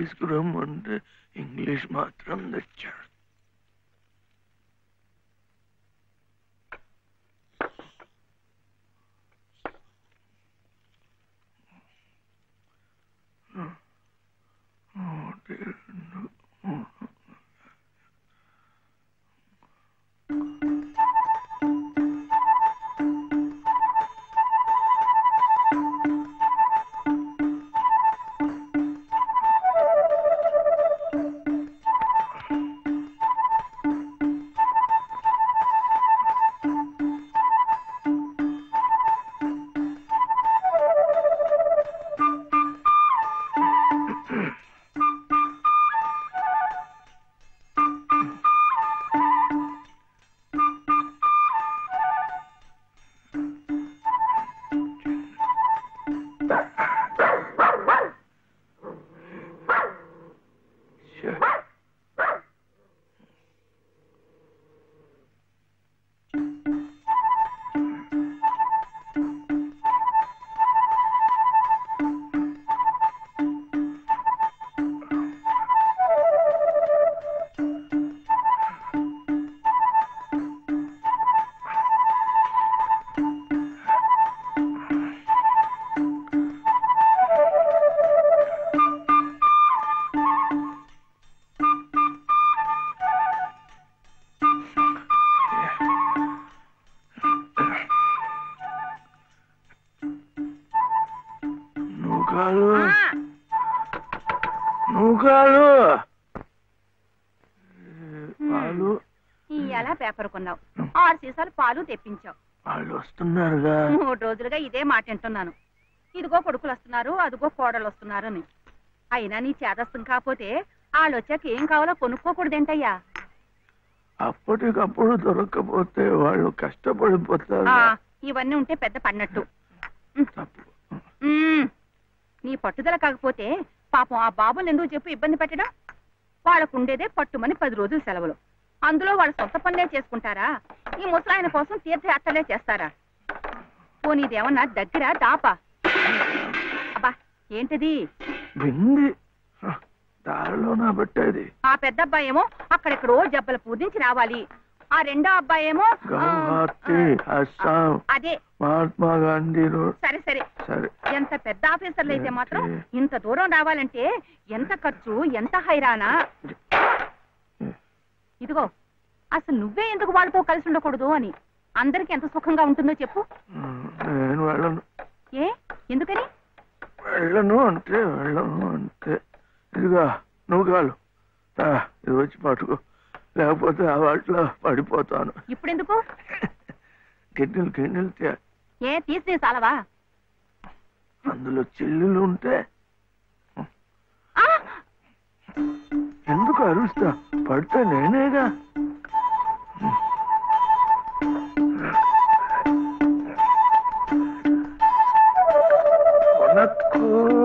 తీసుకురమ్మంటే English మాత్రం తెచ్చాడు ఒకటి, రెండు, మూడు. ఛే. నూకాలు నూకాలు పాలు ఇయ్యాల పేపర్ కొన్నావు ఆరు సీసాలు పాలు తెప్పించావు వాళ్ళు వస్తున్నారుగా మూడు రోజులుగా ఇదే మాట వింటున్నాను ఇదిగో కొడుకులు వస్తున్నారు అదిగో కోడలు వస్తున్నారు అని అయినా నీ చేదస్తం కాకపోతే వాళ్ళు వచ్చాక ఏం కావాలో కొనుక్కోకూడదేంటయ్యా అప్పటికప్పుడు దొరకకపోతే వాళ్ళు కష్టపడిపోతారు ఆ, ఇవన్నీ ఉంటే పెద్ద పడినట్టు తప్పు ఉమ్, నీ పట్టుదల కాకపోతే పాపం ఆ బాబులు ఎందుకు చెప్పి ఇబ్బంది పెట్టడం వాళ్ళకు ఉండేదే పట్టుమని పది రోజులు సెలవులు అందులో వాళ్ళ సొంత పనులే చేసుకుంటారా ఈ ముసలాయన కోసం తీర్థయాత్రలే చేస్తారా పోనీ ఇదేమన్నా దగ్గర దాపా అబ్బా ఏంటిది బింది హ, దారిలోనా పెట్టేది ఆ పెద్ద అబ్బాయి ఏమో అక్కడెక్కడో జబ్బల పూజించి రావాలి ఆ రెండో అబ్బాయి ఏమో ఆ, గౌహతి ఆ, అస్సాం అదే మహాత్మా గాంధీ రోడ్ సరే సరే సరే ఎంత పెద్ద ఆఫీసర్లు అయితే మాత్రం ఏంటి? ఇంత దూరం రావాలంటే ఎంత ఖర్చు ఎంత హైరానా ఇదిగో అసలు నువ్వే ఎందుకు వాళ్ళతో కలిసి ఉండకూడదు అని అందరికి ఎంత సుఖంగా ఉంటుందో చెప్పు నేను వెళ్ళను ఏ ఎందుకని వెళ్ళను అంటే వెళ్ళను అంటే ఇదిగా నువ్వు కాలు రా, ఇది వచ్చి పట్టుకో లేకపోతే ఆ వాటిలో పడిపోతాను ఇప్పుడెందుకు గిన్నెలు గిన్నెలు తే ఏ తీసి చాలవా అందులో చిల్లులు ఉంటే ఆ! ఎందుకు అరుస్తా పడితే నేనేగా కొనక్కు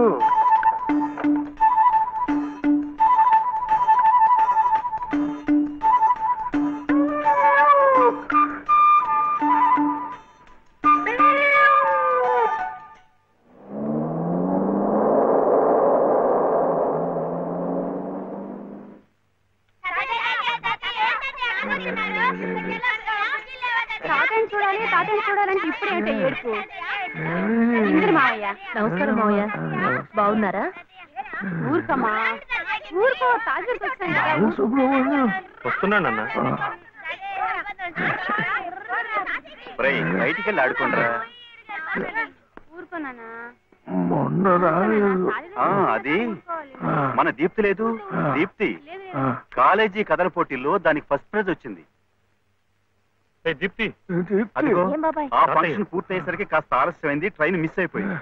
తాతయ్యని చూడాలి తాతయ్యని చూడాలంటే ఇప్పుడేంటే ఏడుపు ఏమి? ఇంద్ర మావయ్య నమస్కారం మావయ్య బాగున్నారా ఊరుకమ్మా ఊరుకో తాజాకి అవును సుబ్రహ్మణ్యం వస్తున్నానన్నా ఆ, బయటికి వెళ్ళి ఆడుకోండిరా ఊరుకోనానా మొన్న రాలేదు ఆ, అది ఆ, మన దీప్తి లేదు ఆ. దీప్తి ఆ, కాలేజీ కథల పోటీల్లో దానికి ఫస్ట్ ప్రైజ్ వచ్చింది దీప్తి దీప్తి. అదిగో ఏం బాబాయ్ ఆ ఫంక్షన్ పూర్తయ్యేసరికి కాస్త ఆలస్యమైంది ట్రైన్ మిస్ అయిపోయింది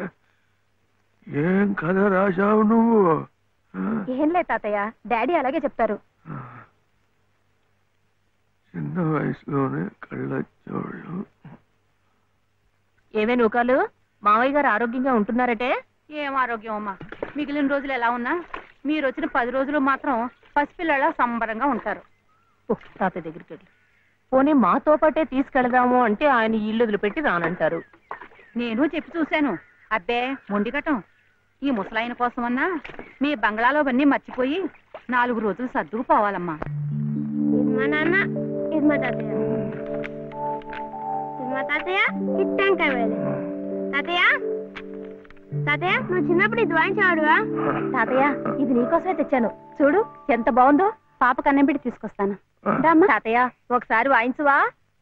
ఏం కథ రాశావు నువ్వు ఆ, ఏం లేదు తాతయ్య డాడీ అలాగే చెప్తారు ఆ. చిన్న వయసులోనే కళ్ళజోళ్ళు ఏమే నూకాలు మావయ్య గారు ఆరోగ్యంగా ఉంటున్నారటే ఏం ఆరోగ్యం అమ్మా మిగిలిన రోజులు ఎలా ఉన్నా మీరు వచ్చిన పది రోజులు మాత్రం పసిపిల్లల సంబరంగా ఉంటారు ఓ, తాతయ్య దగ్గరికి వెళ్ళి పోనీ మాతో పాటే తీసుకెళదాము అంటే ఆయన ఈ ఇల్లు వదిలిపెట్టి రానంటారు నేను చెప్పి చూశాను అబ్బే మొండిగటం ఈ ముసలాయన కోసమన్నా మీ బంగ్లాలో అవన్నీ మర్చిపోయి నాలుగు రోజులు సర్దుకుపోవాలమ్మా ఇది మా నాన్న ఇది మా తాతయ్య ఇది మా తాతయ్య ఇది టెంకాయ వేలు తాతయ్య తాతయ్య నువ్వు చిన్నప్పుడు ఇది వాయించేవాడువా తాతయ్య ఇది నీకోసమే తెచ్చాను చూడు ఎంత బాగుందో పాప కన్నం పెట్టి తీసుకొస్తాను రామ్మా. తాతయ్య ఒకసారి వాయించువా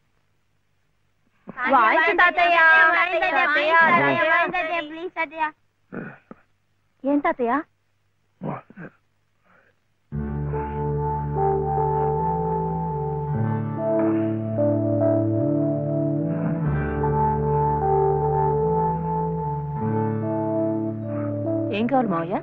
వాయించు తాతయ్య ప్లీజ్ తాతయ్య ఏం తాతయ్య ఏం కావాలి మావయ్య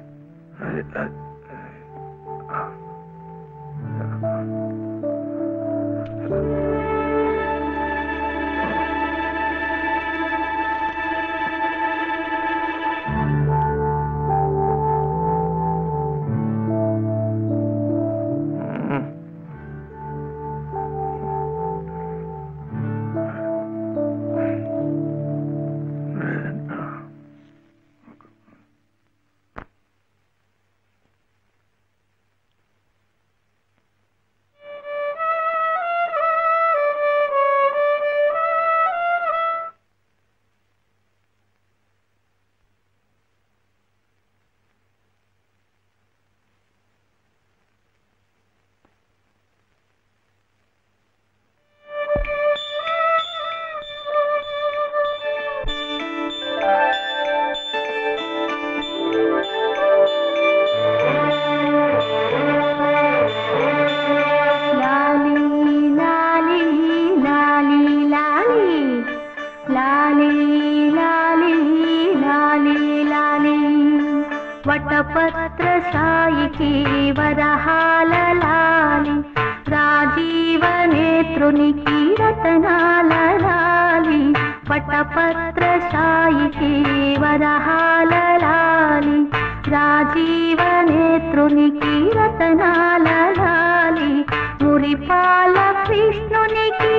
లాలి లాలి లాలి లాలి లాలి లాలి లాలి లాలి వటపత్ర సాయికి వరహాల లాలి రాజీవ నేత్రునికి రతనాల లాలి వటపత్ర సాయికి వరహాల లాలి రాజీవ నేత్రునికి రతనాల లాలి మురిపాల కృష్ణునికి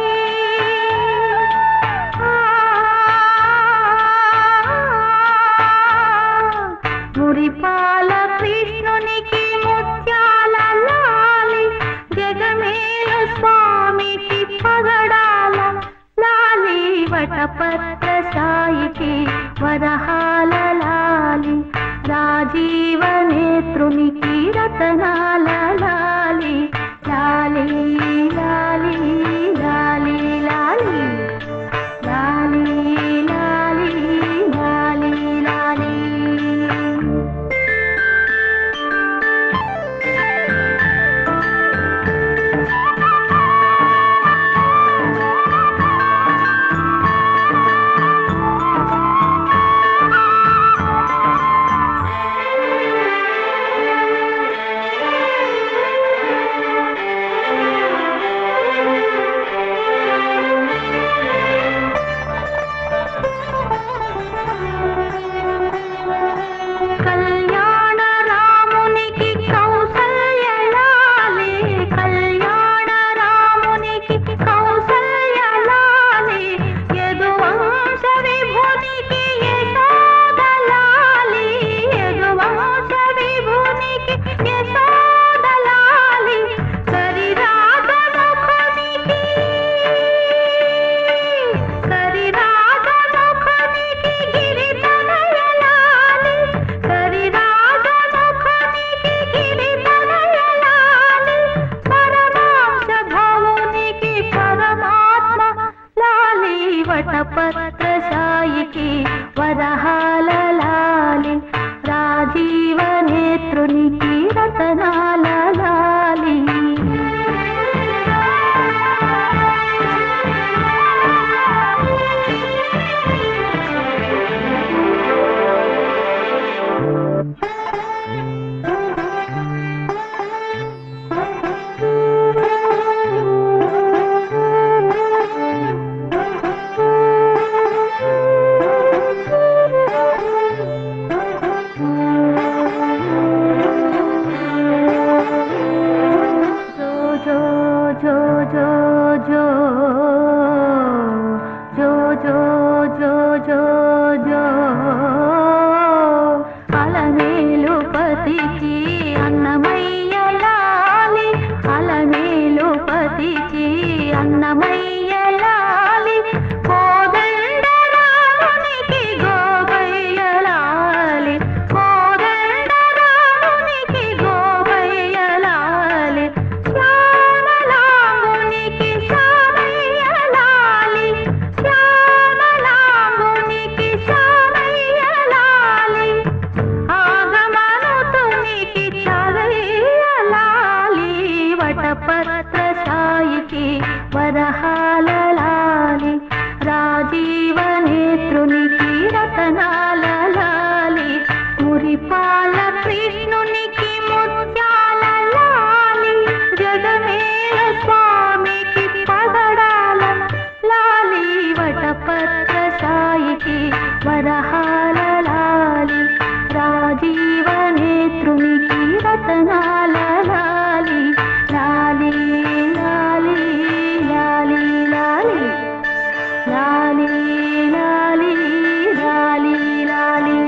ఆ, మురిపాల కృష్ణునికి ముత్యాల లాలి జగమేలు స్వామికి పగడాల లాలి వటపత్ర సాయికి వరహాల లాలి రాజీవ నేత్రునికి రతనాల లాలి లాలి లాలి లాలి లాలి లాలి లాలి లాలి లాలి కళ్యాణ రామునికి కౌసల్యలాలి కళ్యాణ రామునికి కౌసల్యలాలి యదువంశ విభునికి యశోదలాలి యదువంశ విభునికి యశోదలాలి కరిరాజ ముఖనికి కరిరాజ ముఖనికి గిరితనయలాలి కరిరాజ ముఖనికి గిరితనయలాలి పరమాంశ భవునికి పరమాత్మ లాలి వటపత్ర సాయికి వరహాల లాలి రాజీవ నేత్రునికి రతనాల లాలి అన్నమయ్యలాలి కోదండరామునికి గోవయ్యలాలి కోదండరామునికి గోవయ్యలాలి శ్యామలాంగునికి శ్యామయ్యలాలి శ్యామలాంగునికి శ్యామయ్యలాలి ఆగమనుతునికి చరయ్యలాలి వటపత్ర సాయికి వరహాలలాలి రాజీవ నేత్రునికి రతనాలలాలి మురిపాల కృష్ణునికి ముత్యాలలాలి జగమేల స్వామికి పగడాల లాలి వటపత్ర సాయికి వరహాల లాలి రాజీవ నేత్రునికి రతనాల లాలి లాలి లాలి లాలి లాలి లాలి లాలి లాలి లాలి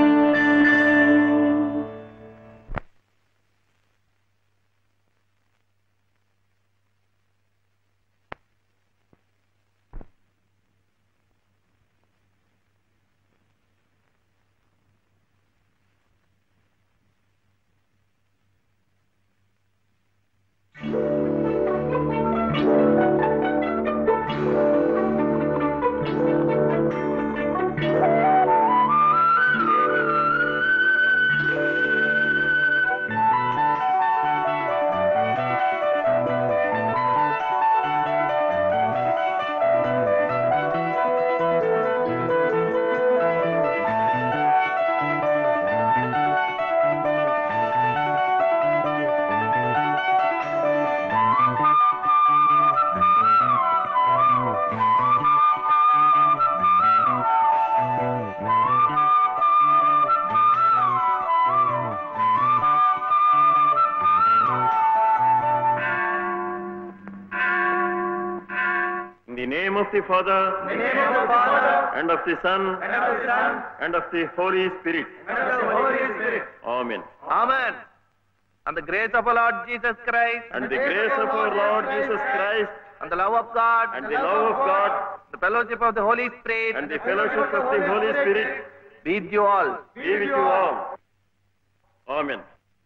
In the name of the Father, and of the Son, and of the Holy Spirit. Amen. Amen. And the grace of our Lord Jesus Christ, And the grace of our Lord Jesus Christ, and the love of God, and the love of God, the fellowship of the Holy Spirit, and the fellowship of the Holy Spirit be with you all. be with you all. Amen.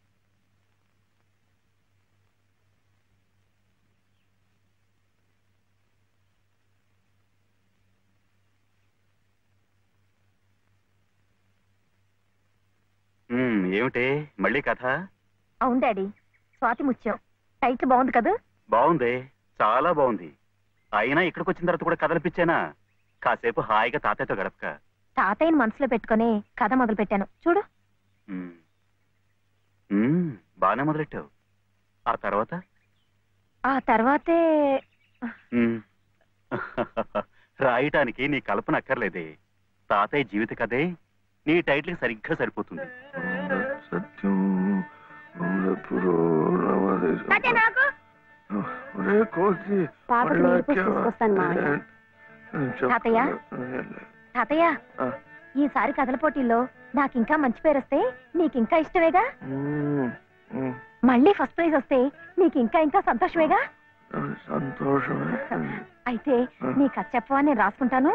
ఉమ్, ఏమిటే మళ్ళీ కథ అవును daddy Swathi ముత్యం title బాగుంది కదా బాగుంది చాలా బాగుంది అయినా ఇక్కడికి వచ్చిన తర్వాత కూడా కథలపిచ్చానా కాసేపు హాయిగా తాతయ్యతో గడపక తాతయ్యని మనసులో పెట్టుకుని కథ మొదలు పెట్టాను చూడు ఉమ్. ఉమ్, బాగానే మొదలెట్టావు ఆ తర్వాత ఆ తర్వాతే ఉమ్. రాయటానికి నీ కల్పన అక్కర్లేదే తాతయ్య జీవిత కథే నీ టైటిల్కి సరిగ్గా సరిపోతుంది సత్యం ఎప్పుడు నాకు ఒరే కోసి పాపకు మళ్ళా నీళ్ళు పోసి ఎక్కావా? తీసుకొస్తాను మావయ్య. నేను చెప్పను. తాతయ్య? తాతయ్య ఆ. ఈసారి కథల పోటీల్లో నాకు ఇంకా మంచి పేరు వస్తే నీకు ఇంకా ఇష్టమేగా ఉమ్, ఉమ్, మళ్ళీ ఫస్ట్ ప్రైజ్ వస్తే నీకు ఇంకా ఇంకా సంతోషమేగా సంతోషమే అయితే నీ కథ చెప్పవా నేను రాసుకుంటాను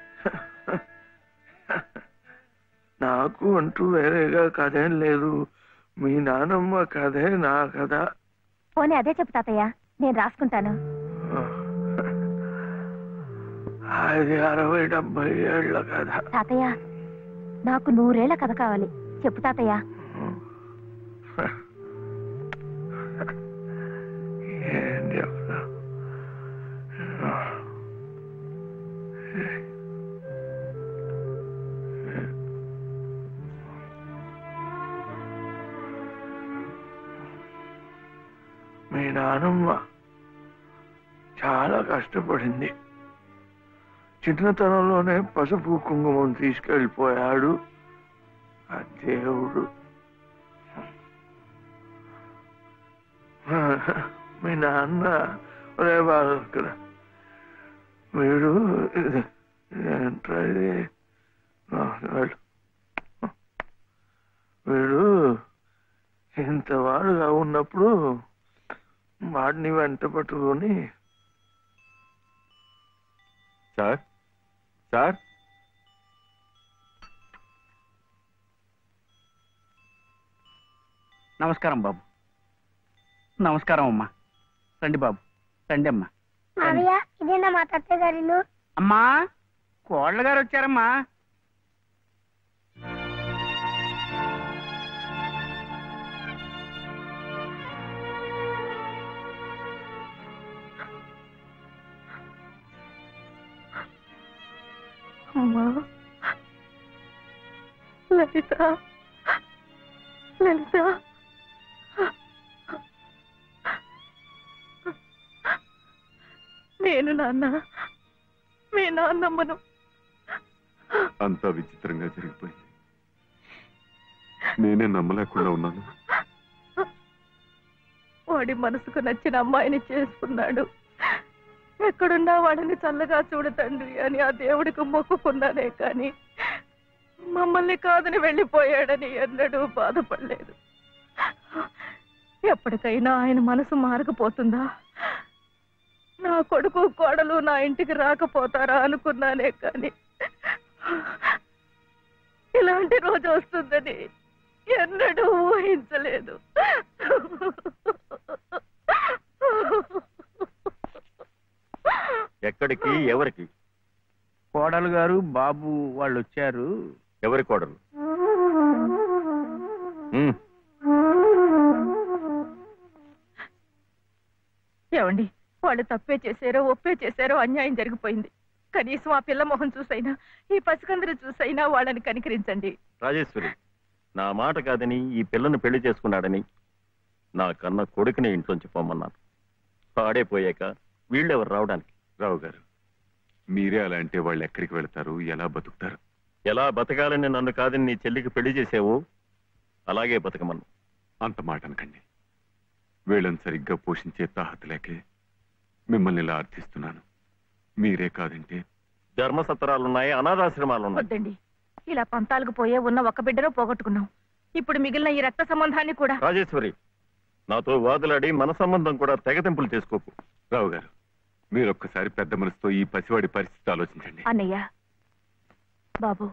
నాకు అంటూ వేరేగా కథేం లేదు మీ నానమ్మ కథే నా కథ పోనీ అదే చెప్పు తాతయ్య నేను రాసుకుంటాను అది అరవై డెబ్బై ఏళ్ల కథ తాతయ్య నాకు నూరేళ్ల కథ కావాలి చెప్పు తాతయ్య ఏం చెప్తా మీ నానమ్మ చాలా కష్టపడింది చిన్నతనంలోనే పసుపు కుంకుమం తీసుకెళ్ళిపోయాడు ఆ దేవుడు మీ నాన్న ఒరే బాలు ఇక్కడ వీడు ఇది- ఏంట్రా ఇది ఆ, వెళ్ళు. వీడు ఇంత వాడుగా ఉన్నప్పుడు వాడిని వెంట పట్టుకొని సార్ సార్ నమస్కారం బాబు నమస్కారం అమ్మా రండి బాబు రండి అమ్మా మావయ్య ఇదేనా మా తాతయ్య గారి ఇల్లు అమ్మా కోళ్ళ గారు వచ్చారమ్మా అమ్మా లలిత లలిత నేను నాన్న మీ నాన్నమ్మను అంతా విచిత్రంగా జరిగిపోయింది నేనే నమ్మలేకుండా ఉన్నాను వాడి మనసుకు నచ్చిన అమ్మాయిని చేసుకున్నాడు ఎక్కడున్నా వాడిని చల్లగా చూడు తండ్రి అని ఆ దేవుడికి మొక్కుకున్నానే కానీ మమ్మల్ని కాదని వెళ్ళిపోయాడని ఎన్నడూ బాధపడలేదు ఎప్పటికైనా ఆయన మనసు మారకపోతుందా నా కొడుకు కోడలు నా ఇంటికి రాకపోతారా అనుకున్నానే కానీ ఇలాంటి రోజు వస్తుందని ఎన్నడూ ఊహించలేదు ఎక్కడికి ఎవరికి కోడలు గారు బాబు వాళ్ళు వచ్చారు ఎవరి కోడలు ఉమ్, ఏమండి వాళ్ళు తప్పే చేశారో ఒప్పే చేశారో అన్యాయం జరిగిపోయింది కనీసం ఆ పిల్ల మొహం చూసైనా ఈ పసికందరు చూసైనా వాళ్ళని కనికరించండి రాజేశ్వరి నా మాట కాదని ఈ పిల్లను పెళ్లి చేసుకున్నాడని నా కన్న కొడుకుని ఇంట్లోంచి పొమ్మన్నాను పాడైపోయాక వీళ్ళెవరు రావడానికి రావు గారు మీరే అలా అంటే వాళ్ళు ఎక్కడికి వెళ్తారు ఎలా బతుకుతారు ఎలా బతకాలని నన్ను కాదని నీ చెల్లికి పెళ్లి చేసావో అలాగే బతకమన్ను అంత మాట అనకండి వీళ్ళని సరిగ్గా పోషించే తాహత లేకే మిమ్మల్ని ఇలా అర్థిస్తున్నాను మీరే కాదంటే ధర్మసత్రాలున్నాయి అనాథాశ్రమాలున్నాయి వద్దండి ఇలా పంతాలకు పోయే ఉన్న ఒక బిడ్డను పోగొట్టుకున్నాం ఇప్పుడు మిగిలిన ఈ రక్త సంబంధాన్ని కూడా రాజేశ్వరి నాతో వాదులాడి మన సంబంధం కూడా తెగతింపులు చేసుకోకు రావు గారు మీరు ఒక్కసారి పెద్ద మనసుతో ఈ పసివాడి పరిస్థితి ఆలోచించండి అన్నయ్య బాబు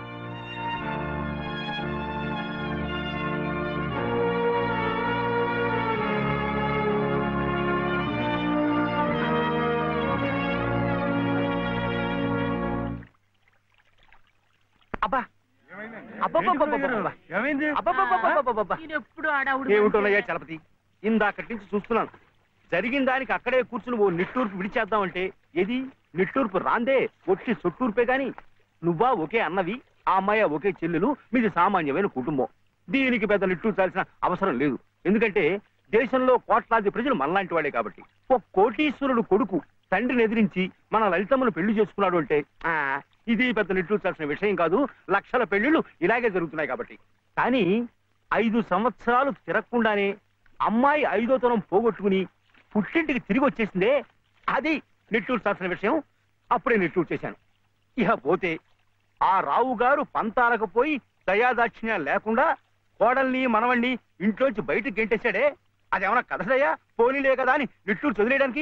అబ్బా అబ్బబ్బబ్బబ్బబ్బబ్బ. అబ్బబ్బబ్బబ్బబ్బబ్బబ్బ. ఏమిటోనయ్యా చలపతి ఇందాకటి నుంచి చూస్తున్నాను జరిగిన దానికి అక్కడే కూర్చుని ఓ నిట్టూర్పు విడిచేద్దామంటే ఏది నిట్టూర్పు రాందే ఒట్టి సొట్టూర్పే గాని నువ్వా ఒకే అన్నవి ఆ అమ్మాయి ఒకే చెల్లెలు మీది సామాన్యమైన కుటుంబం దీనికి పెద్ద నిట్టూర్చాల్సిన అవసరం లేదు ఎందుకంటే దేశంలో కోట్లాది ప్రజలు మనలాంటి వాడే కాబట్టి ఒక కోటీశ్వరుడు కొడుకు తండ్రిని ఎదిరించి మన లలితమ్మను పెళ్లి చేసుకున్నాడు అంటే ఆ ఇది పెద్ద నిట్టూర్చాల్సిన విషయం కాదు లక్షల పెళ్లిళ్ళు ఇలాగే జరుగుతున్నాయి కాబట్టి కానీ ఐదు సంవత్సరాలు తిరగకుండానే అమ్మాయి ఐదో తరం పోగొట్టుకుని పుట్టింటికి తిరిగి వచ్చేసిందే అది నిట్టూర్చాల్సిన విషయం అప్పుడే నిట్టూరు చేశాను ఇక పోతే ఆ రావు గారు పంతాలకు పోయి దయాదాక్షిణ్య లేకుండా కోడల్ని మనవణ్ణి ఇంట్లోంచి బయటకు గెంటేశాడే అదేమన్నా కథదయ్యా పోనీలే కదా అని నిట్టూరు చదివేయడానికి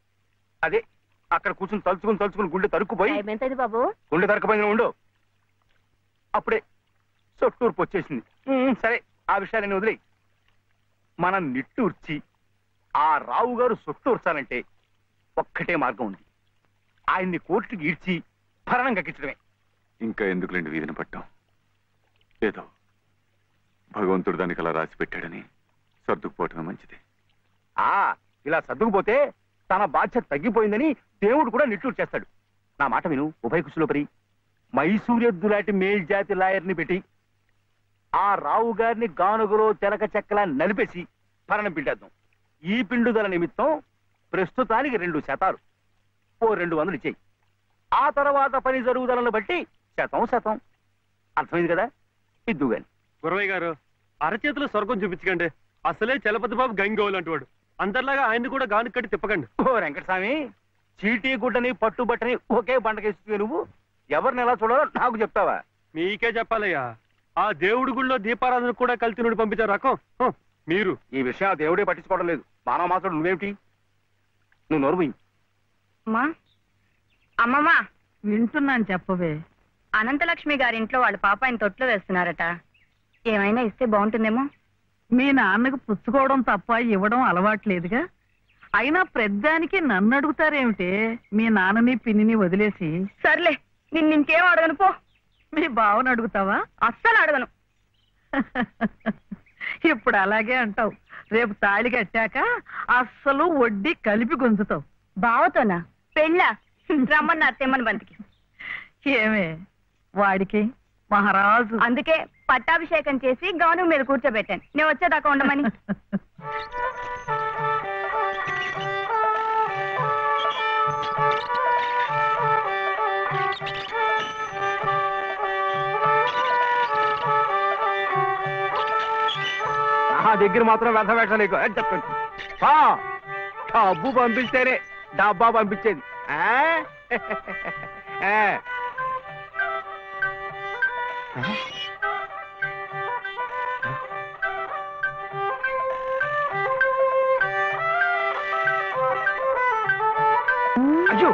అదే అక్కడ కూర్చుని తలుచుకుని తలుచుకుని గుండె తరుక్కుపోయి ఎంతైంది బాబు గుండె తరకపోయిన ఉండు అప్పుడే సొట్టూర్పు వచ్చేసింది ఉమ్, సరే ఆ విషయాన్ని వదిలే మనం నిట్టూర్చి ఆ రావు గారు సొట్టూర్చాలంటే ఒక్కటే మార్గం ఉంది ఆయన్ని కోర్టుకి ఈడ్చి భరణం కక్కించడమే ఇంకా ఎందుకులేండి వీధిని పట్టాం ఏదో భగవంతుడు దానికి అలా రాసి పెట్టాడని సర్దుకుపోవటం మంచిది ఆ ఇలా సర్దుకుపోతే తన బాధ్యత తగ్గిపోయిందని దేవుడు కూడా నిట్టూరు చేస్తాడు నా మాట విను ఉభయ కుశలోపరి మైసూరెద్దు లాంటి మేల్జాతి లాయర్ని పెట్టి ఆ రావు గారిని గానుగలో తెలక చెక్కలా నలిపేసి భరణం పిండేద్దాం ఈ పిండుదల నిమిత్తం ప్రస్తుతానికి రెండు శాతాలు ఓ రెండు వందలు ఇచ్చేయి ఆ తర్వాత పని జరుగుదలను బట్టి శతం శతం అర్థమైంది కదా ఇద్దు గాని గురవయ్య గారు అరచేతిలో స్వర్గం చూపించకండి అసలే చలపతి బాబు గంగోలు అంటువాడు అందరిలాగా ఆయన్ని కూడా గాను కట్టి తిప్పకండి ఓ వెంకటస్వామి చీటీ గుడ్డని పట్టుబట్టని ఒకే పంటకేస్తుంది నువ్వు ఎవరిని ఎలా చూడాలో నాకు చెప్తావా మీకే చెప్పాలయ్యా ఆ దేవుడి గుళ్ళో దీపారాధన కూడా కలిసి నుండి పంపించారు రకం హ, మీరు ఈ విషయం ఆ దేవుడే పట్టించుకోవడం లేదు మానవ మాత్రం నువ్వేమిటి నువ్వు నోరు పోయి అమ్మా అమ్మమ్మ వింటున్నాను చెప్పవే అనంతలక్ష్మి గారి ఇంట్లో వాళ్ళ పాప ఆయన తొట్లో వేస్తున్నారట ఏమైనా ఇస్తే బాగుంటుందేమో మీ నాన్నకు పుచ్చుకోవడం తప్ప ఇవ్వడం అలవాట్లేదుగా అయినా ప్రద్దానికి నన్ను అడుగుతారేమిటే మీ నాన్నని పిన్నిని వదిలేసి సర్లే నిన్ను ఇంకేం అడగను పో మీ బావని అడుగుతావా అస్సలు అడగను ఇప్పుడు అలాగే అంటావు రేపు తాళి కట్టాక అస్సలు వడ్డీ కలిపి గుంజుతావు బావతోనా పెళ్ళా రమ్మన్నారు తెమ్మని బంతికి ఏమే వాడికి మహారాజు అందుకే పట్టాభిషేకం చేసి గౌను మీద కూర్చోబెట్టాను నేను వచ్చేదాకా ఉండమని నా దగ్గర మాత్రం వ్యర్థ వేషాలు ఎక్కువ అని చెప్పండి ఆ, డబ్బు పంపిస్తేనే డబ్బా పంపించేది ఆ? ఆ. అయ్యో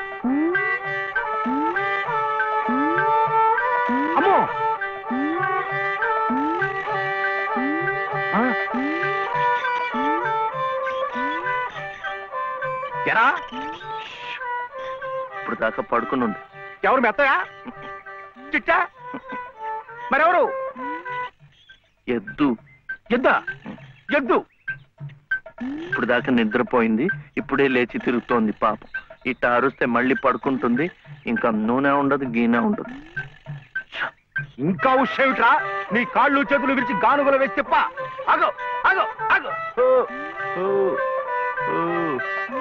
అమ్మో ఆ? ఎరా ఇప్పుడు దాకా పడుకుని ఉంది ఎవరు మెత్తగా చిట్టా మరెవరు ఎద్దు ఎద్దా ఎద్దు ఇప్పుడు దాకా నిద్రపోయింది ఇప్పుడే లేచి తిరుగుతోంది పాపం ఇట్ట అరుస్తే మళ్ళీ పడుకుంటుంది ఇంకా నూనె ఉండదు గీనె ఉండదు ఇంకా ఉషేమిట్రా నీ కాళ్ళు చేతులు విరిచి గానుగలు వేసి చెప్ప అగో అగో అగో ఓ, ఓ, ఓ, ఓ.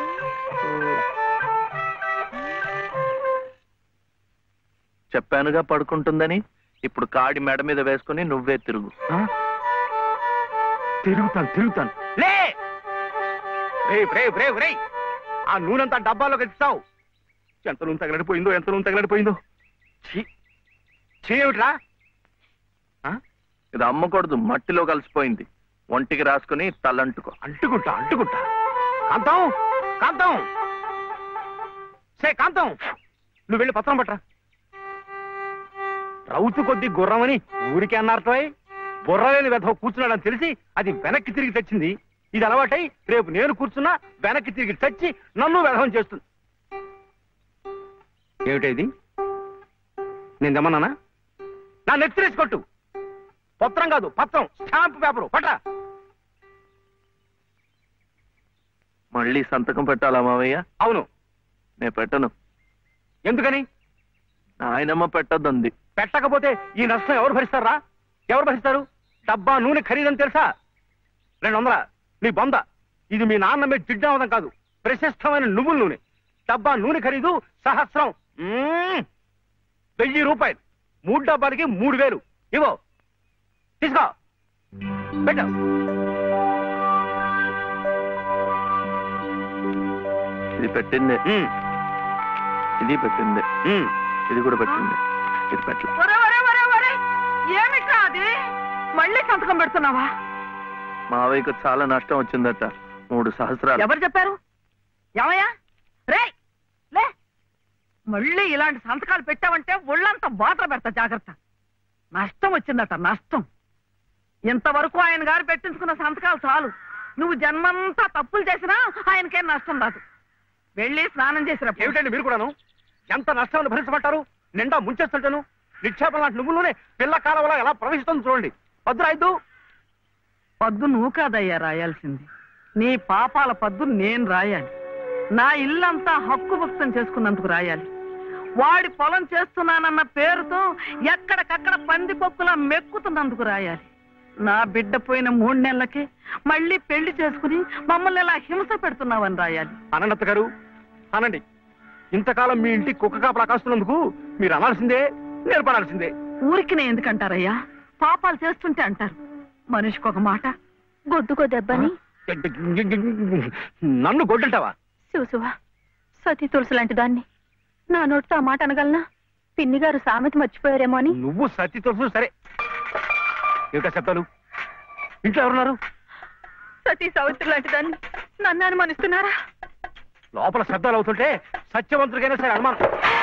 చెప్పానుగా పడుకుంటుందని ఇప్పుడు కాడి మెడ మీద వేసుకుని నువ్వే తిరుగు ఆ? తిరుగుతాను తిరుగుతాను లే రే రే రే రే ఆ నూనెంతా డబ్బాలోకి ఎత్తావు ఎంత నూనె తగలడిపోయిందో ఎంత నూనె తగలడిపోయిందో ఛీ ఛీ ఏమిట్రా ఇది అమ్మకూడదు మట్టిలో కలిసిపోయింది ఒంటికి రాసుకుని తలంటుకో అంటుకుంటా అంటుకుంటా కాంతం కాంతం సే కాంతం నువ్వు వెళ్ళి పత్రం పట్రా రౌతు కొద్ది గుర్రమని ఊరికే అన్నారటోయ్ బుర్రలేని వెధవ కూర్చున్నాడని తెలిసి అది వెనక్కి తిరిగి తెచ్చింది ఇది అలవాటై రేపు నేను కూర్చున్నా వెనక్కి తిరిగి తెచ్చి నన్ను వెధవం చేస్తుంది ఏమిటా ఇది నేను దమ్మన్నానా నా నెత్తిరేసి కొట్టు పత్రం కాదు పత్రం స్టాంప్ పేపరు పట్రా మళ్ళీ సంతకం పెట్టాలా మావయ్య అవును నేను పెట్టను ఎందుకని ఆయనమ్మ పెట్టద్దంది పెట్టకపోతే ఈ నష్టం ఎవరు భరిస్తారా ఎవరు భరిస్తారు డబ్బా నూనె ఖరీదని తెలుసా రెండు వందల నీ బొంద ఇది మీ నాన్న మీద జిడ్డావదం కాదు ప్రశస్తమైన నువ్వుల నూనె డబ్బా నూనె ఖరీదు సహస్రం మ్మ్. వెయ్యి రూపాయలు మూడు డబ్బాలకి మూడు వేలు ఇవో తీసుకో పెట్టు ఇది పెట్టిందే మ్మ్. ఇది పెట్టిందే మ్మ్. ఇది కూడా పెట్టింది ఇది పెట్టలే ఒరే ఒరే ఒరే ఒరే ఏమిట్రా అది మళ్ళీ సంతకం పెడుతున్నావా మావయ్యకు చాలా నష్టం వచ్చిందట మూడు సహస్రాలు ఎవరు చెప్పారు ఏమయ్యా రే లే మళ్ళీ ఇలాంటి సంతకాలు పెట్టావంటే ఒళ్ళంతా బాధలు పెడతా జాగ్రత్త నష్టం వచ్చిందట నష్టం ఇంతవరకు ఆయన గారు పెట్టించుకున్న సంతకాలు చాలు నువ్వు జన్మంతా తప్పులు చేసినా ఆయనకేం నష్టం రాదు వెళ్ళి స్నానం చేసినప్పుడు ఏమిటండి మీరు కూడాను ఎంత నష్టాన్ని భరించమంటారు నిండా ముంచేస్తుంటాను నిక్షేపం లాంటి నువ్వులోనే పిల్ల కాలంలో ఎలా ప్రవహిస్తుంది చూడండి భద్రాయిద్దు పద్దు నువ్వు కాదయ్యా రాయాల్సింది నీ పాపాల పద్దు నేను రాయాలి నా ఇల్లంతా హక్కు భక్తం చేసుకున్నందుకు రాయాలి వాడి పొలం చేస్తున్నానన్న పేరుతో ఎక్కడికక్కడ పంది పొక్కులా మెక్కుతున్నందుకు రాయాలి నా బిడ్డ పోయిన మూడు నెలలకే మళ్ళీ పెళ్లి చేసుకుని మమ్మల్ని ఇలా హింస పెడుతున్నావని రాయాలి అనంత గారు అనండి ఇంతకాలం మీ ఇంటి కుక్క కాపలా కాస్తున్నందుకు మీరు అనాల్సిందే నేర్పడాల్సిందే ఊరికి నేను ఎందుకంటారయ్యా పాపాలు చేస్తుంటే అంటారు మనిషికి ఒక మాట గొడ్డుకో దెబ్బని నన్ను గొడ్డంటావా చూసువా సతీ తులసి లాంటి దాన్ని నా నోటితో ఆ మాట అనగలనా పిన్ని గారు సామెత మర్చిపోయారేమో అని నువ్వు సత్తి తెలుసు సరే ఏమిటా శబ్దాలు ఇంట్లో ఎవరున్నారు సతీ సావిత్రి లాంటి దాన్ని నన్ను అనుమానిస్తున్నారా లోపల శబ్దాలు అవుతుంటే సత్యవంతుడికైనా సరే అనుమానం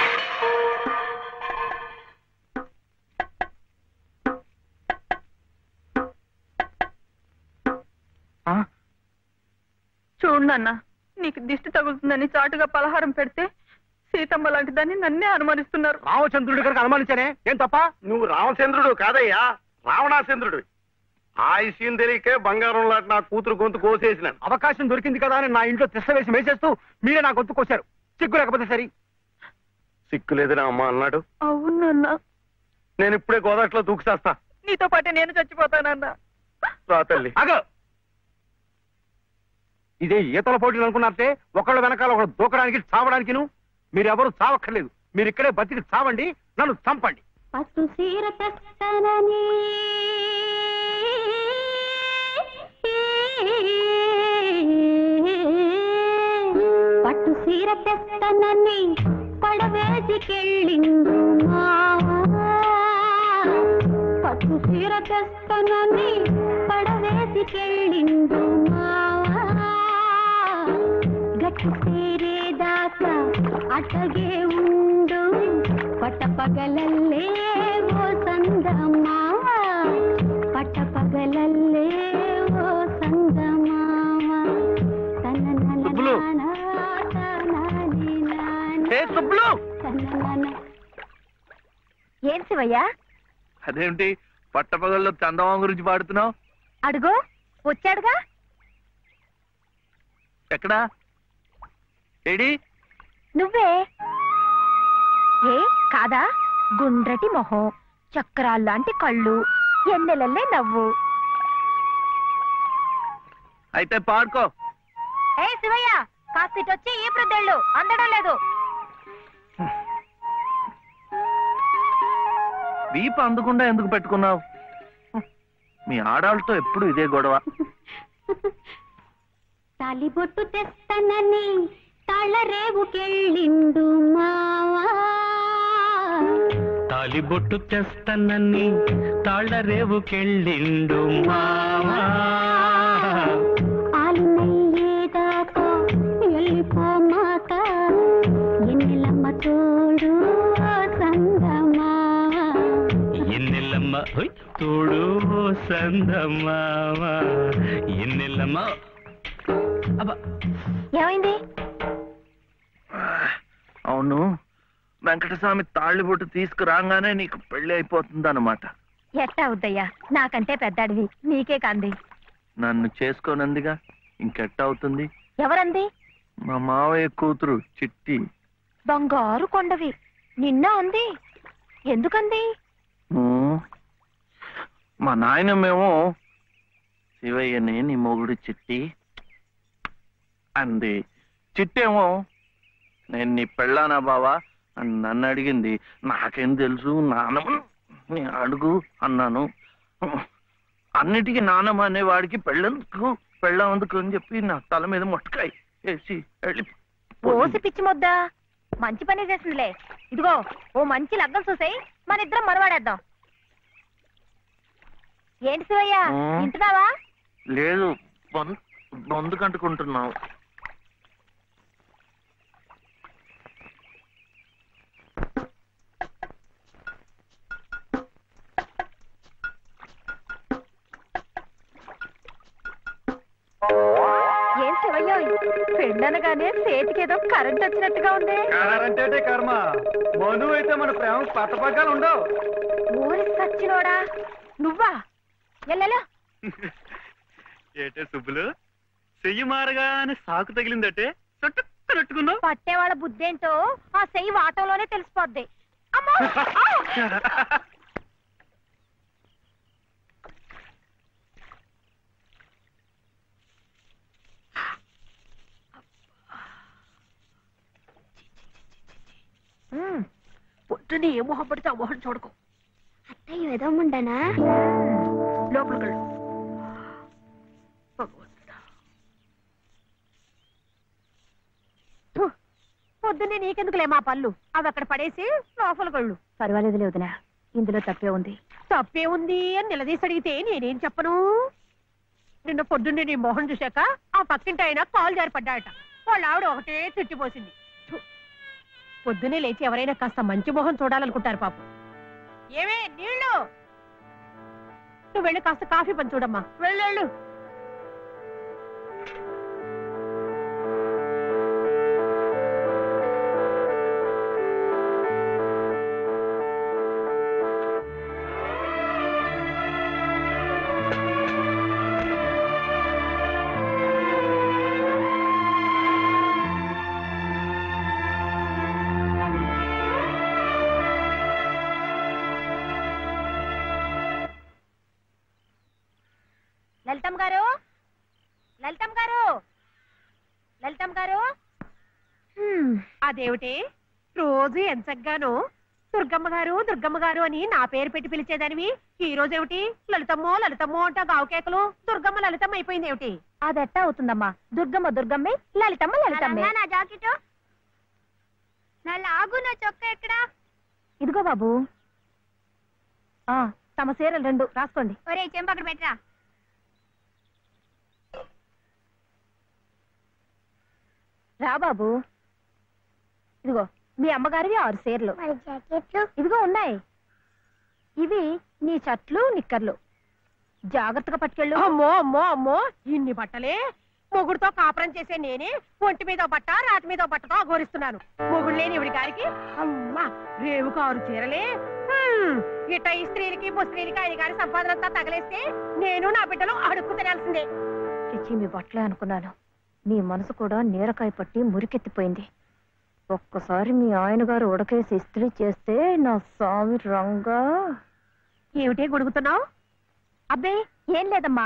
ఆ? చూడు నాన్న నీకు దిష్టి తగులుతుందని చాటుగా పలహారం పెడితే సీతమ్మ లాంటి దాన్ని నన్నే అనుమానిస్తున్నారు రామచంద్రుడి కనుక అనుమానించానే ఏం తప్ప నువ్వు రామచంద్రుడు కాదయ్యా రావణాచంద్రుడు ఆ విషయం తెలియకే బంగారం లాంటి నా కూతురు గొంతు కోసేసినాను అవకాశం దొరికింది కదా అని నా ఇంట్లో తిష్ట వేసి మేసేస్తూ మీరే నా గొంతు కోశారు సిగ్గు లేకపోతే సరి సిక్కు లేదని అమ్మ అన్నాడు అవును నాన్న నేను ఇప్పుడే గోదాట్లో దూకుసేస్తా నీతో పాటే నేను చచ్చిపోతానన్నా రా తల్లి అగ ఇదే ఈతల పోటీలు అనుకున్నారంటే ఒకళ్ళ వెనకాల ఒకళ్ళు దూకడానికి చావడానికి మీరెవరు చావక్కర్లేదు మీరు ఇక్కడే బతికి చావండి నన్ను చంపండి పట్టు సీర తెస్తానని పట్టు సీర తెస్తానని పడవేసికెళ్ళిండు మావా పట్టు సీర తెస్తానని పడవేసికెళ్ళిండు మావా గట్టు సేరేదాకా అటగే ఉండు పట్టపగలల్లే ఓ సందమావ పట్టపగలల్లే ఓ సందమావ సుబ్బులు. ఏ సుబ్బులు ఏం శివయ్య అదేంటి పట్టపగల్లో చందమామ గురించి పాడుతున్నావు అడుగో వచ్చాడుగా ఎక్కడా ఏడి నువ్వే ఏ కాదా గుండ్రటి మొహం చక్రాల్లాంటి కళ్ళు ఎన్నెలల్లే నవ్వు అయితే పాడుకో ఏ శివయ్య కాస్తిటొచ్చి ఈ ప్రద్దెళ్ళు అందడం లేదు వీపు అందకుండా ఎందుకు పెట్టుకున్నావు మీ ఆడాళ్ళతో ఎప్పుడు ఇదే గొడవ తాలిబొట్టు తెస్తానని తాళరేవుకెళ్ళిండు మావా తాలిబొట్టు తెస్తానని తాళ్ళరేవుకెళ్ళిండు మావా ఆలు నెయ్యేదాకా వెళ్ళిపోమాక ఎన్నెలమ్మ తోడు ఓ సంగమావా ఎన్నెల్లమ్మ హొయ్, తోడు ఓ సందమావ ఎన్నెల్లమ్మ అబ్బా ఏమైంది అవును వెంకటస్వామి తాళ్ళిబొట్టు తీసుకురాగానే నీకు పెళ్లి అయిపోతుంది అనమాట ఎట్టా అవుద్దయ్యా నాకంటే పెద్దాడివి నీకే కంది నన్ను చేసుకోనందిగా ఇంకెట్ట అవుతుంది ఎవరంది మా మావయ్య కూతురు చిట్టి బంగారు కొండవి నిన్న ఉంది ఎందుకంది ఊ, మా నాయనమేమో శివయ్యని నీ మొగుడు చిట్టి అంది చిట్టేమో నేను నీ పెళ్ళానా బావా అని నన్ను అడిగింది నాకేం తెలుసు నానమ్మ నీ అడుగు అన్నాను అన్నిటికీ నానమ్మ అనేవాడికి పెళ్ళెందుకు పెళ్ళందుకు అని చెప్పి నా తల మీద మొట్టకాయ వేసి వెళ్ళి ఓసి పిచ్చి మొద్దా మంచి పని చేసిందిలే ఇదిగో ఓ మంచి లగ్గం చూసాయి మన ఇద్దరం మనవాడేద్దాం ఏంటి శివయ్య ఆ? వింటున్నావా లేదు బొందు బొందు కంటుకుంటున్నావు ఏం శివయ్య పెళ్ళనగానే చేతికి ఏదో కరెంట్ వచ్చినట్టుగా ఉంది అంటే కర్మ మను అయితే మన ప్రేమ పట్టపగ్గాలు ఉండవు ఊరి సచ్చినోడా నువ్వా ఎల్లెలో ఏటే సుబ్బులు చెయ్యి మారగానే సాకు తగిలిందటే చుట్టుకున్నట్టుకున్నావు పట్టేవాళ్ళ బుద్ధేంటో ఆ చెయ్యి వాటంలోనే తెలిసిపోద్ది అమ్మో! ఆ! ఉమ్, పొద్దున్నే ఏ మొహం పడితే ఆ మొహం చూడకు అత్తయ్య ఏదో ఉండనా లోపలికి వెళ్ళు భగవంతుడా. థు, పొద్దున్నే నీకెందుకులే మా పళ్ళు అవి అక్కడ పడేసి లోపలికి వెళ్ళు పర్వాలేదు వదినా ఇందులో తప్పే ఉంది తప్పే ఉంది అని నిలదీసి అడిగితే నేనేం చెప్పను నిన్న పొద్దున్నే నీ మొహం చూశాక ఆ పక్కింటి ఆయన కాలు జారి పడ్డాడట వాళ్ళ ఆవిడ ఒకటే తిట్టిపోసింది థు. పొద్దునే లేచి ఎవరైనా కాస్త మంచి మొహం చూడాలనుకుంటారు పాపం ఏమే నీళ్ళు నువ్వు వెళ్ళి కాస్త కాఫీ పని చూడమ్మా వెళ్ళు లలితమ్మ గారు లలితమ్మ గారు లలితమ్మ గారు హ్మ్, అదేమిటి రోజు ఎంచగ్గాను దుర్గమ్మ గారు దుర్గమ్మ గారు అని నా పేరు పెట్టి పిలిచేదానివి ఈ రోజు ఏమిటి లలితమ్మో లలితమ్మో అంట గావుకేకలు దుర్గమ్మ లలితమ్మ అయిపోయింది ఏమిటి అదెట్ట అవుతుందమ్మా దుర్గమ్మ దుర్గమ్మే లలితమ్మ లలితమ్మే నా జాకెట్ నా లాగు నా చొక్క ఎక్కడా ఇదిగో బాబు ఆ తమ చీరలు రెండు రాసుకోండి ఒరే చెంప అక్కడ పెట్టరా రా బాబు ఇదిగో మీ అమ్మగారివి ఆరు చీరలు ఇదిగో ఉన్నాయి ఇవి నీ చట్లు నిక్కర్లు జాగ్రత్తగా పట్టుకెళ్ళు అమ్మో అమ్మో అమ్మో ఇన్ని బట్టలే మొగుడుతో కాపురం చేసే నేనే ఒంటి మీద బట్ట రాతి మీద బట్టతో అఘోరిస్తున్నాను మొగుడు లేని ఇవిడి గారికి అమ్మా రేవు కారు చీరలే హ్మ్, ఇట్ట ఈ స్త్రీలకి ముస్త్రీలకి ఆయన గారి సంపాదన అంతా తగలేస్తే నేను నా బిడ్డలు అడుక్కు తినాల్సిందే చిచ్చి మీ బట్టలే అనుకున్నాను మీ మనసు కూడా నీరకాయ పట్టి మురికెత్తిపోయింది ఒక్కసారి మీ ఆయన గారు ఉడకేసి ఇస్త్రీ చేస్తే నా స్వామి రంగా ఏమిటే గొడుగుతున్నావు అబ్బే ఏం లేదమ్మా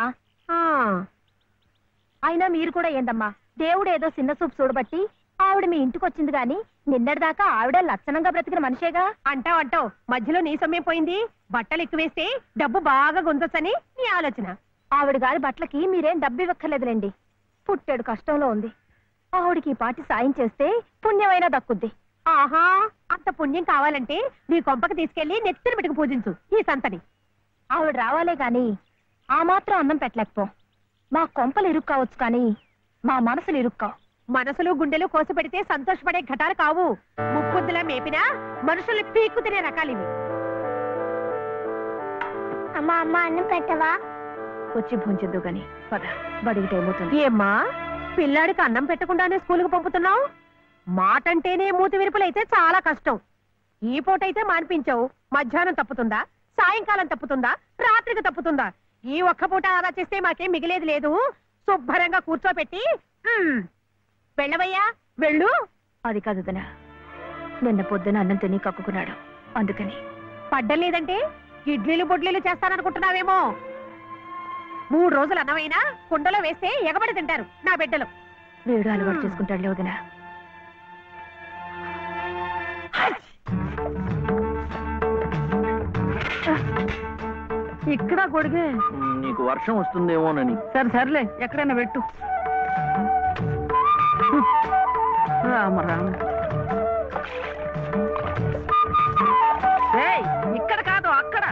అయినా మీరు కూడా ఏందమ్మా దేవుడు ఏదో చిన్న చూపు చూడబట్టి ఆవిడ మీ ఇంటికి వచ్చింది గాని నిన్నటిదాకా ఆవిడ లక్షణంగా బ్రతికిన మనిషేగా అంటావు అంటావు మధ్యలో నీ సమయం పోయింది బట్టలు ఎక్కువేస్తే డబ్బు బాగా గుంజొచ్చని నీ ఆలోచన ఆవిడ గారి బట్టలకి మీరేం డబ్బు ఇవ్వక్కర్లేదులేండి పుట్టాడు కష్టంలో ఉంది ఆవిడకి ఈ పాటి సాయం చేస్తే పుణ్యమైనా దక్కుద్ది ఆహా అంత పుణ్యం కావాలంటే నీ కొంపకి తీసుకెళ్లి నెత్తిన పెట్టుకు పూజించు ఈ సంతని ఆవిడ రావాలే గాని ఆ మాత్రం అన్నం పెట్టలేకపో మా కొంపలు ఇరుక్కు కావచ్చు కానీ మా మనసులు ఇరుక్కావు మనసులు గుండెలు కోసి పెడితే సంతోషపడే ఘటాలు కావు ముప్పుద్దులా మేపినా మనుషుల్ని పీక్కు తినే రకాలివి అమ్మా అమ్మ అన్నం పెట్టవా వచ్చి భుంచొద్దు గాని పద బడికి టైం అవుతుంది ఏమ్మా పిల్లాడికి అన్నం పెట్టకుండానే స్కూల్కి పంపుతున్నావు మాటంటేనే మూతి విరుపులైతే చాలా కష్టం ఈ పూటైతే మానిపించావు మధ్యాహ్నం తప్పుతుందా సాయంకాలం తప్పుతుందా రాత్రికి తప్పుతుందా ఈ ఒక్క పూట ఆదా చేస్తే మాకేం మిగిలేదు లేదు శుభ్రంగా కూర్చోపెట్టి ఉమ్, వెళ్ళవయ్యా వెళ్ళు అది కాదు వదినా. నిన్న పొద్దున అన్నం తిని కక్కుకున్నాడు అందుకని పడ్డలేదంటే ఇడ్లీలు బొడ్లీలు చేస్తాననుకుంటున్నావేమో మూడు రోజులు అన్నమైనా కుండలో వేస్తే ఎగబడి తింటారు నా బిడ్డలు వేడు అలవాటు చేసుకుంటాడులే వదిన ఇక్కడ గొడిగే నీకు వర్షం వస్తుందేమోనని సరే సర్లే ఎక్కడైనా పెట్టు రామ రామ ఏయ్, ఇక్కడ కాదు అక్కడ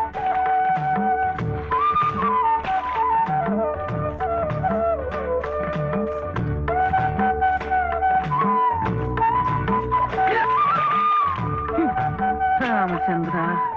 రామచంద్ర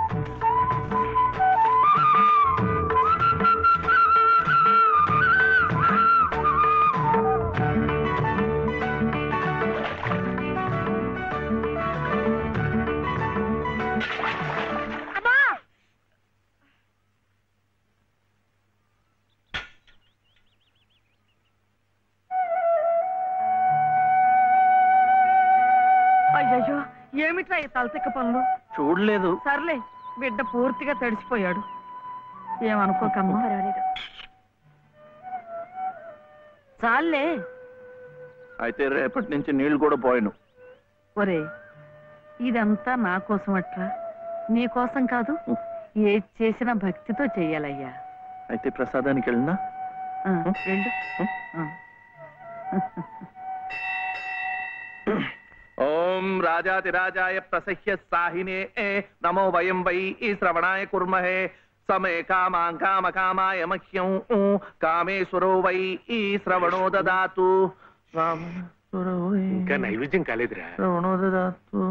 అయ్యయ్యో ఏమిట్రా ఈ తలతిక్క పనులు చూడలేదు సర్లే బిడ్డ పూర్తిగా తడిసిపోయాడు ఏమనుకోకమ్మా పర్వాలేదు చాలే అయితే రేపటి నుంచి నీళ్లు కూడా పోయాను ఒరే ఇదంతా నా కోసం అట్రా నీ కోసం కాదు ఏది చేసినా భక్తితో చెయ్యాలయ్యా అయితే ప్రసాదానికి వెళ్ళినా ఆ, వెళ్ళు ఆ. ఓం రాజాతిరాజాయ ప్రసహ్య సాహినే నమో వయం వై శ్రవణాయ కుర్మహే సమే కామాం కామ కామాయ మహ్యం కామేశ్వరో వై శ్రవణో దదాతు రామ ఇంకా నైవేద్యం కాలేదురా శ్రవణోదదాత్తు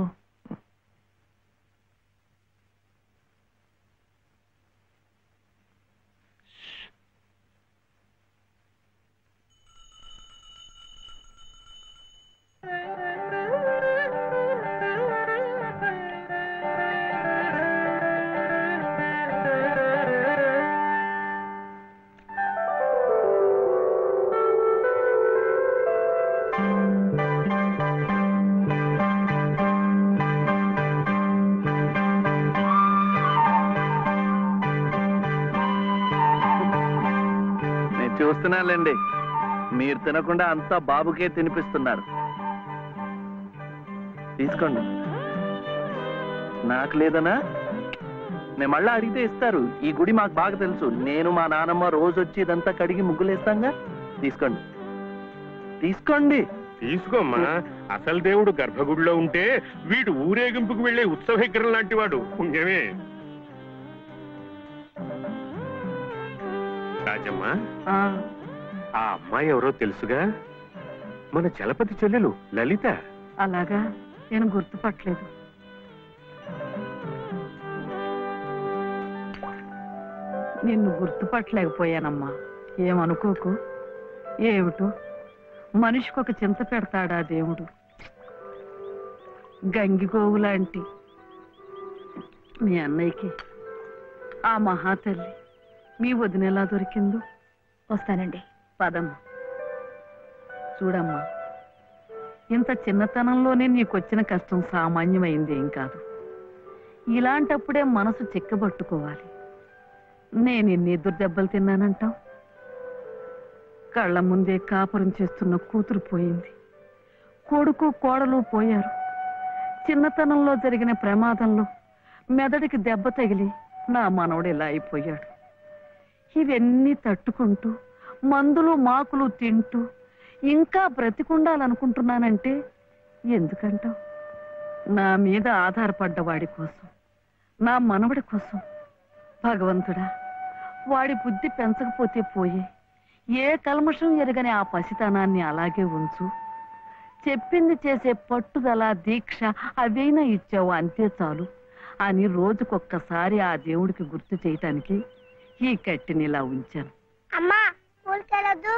నేను చూస్తున్నానులేండి మీరు తినకుండా అంతా బాబుకే తినిపిస్తున్నారు తీసుకోండి నాకు లేదనా నేను మళ్ళా అడిగితే ఇస్తారు ఈ గుడి మాకు బాగా తెలుసు నేను మా నానమ్మ రోజు వచ్చి ఇదంతా కడిగి ముగ్గులేస్తాంగా తీసుకోండి తీసుకోండి తీసుకోమ్మా అసలు దేవుడు గర్భగుడిలో ఉంటే వీడు ఊరేగింపుకు వెళ్లే ఉత్సవ విగ్రహం లాంటి వాడు పుణ్యమే రాజమ్మా ఆ అమ్మాయి ఎవరో తెలుసుగా మన చలపతి చెల్లెలు లలిత అలాగా నేను గుర్తుపట్టలేదు నిన్ను గుర్తుపట్టలేకపోయానమ్మా ఏమనుకోకు ఏమిటో మనిషికి ఒక చింత పెడతాడా దేవుడు గంగిగోవు లాంటి మీ అన్నయ్యకి ఆ మహాతల్లి మీ వదిన ఎలా దొరికిందో వస్తానండి పదమ్మా చూడమ్మా ఇంత చిన్నతనంలోనే నీకొచ్చిన కష్టం సామాన్యమైంది ఏం కాదు ఇలాంటప్పుడే మనసు చిక్కబట్టుకోవాలి నేను ఎన్ని ఎదురు దెబ్బలు తిన్నానంటావు కళ్ళ ముందే కాపురం చేస్తున్న కూతురు పోయింది కొడుకు కోడలు పోయారు చిన్నతనంలో జరిగిన ప్రమాదంలో మెదడికి దెబ్బ తగిలి నా మనవడు ఇలా అయిపోయాడు ఇవన్నీ తట్టుకుంటూ మందులు మాకులు తింటూ ఇంకా బ్రతికుండాలనుకుంటున్నానంటే ఎందుకంటావు నా మీద ఆధారపడ్డ వాడి కోసం నా మనవడి కోసం భగవంతుడా వాడి బుద్ధి పెంచకపోతే పోయే ఏ కల్మషం ఎరగని ఆ పసితనాన్ని అలాగే ఉంచు చెప్పింది చేసే పట్టుదల దీక్ష అవైనా ఇచ్చావు అంతే చాలు అని రోజుకొక్కసారి ఆ దేవుడికి గుర్తు చేయటానికి ఈ కట్టిని ఇలా ఉంచాను అమ్మా స్కూల్కెళ్ళొద్దు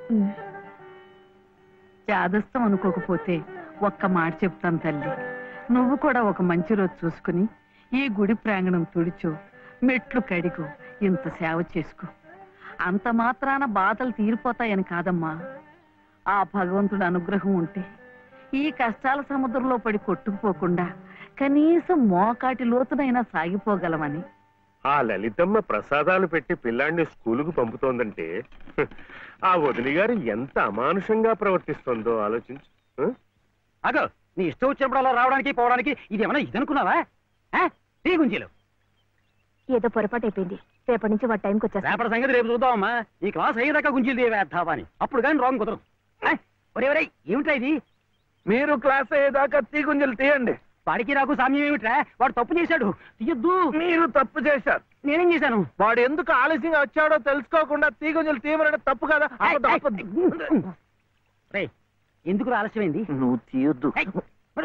చాదస్తం అనుకోకపోతే ఒక్క మాట చెప్తాను తల్లి నువ్వు కూడా ఒక మంచి రోజు చూసుకుని ఈ గుడి ప్రాంగణం తుడిచో మెట్లు కడిగో ఇంత సేవ చేసుకో అంత మాత్రాన బాధలు తీరిపోతాయని కాదమ్మా ఆ భగవంతుడి అనుగ్రహం ఉంటే ఈ కష్టాల సముద్రంలో పడి కొట్టుకుపోకుండా కనీసం మోకాటి లోతునైనా సాగిపోగలమని ఆ లలితమ్మ ప్రసాదాలు పెట్టి పిల్లాడిని స్కూలుకు పంపుతోందంటే హ్, ఆ వదిలి గారు ఎంత అమానుషంగా ప్రవర్తిస్తుందో ఆలోచించు హ? అగో నీ ఇష్టం వచ్చినప్పుడు అలా రావడానికి పోవడానికి ఇది ఏమన్నా ఇదనుకున్నావా ఆ? టీ గుంజీలు ఏదో పొరపాటు అయిపోయింది రేపటి నుంచి వాడి టైంకి వచ్చేస్తా రేపటి సంగతి రేపు చూద్దామమ్మా ఈ క్లాస్ అయ్యేదాకా గుంజీలు వేద్దావా అని అప్పుడు కానీ రాంగ్ కుదరదు ఆ? ఒరే ఒరే ఏమిట్రా ఇది మీరు క్లాస్ అయ్యేదాకా తీగుంజలు తీయండి వాడికి నాకు సామ్యం ఏమిట్రా వాడు తప్పు చేశాడు తీయొద్దు మీరు తప్పు చేశారు నేనేం చేశాను వాడు ఎందుకు ఆలస్యంగా వచ్చాడో తెలుసుకోకుండా తీగుంజలు తీయమనడం తప్పు కదా ఆపద్దు, ఆపద్దు. రే ఎందుకు ఆలస్యమైంది నువ్వు తీయొద్దు ఏయ్, మరి,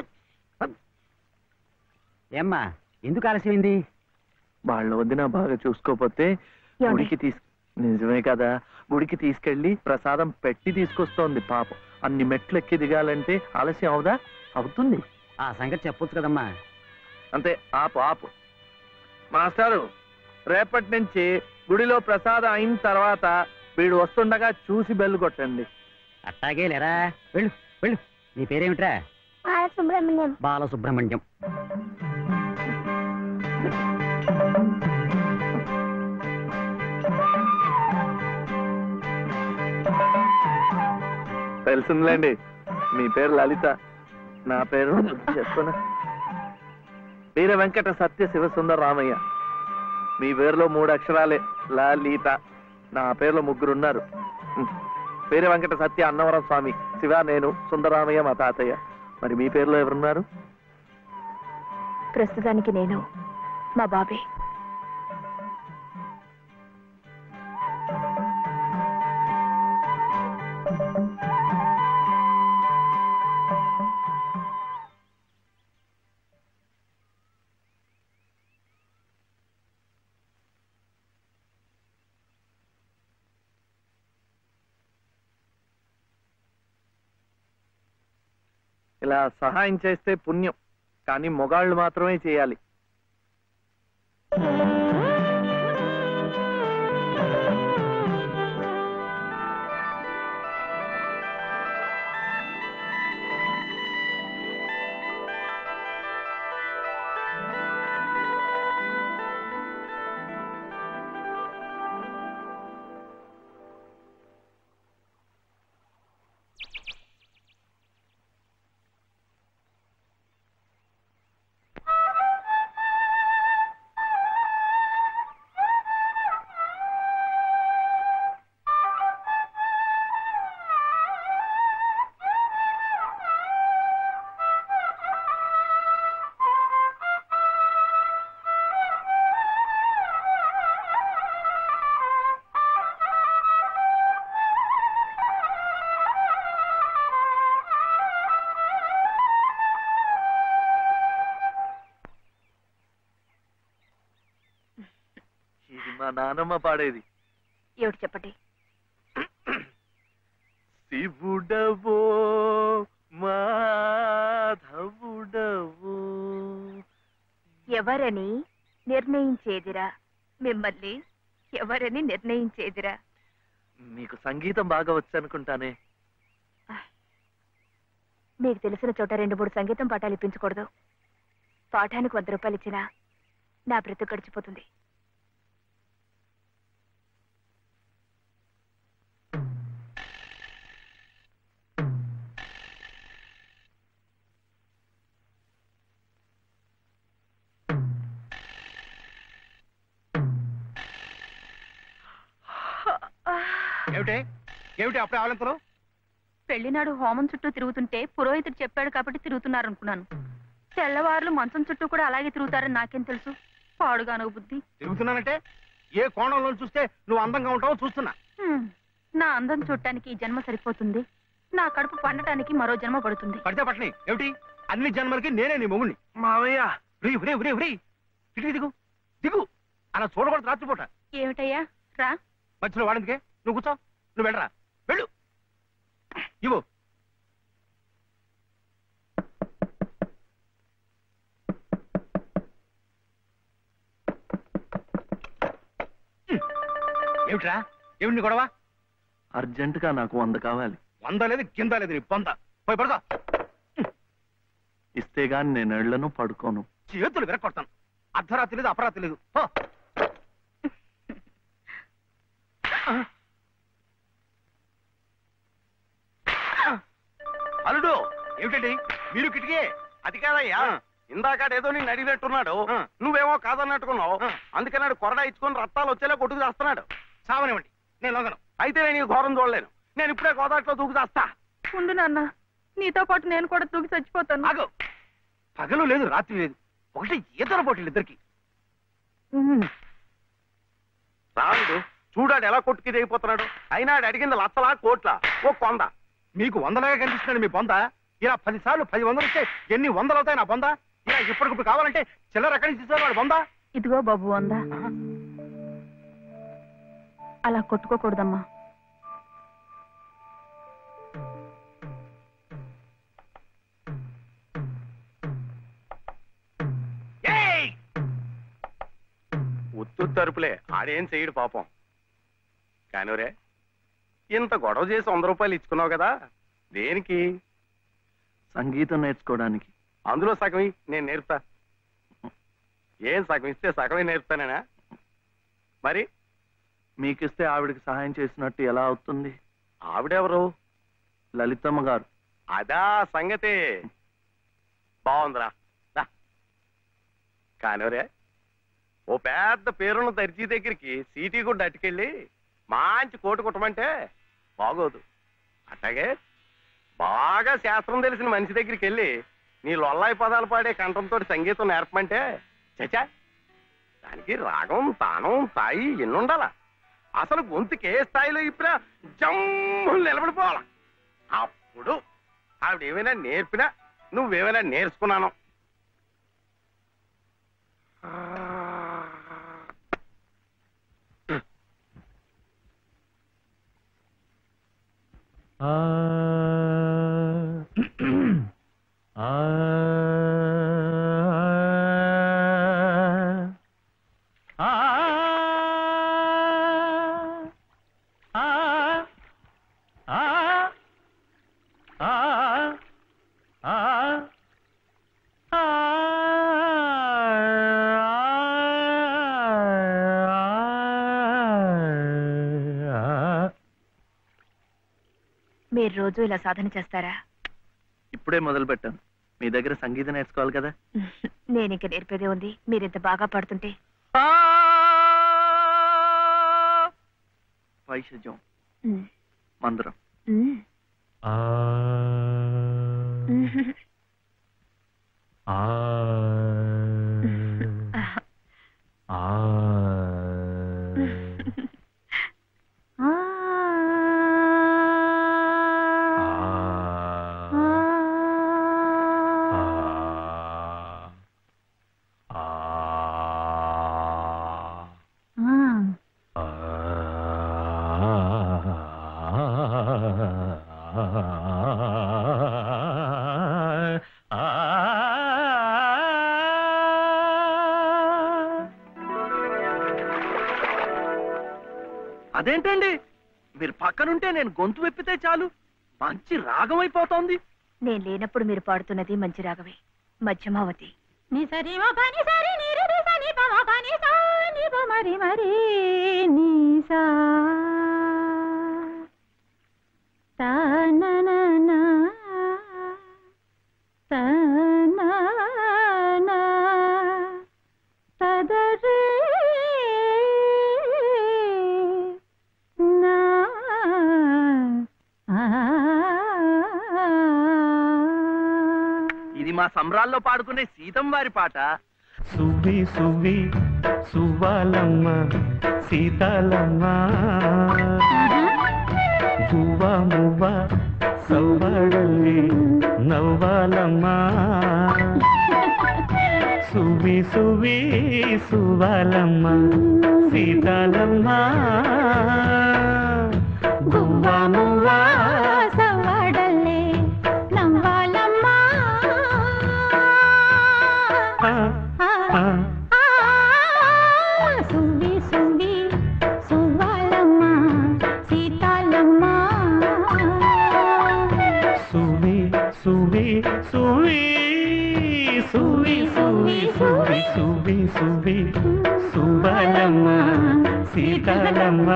ఏమ్మా ఎందుకు ఆలస్యమైంది వాళ్ళ వదిన బాగా చూసుకోపోతే ఏమండి? గుడికి తీసు నిజమే కదా గుడికి తీసుకెళ్లి ప్రసాదం పెట్టి తీసుకొస్తోంది పాపం అన్ని మెట్లు ఎక్కి దిగాలంటే ఆలస్యం అవుదా అవుతుంది ఆ సంగతి చెప్పొచ్చు కదమ్మా అంతే ఆపు ఆపు మాస్టారు రేపటి నుంచి గుడిలో ప్రసాదం అయిన తర్వాత వీడు వస్తుండగా చూసి బెల్లు కొట్టండి అట్టాగే లేరా వెళ్ళు వెళ్ళు నీ పేరేమిట్రా సుబ్రహ్మణ్యం బాలసుబ్రహ్మణ్యం తెలిసిందిలేండి మీ పేరు లలిత నా పేరు చెప్పనా వీర వెంకట సత్య శివసుందర రామయ్య మీ పేరులో మూడు అక్షరాలే లలిత నా పేరులో ముగ్గురు ఉన్నారు హ్మ్. వీర వెంకట సత్య అన్నవరం స్వామి శివ నేను సుందరామయ్య మా తాతయ్య మరి మీ పేరులో ఎవరున్నారు ప్రస్తుతానికి నేను మా బాబే ఇలా సహాయం చేస్తే పుణ్యం కానీ మొగాళ్ళు మాత్రమే చేయాలి ఇది మా నానమ్మ పాడేది ఏమిటి చెప్పండి శివుడవో మాధవుడవో ఎవరని నిర్ణయించేదిరా మిమ్మల్ని ఎవరని నిర్ణయించేదిరా మీకు సంగీతం బాగా వచ్చనుకుంటానే మీకు తెలిసిన చోట రెండు మూడు సంగీతం పాఠాలు ఇప్పించకూడదు పాఠానికి వంద రూపాయలు ఇచ్చినా నా బ్రతుకు గడిచిపోతుంది ఏమిటి ఏమిటి అప్పుడే ఆవలింతలు పెళ్లినాడు హోమం చుట్టూ తిరుగుతుంటే పురోహితుడు చెప్పాడు కాబట్టి తిరుగుతున్నారు అనుకున్నాను తెల్లవారులు మంచం చుట్టూ కూడా అలాగే తిరుగుతారని నాకేం తెలుసు పాడుగాను బుద్ధి తిరుగుతున్నానంటే ఏ కోణంలో చూస్తే నువ్వు అందంగా ఉంటావో చూస్తున్నా హ్మ్. నా అందం చూడటానికి ఈ జన్మ సరిపోతుంది నా కడుపు పండటానికి మరో జన్మ పడుతుంది పడితే పట్టని ఏమిటి అన్ని జన్మలకి నేనే నీ మొగుణ్ణి మావయ్య రే రే రే రే ఇటు దిగు దిగు అలా చూడకూడదు రాత్రిపూట ఏమిటయ్యా రా మధ్యలో వాడిందికే నువ్వు కూర్చో నువ్వు వెళ్ళరా వెళ్ళు ఇవ్వు ఏమిట్రా ఏమిటి నీ గొడవ అర్జెంట్ గా నాకు వంద కావాలి వంద లేదు కింద లేదు నీ పొంద పోయి పడుకో ఇస్తే గాని నేను ఎళ్లను పడుకోను చేతులు విరక్కొడతాను అర్ధరాత్రి లేదు అపరాత్రి లేదు పో. అల్లుడు ఏమిటండి మీరు కిటికీ అది కాదయ్యా ఇందాక ఏదో నేను అడిగినట్టున్నాడు ఆ. నువ్వేమో కాదన్నట్టుకున్నావు ఆ. అందుకన్నాడు కొరడా ఇచ్చుకొని రక్తాలు వచ్చేలా కొట్టుకు చేస్తున్నాడు సావనివ్వండి నేను లొంగను అయితే నేను ఈ ఘోరం చూడలేను నేను ఇప్పుడే గోదాట్లో దూకు చేస్తా ఉండు నాన్న నీతో పాటు నేను కూడా తూగి చచ్చిపోతాను ఆగు పగలు లేదు రాత్రి లేదు ఒకటి ఈతల పోటీలు ఇద్దరికి రాముడు చూడాడు ఎలా కొట్టుకి దిగిపోతున్నాడు అయినా ఆడు అడిగింది లచ్చలా కోట్ల ఓ కొంద మీకు వందలాగా కనిపిస్తున్నాడు మీ బొంద ఇలా పది సార్లు పది వందలు ఇస్తే ఎన్ని వందలు అవుతాయి నా బొంద ఇలా ఇప్పటికిప్పుడు కావాలంటే చిల్లర ఎక్కడి నుంచి ఇస్తారు వాడు బొంద ఇదిగో బాబు అందా అలా కొట్టుకోకూడదమ్మా ఏయ్! ఉత్తు తరుపులే ఆడేం చెయ్యడు పాపం కానివరే ఇంత గొడవ చేసి వంద రూపాయలు ఇచ్చుకున్నావు కదా దేనికి సంగీతం నేర్చుకోవడానికి అందులో సగం ఇయ్యి, నేను నేర్పుతా ఏం సగం ఇస్తే సగమే నేర్పుతానేనా మరి మీకిస్తే ఆవిడకి సహాయం చేసినట్టు ఎలా అవుతుంది ఆవిడెవరు లలితమ్మ గారు అదా సంగతి బాగుందిరా దా. కానివరే ఓ పెద్ద పేరున్న దర్జీ దగ్గరికి సీటీ కూడా అట్టుకెళ్ళి మంచి కోటు కుట్టమంటే బాగోదు అట్లాగే బాగా శాస్త్రం తెలిసిన మనిషి దగ్గరికి వెళ్ళి నీ లొల్లాయి పదాలు పాడే కంఠంతో సంగీతం నేర్పమంటే చచా దానికి రాగం తానం తాయి ఎన్నుండాలా అసలు గొంతుకి ఏ స్థాయిలో ఇప్పుడా జమ్ము నిలబడిపోవాలా అప్పుడు ఆవిడ ఏమైనా నేర్పినా నువ్వేమైనా నేర్చుకున్నాను మీరు రోజు ఇలా సాధన చేస్తారా ఇప్పుడే మొదలు పెట్టాను మీ దగ్గర సంగీతం నేర్చుకోవాలి కదా నేను ఇంక నేర్పేదే ఉంది మీరు ఇంత బాగా పడుతుంటే వైషజ్యం ఉమ్, మందరం ఉమ్. అదేంటండి మీరు పక్కనుంటే నేను గొంతు వెప్పితే చాలు మంచి రాగం అయిపోతోంది నేను లేనప్పుడు మీరు పాడుతున్నది మంచి రాగవే మధ్యమావతి నీ సరి మా పని సరి నీ రి రి సని ప మా పని సా ని ప మరి మరి నీ సా తా నా నా నా తా నా నా తద రే నా ఆ ఇది మా సంబరాల్లో పాడుకునే సీతం వారి పాట సువ్వి సువ్వి సువ్వాలమ్మ సీతాలమ్మ గువ్వ మువ్వ సవ్వడల్లి నవ్వాలమ్మ సువ్వి సువ్వి సువ్వాలమ్మ సీతాలమ్మ గువ్వ మువ్వ సవ్వడల్లే నవ్వాలమ్మా ఆ, ఆ. సువ్వి సువ్వి సువ్వాలమ్మ సీతాలమ్మ సువి సువి సువి సువి సువి సువి సువి సువి సుబలమ్మ సీతాలమ్మ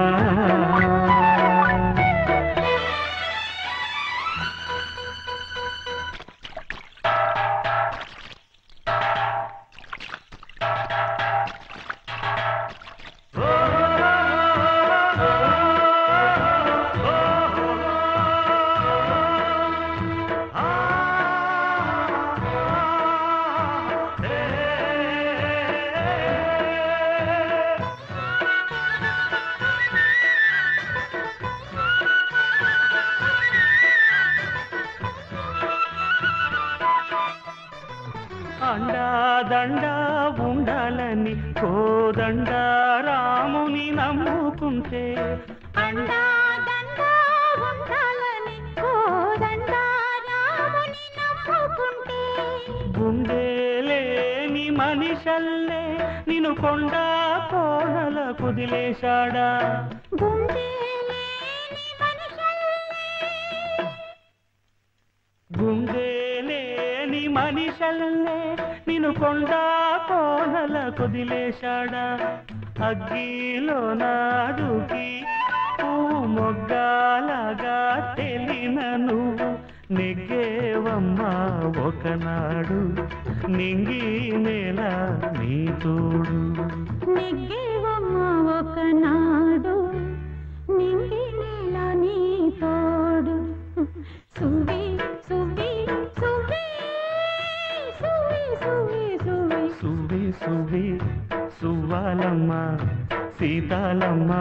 అండా దండా ఉండాలని కోదండ రాముని నమ్ముకుంటే అండా దండా ఉండాలని కోదండ రాముని నమ్ముకుంటే గుండె లేని మనిషల్లే నిన్ను కొండ కోనల కుదిలేశాడా గుండె లేని మనుషుల్ని గుండె లేని మనిషల్లే నిన్ను కొండ కోనల కుదిలేశాడా అగ్గిలో నాడుకి పూ మొగ్గాలగా తెలిన నువ్వు నెగ్గేవమ్మా ఒకనాడు నింగి నేల నీ తోడు నెగ్గేవమ్మ ఒకనాడు నింగి నేల నీ తోడు సువి సువి సువి సువి సువి సువి సువి సువి సువ్వాలమ్మ సీతాలమ్మ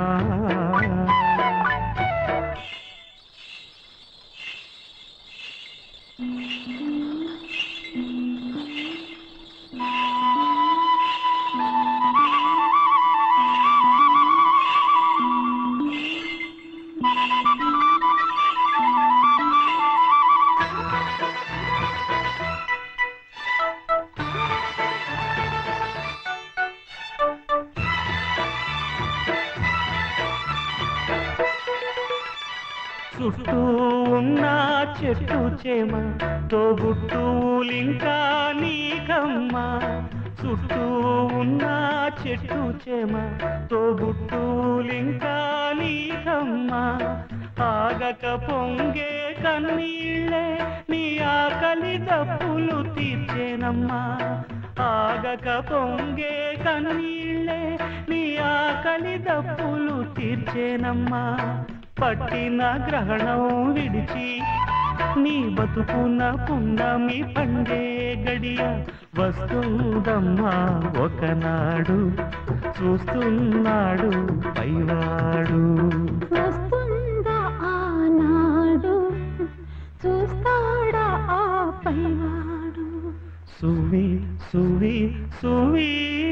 చుట్టూ ఉన్న చెట్టు చేమ తోబుట్టులింకా నీకమ్మ చుట్టూ ఉన్న చెట్టు చేమ తోబుట్టులింకా నీకమ్మ ఆగక పొంగే కన్నీళ్ళే నీ ఆకలి దప్పులు తీర్చేనమ్మా ఆగక పొంగే కన్నీళ్ళే నీ ఆకలి దప్పులు తీర్చేనమ్మా పట్టిన గ్రహణం విడిచి నీ బతుకున పున్నమి పండే గడియ వస్తుందమ్మా ఒకనాడు చూస్తున్నాడు పైవాడు వస్తుందా ఆనాడు చూస్తాడా ఆ పైవాడు సువి సువి సువి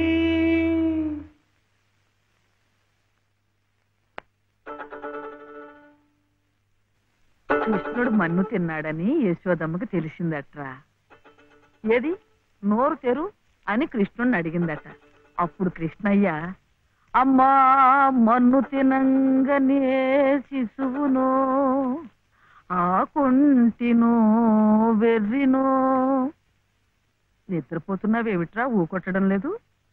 కృష్ణుడు మన్ను తిన్నాడని యశోదమ్మకి తెలిసిందట్రా ఏది నోరు తెరు అని కృష్ణుడిని అడిగిందట అప్పుడు కృష్ణయ్య అమ్మా మన్ను తినంగనే శిశువునో ఆకుంటినో వెర్రినో నిద్రపోతున్నావేమిట్రా ఊకొట్టడం లేదు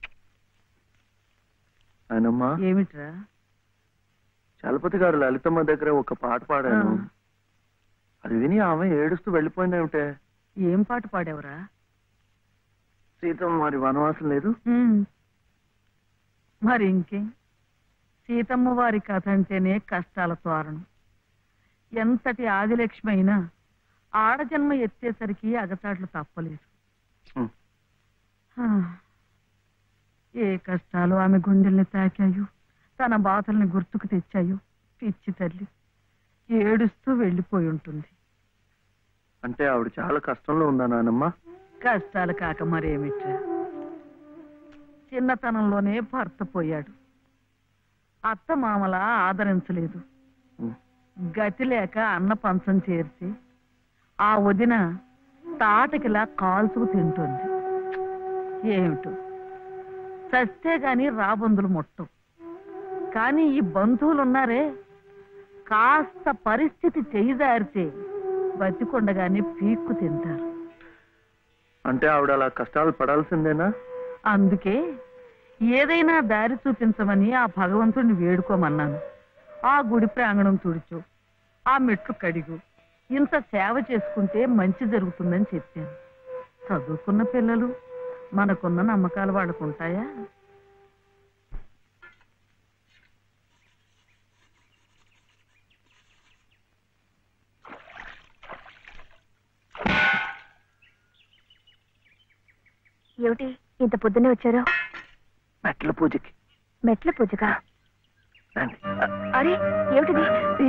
ఆయనమ్మా ఏమిట్రా చలపతి గారు లలితమ్మ దగ్గర ఒక పాట పాడాను ఆ. అది విని ఆమె ఏడుస్తూ వెళ్ళిపోయిందేమిటే ఏం పాట పాడావురా సీతమ్మ మరి వనవాసం లేదు ఉమ్. మరి ఇంకేం సీతమ్మ వారి కథ అంటేనే కష్టాల తోరణం ఎంతటి ఆదిలక్ష్మి అయినా ఆడజన్మ ఎత్తేసరికి అగచాట్లు తప్పలేదు ఉమ్. హా. ఏ కష్టాలు ఆమె గుండెల్ని తాకాయో తన బాధల్ని గుర్తుకు తెచ్చాయో పిచ్చి తల్లి ఏడుస్తూ వెళ్ళిపోయి ఉంటుంది అంటే ఆవిడ చాలా కష్టంలో ఉందా నానమ్మ కష్టాలు కాక మరేమిట్రా చిన్నతనంలోనే భర్త పోయాడు అత్త మామల ఆదరించలేదు ఉమ్. గతి లేక అన్న పంచం చేర్చి ఆ వదిన తాటకిలా కాల్చుకు తింటుంది ఏమిటో చస్తే గాని రాబందులు ముట్టం కానీ ఈ బంధువులున్నారే కాస్త పరిస్థితి చేయిదారితే బతికొండగానే పీక్కు తింటారు అంటే ఆవిడ అలా కష్టాలు పడాల్సిందేనా అందుకే ఏదైనా దారి చూపించమని ఆ భగవంతుడిని వేడుకోమన్నాను ఆ గుడి ప్రాంగణం తుడుచు ఆ మెట్లు కడిగు ఇంత సేవ చేసుకుంటే మంచి జరుగుతుందని చెప్పాను చదువుకున్న పిల్లలు మనకున్న నమ్మకాలు వాళ్ళకు ఉంటాయా ఏమిటి ఇంత పొద్దున్నే వచ్చారు మెట్ల పూజకి మెట్ల పూజగా రండి. అరే ఏమిటిది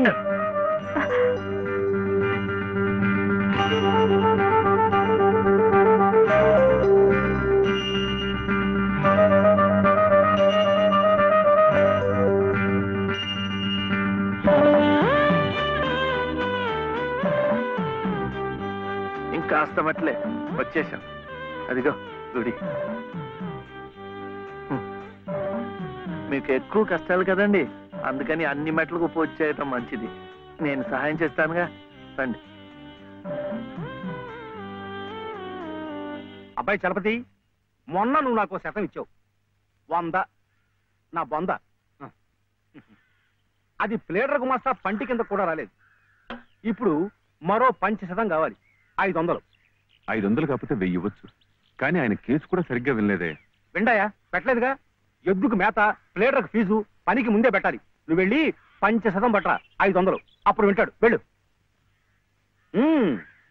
ఇంకాస్త మెట్లే వచ్చేసాం అదిగో గుడి హ్మ్. మీకు ఎక్కువ కష్టాలు కదండి అందుకని అన్ని మెట్లకు పూజ చేయటం మంచిది నేను సహాయం చేస్తానుగా రండి అబ్బాయి చలపతి మొన్న నువ్వు నాకు ఓ శతం ఇచ్చావు వంద నా బొంద అది ప్లేడర్ గుమాస్తా పంటి కింద కూడా రాలేదు ఇప్పుడు మరో పంచ శతం కావాలి ఐదు వందలు ఐదు వందలు కాకపోతే వెయ్యి ఇవ్వచ్చు కానీ ఆయన కేసు కూడా సరిగ్గా వినలేదే విండాయా పెట్టలేదుగా ఎద్దుకు మేత ప్లేడర్కు ఫీజు పనికి ముందే పెట్టాలి నువ్వు వెళ్ళి పంచ శతం పట్టరా ఐదు వందలు అప్పుడు వింటాడు వెళ్ళు ఉమ్.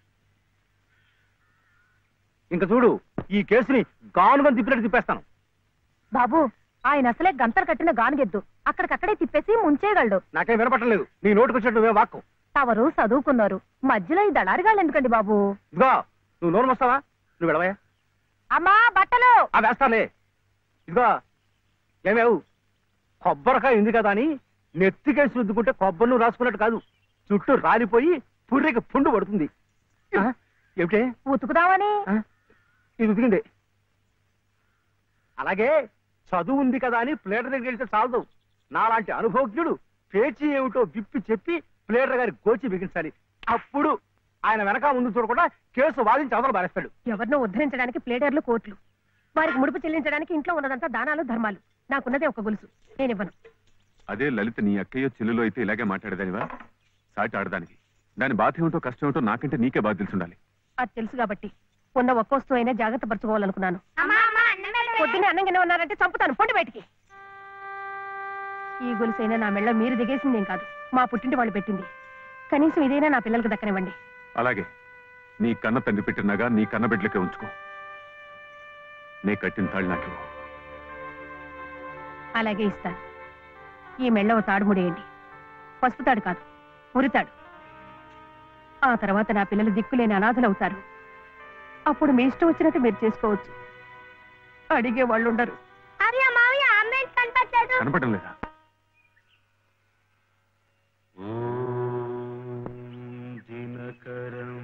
ఇంకా చూడు ఈ కేసుని గానుగా తిప్పినట్టు తిప్పేస్తాను బాబు ఆయన అసలే గంతలు కట్టిన గానుగెద్దు అక్కడికక్కడే తిప్పేసి ముంచేయగలడు నాకేం వినపట్టలేదు నీ నోటుకు వచ్చినట్టు నువ్వే వాక్కు తవరు చదువుకున్నారు మధ్యలో ఈ దళారిగాళ్ళు ఎందుకండి బాబు ఇదిగో నువ్వు నోరు వస్తావా నువ్వు వెళ్ళవయ్యా అమ్మా బట్టలు ఆ వేస్తాలే ఇదిగో ఏమేవు కొబ్బరికాయ ఉంది కదా అని నెత్తికేసి రుద్దుకుంటే కొబ్బరి నువ్వు రాసుకున్నట్టు కాదు చుట్టూ రాలిపోయి పుర్రెకి పుండు పడుతుంది ఆ? ఏమిటే ఉతుకుదామని ఆ? ఇది ఉతికింది అలాగే చదువు ఉంది కదా అని ప్లేటర్ దగ్గరికి వెళ్తే చాలదు నాలాంటి అనుభవజ్ఞుడు పేచీ ఏమిటో విప్పి చెప్పి ప్లేటర్ గారి గోచి బిగించాలి అప్పుడు ఆయన వెనక ముందు చూడకుండా కేసు వాదించి అవతల బారేస్తాడు ఎవరినో ఉద్ధరించడానికి ప్లేడర్లు కోట్లు వారికి ముడుపు చెల్లించడానికి ఇంట్లో ఉన్నదంతా దానాలు ధర్మాలు నాకున్నదే ఒక గొలుసు నేనివ్వను అదే లలిత నీ అక్కయ్యో చెల్లెలో అయితే ఇలాగే మాట్లాడేదానివా సాటి ఆడదానికి దాని బాధ ఏమిటో కష్టం ఏమిటో నాకంటే నీకే బాధ తెలిసి ఉండాలి అది తెలుసు కాబట్టి ఉన్న ఒక్క వస్తువు అయినా జాగ్రత్త పరచుకోవాలనుకున్నాను పొద్దున్నే అన్నంగానే ఉన్నారంటే చంపుతాను పొండి బయటికి ఈ గొలుసైనా నా మెళ్ళ మీరు దిగేసిందేం కాదు మా పుట్టింటి వాళ్ళు పెట్టింది కనీసం ఇదైనా నా పిల్లలకు దక్కనివ్వండి అలాగే నీ కన్న తండ్రి పెట్టినగా నీ కన్న బిడ్డలకే ఉంచుకో నీ కట్టిన తాళ్ళు నాకు ఇవ్వు. అలాగే ఇస్తాను ఈ మెళ్ళ ఓ తాడు ముడేయండి పసుపు తాడు కాదు ఉరితాడు ఆ తర్వాత నా పిల్లలు దిక్కులేని అనాథలు అవుతారు అప్పుడు మీ ఇష్టం వచ్చినట్టు మీరు చేసుకోవచ్చు అడిగే వాళ్ళు ఉండరు కనపడడం లేదా దినకరం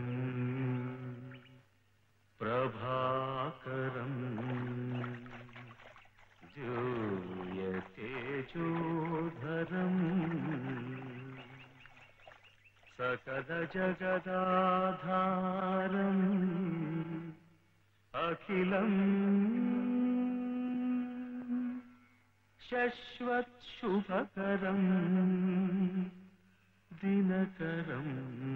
ప్రభాకరం జూయతేజోధరం సకల జగదాధారం అఖిలం శశ్వత్ శుభకరం దినకరం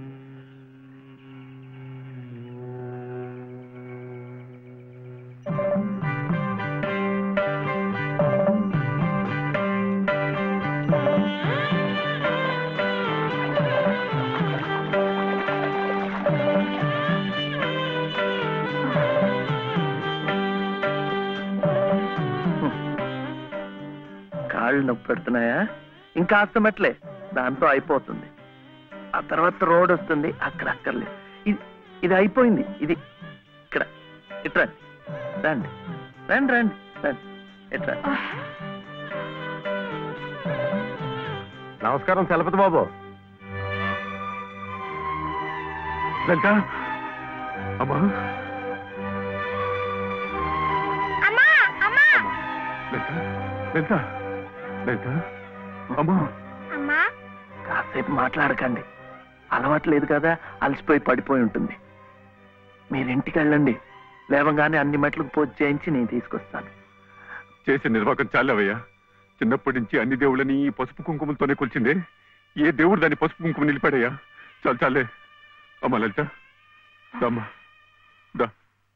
కాళ్ళు నొప్పి పెడుతున్నాయా ఇంకా మెట్లే దాంతో అయిపోతుంది ఆ తర్వాత రోడ్ వస్తుంది అక్కడ అక్కర్లేదు ఇది ఇది అయిపోయింది ఇది ఇక్కడ ఇట్రా రండి రండి రండి రండి ఇట్రా నమస్కారం చలపతి బాబు లలిత అమ్మా లలిత లలిత లలిత అమ్మా కాసేపు మాట్లాడకండి అలవాట్లేదు కదా అలసిపోయి పడిపోయి ఉంటుంది మీరు ఇంటికి వెళ్ళండి లేవగానే అన్ని మెట్లకు పూజ చేయించి నేను తీసుకొస్తాను చేసే నిర్వాహకం చాలేవయ్యా చిన్నప్పటి నుంచి అన్ని దేవుళ్ళని ఈ పసుపు కుంకుమలతోనే కొలిచిందే ఏ దేవుడు దాని పసుపు కుంకుమ నిలిపాడయ్యా చాలు చాలే అమ్మా లలిత దా అమ్మా దా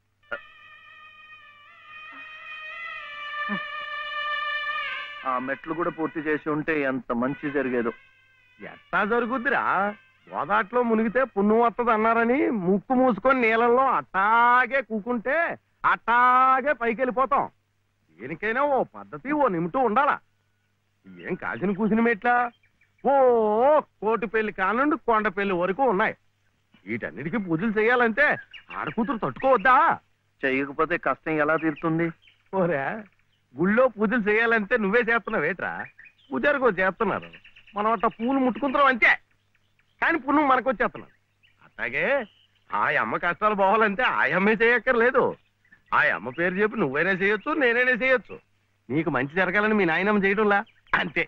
ఆ మెట్లు కూడా పూర్తి చేసి ఉంటే ఎంత మంచి జరిగేదో ఎట్టా జరుగుద్దిరా గోదాట్లో మునిగితే పుణ్యం వస్తుంది అన్నారని ముక్కు మూసుకొని నీళ్ళల్లో అట్టాగే కూకుంటే అట్టాగే పైకి వెళ్ళిపోతాం దేనికైనా ఓ పద్ధతి ఓ నిమిటం ఉండాలా ఏం కాసిన కూసిన మెట్లా ఓ కోటి పెళ్లి కానుండి కొండ పెళ్లి వరకు ఉన్నాయి వీటన్నిటికీ పూజలు చేయాలంటే ఆడకూతురు తట్టుకోవద్దా చేయకపోతే కష్టం ఎలా తీరుతుంది ఓరే గుళ్ళో పూజలు చేయాలంటే నువ్వే చేస్తున్నావేట్రా పూజారికో చేస్తున్నారు మనం అట్ట పూలు ముట్టుకుంటున్నాం అంతే కానీ పుణ్యం మనకు వచ్చేస్తున్నారు అట్లాగే ఆ అమ్మ కష్టాలు పోవాలంటే ఆ అమ్మే చేయక్కర్లేదు ఆ అమ్మ పేరు చెప్పి నువ్వైనా చేయొచ్చు నేనైనా చేయొచ్చు నీకు మంచి జరగాలని మీ నాయనమ్మ చేయడంలా అంతే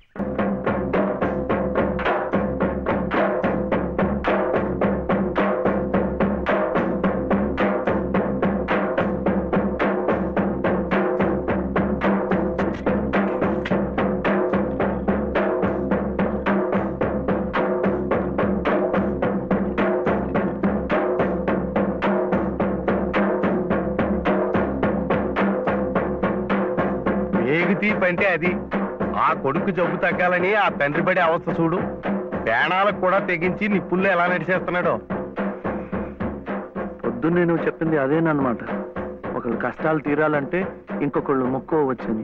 ఏగి తీపి అంటే అది ఆ కొడుకు జబ్బు తగ్గాలని ఆ తండ్రి పడే అవస్థ చూడు ప్రాణాలకు కూడా తెగించి నిప్పుల్లో ఎలా నడిచేస్తున్నాడో పొద్దున్నే నువ్వు చెప్పింది అదేనమాట ఒకళ్ళు కష్టాలు తీరాలంటే ఇంకొకళ్ళు మొక్కోవచ్చని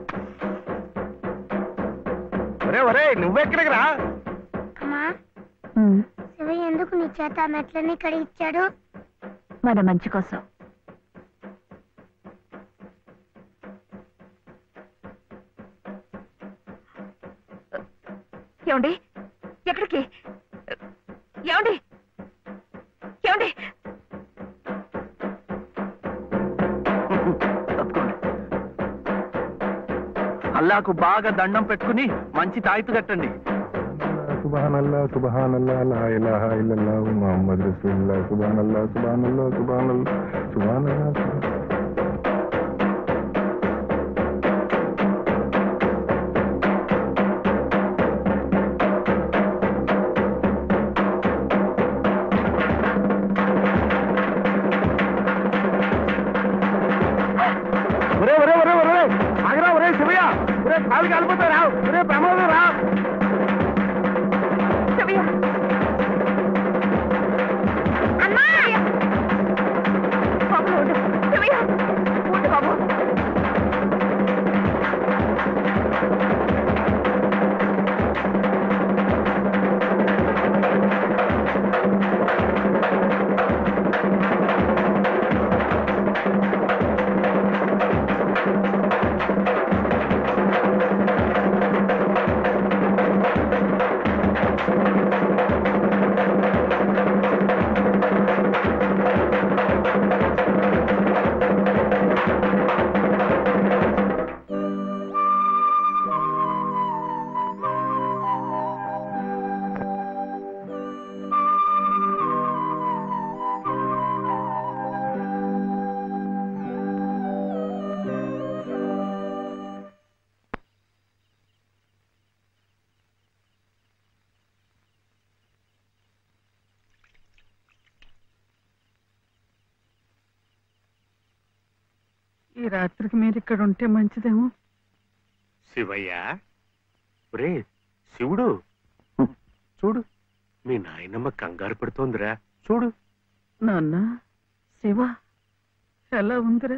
ఒరే ఒరే నువ్వెక్కడికి రా అమ్మా శివయ్య ఎందుకు నీ చేత ఆ మెట్లని ఇక్కడ ఇచ్చాడు మన మంచి కోసం ఏమండి ఎక్కడికి ఏమండి ఏమండి తప్పుకోండి అల్లాకు బాగా దండం పెట్టుకుని మంచి తాయితు కట్టండి సుబానల్లా సుబానల్లా లా ఇలాహా ఇల్లల్లాహు ముహమ్మద్ రసూలుల్లాh సుబానల్లా సుబానల్లా సుబానల్లా సుబానల్లా ఆగరా ఒరే శివయ్య ఒరే కాలు కాలిపోతా రా ఒరే ప్రమాదం రా ఈ రాత్రికి మీరు ఇక్కడ ఉంటే మంచిదేమో శివయ్య ఒరే శివుడు చూడు మీ నాయనమ్మ కంగారు పడుతోందిరా చూడు నాన్న శివ ఎలా ఉందిరా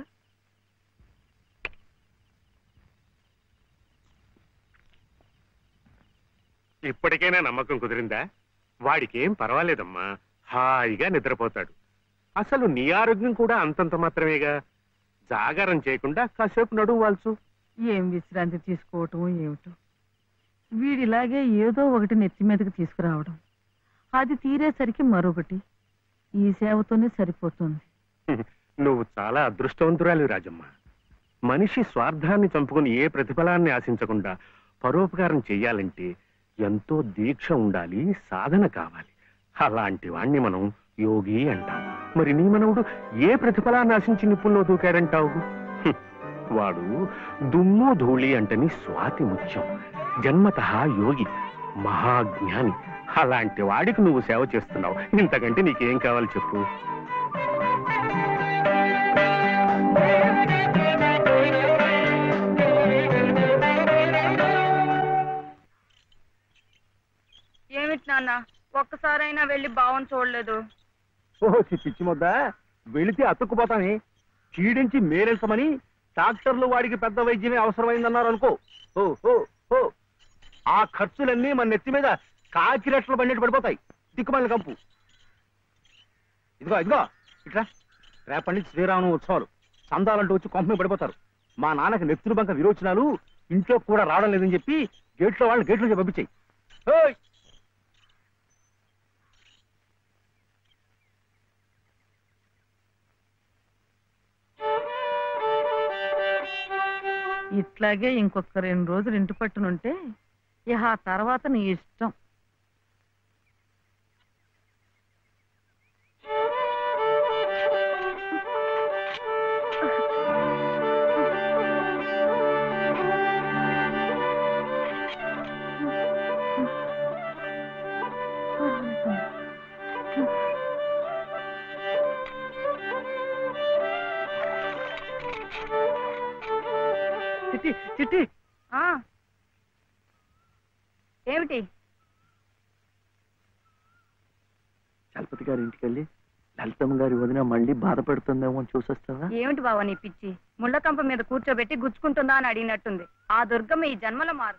ఇప్పటికైనా నమ్మకం కుదిరిందా వాడికి ఏం పర్వాలేదమ్మా హాయిగా నిద్రపోతాడు అసలు నీ ఆరోగ్యం కూడా అంతంత మాత్రమేగా జాగారం చేయకుండా కాసేపు నడువు వాల్చు ఏం విశ్రాంతి తీసుకోవటం ఏమిటో వీడిలాగే ఏదో ఒకటి నెత్తి మీదకి తీసుకురావడం అది తీరేసరికి మరొకటి ఈ సేవతోనే సరిపోతుంది నువ్వు చాలా అదృష్టవంతురాలి రాజమ్మ మనిషి స్వార్థాన్ని చంపుకుని ఏ ప్రతిఫలాన్ని ఆశించకుండా పరోపకారం చెయ్యాలంటే ఎంతో దీక్ష ఉండాలి సాధన కావాలి అలాంటి వాణ్ణి మనం యోగి అంటాం మరి నీ మనవుడు ఏ ప్రతిఫలాన్ని ఆశించి నిప్పుల్లో దూకాడంటావు హ్మ్. వాడు దుమ్ము ధూళి అంటని స్వాతి ముత్యం జన్మత యోగి మహాజ్ఞాని అలాంటి వాడికి నువ్వు సేవ చేస్తున్నావు ఇంతకంటే నీకేం కావాలి చెప్పు ఏమిటి నాన్న ఒక్కసారైనా వెళ్ళి బావని చూడలేదు ఓహో చి పిచ్చి ముద్ద వెళితే అతుక్కుపోతాని చీడించి మేరెళ్తామని డాక్టర్లు వాడికి పెద్ద వైద్యమే అవసరమైందన్నారు అనుకో ఓ ఓ ఓ ఆ ఖర్చులన్నీ మన నెత్తి మీద కాకి రెట్లు బండి పడిపోతాయి దిక్కుమాలిన కంపు ఇదిగో ఇదిగో ఇట్రా రేపటి నుంచి శ్రీరామనవమి ఉత్సవాలు చందాలంటూ వచ్చి కొంపమే పడిపోతారు మా నాన్నకి నెత్తురు బంక విరోచనాలు ఇంట్లో కూడా రావడం లేదని చెప్పి గేట్లో వాళ్ళని గేట్లో నుంచి పంపించాయి ఓయ్ ఇట్లాగే ఇంకొక రెండు రోజులు ఇంటి పట్టునుంటే ఇక ఆ తర్వాత నీ ఇష్టం చిట్టి చిట్టి ఆ ఏమిటి చలపతి గారి ఇంటికి వెళ్ళి లలితమ్మ గారి వదిన మళ్ళీ బాధపడుతుందేమో అని చూసొస్తావా ఏమిటి బావ నీ పిచ్చి ముళ్ళకంప మీద కూర్చోబెట్టి గుచ్చుకుంటుందా అని అడిగినట్టుంది ఆ దుర్గమ్మ ఈ జన్మలో మారు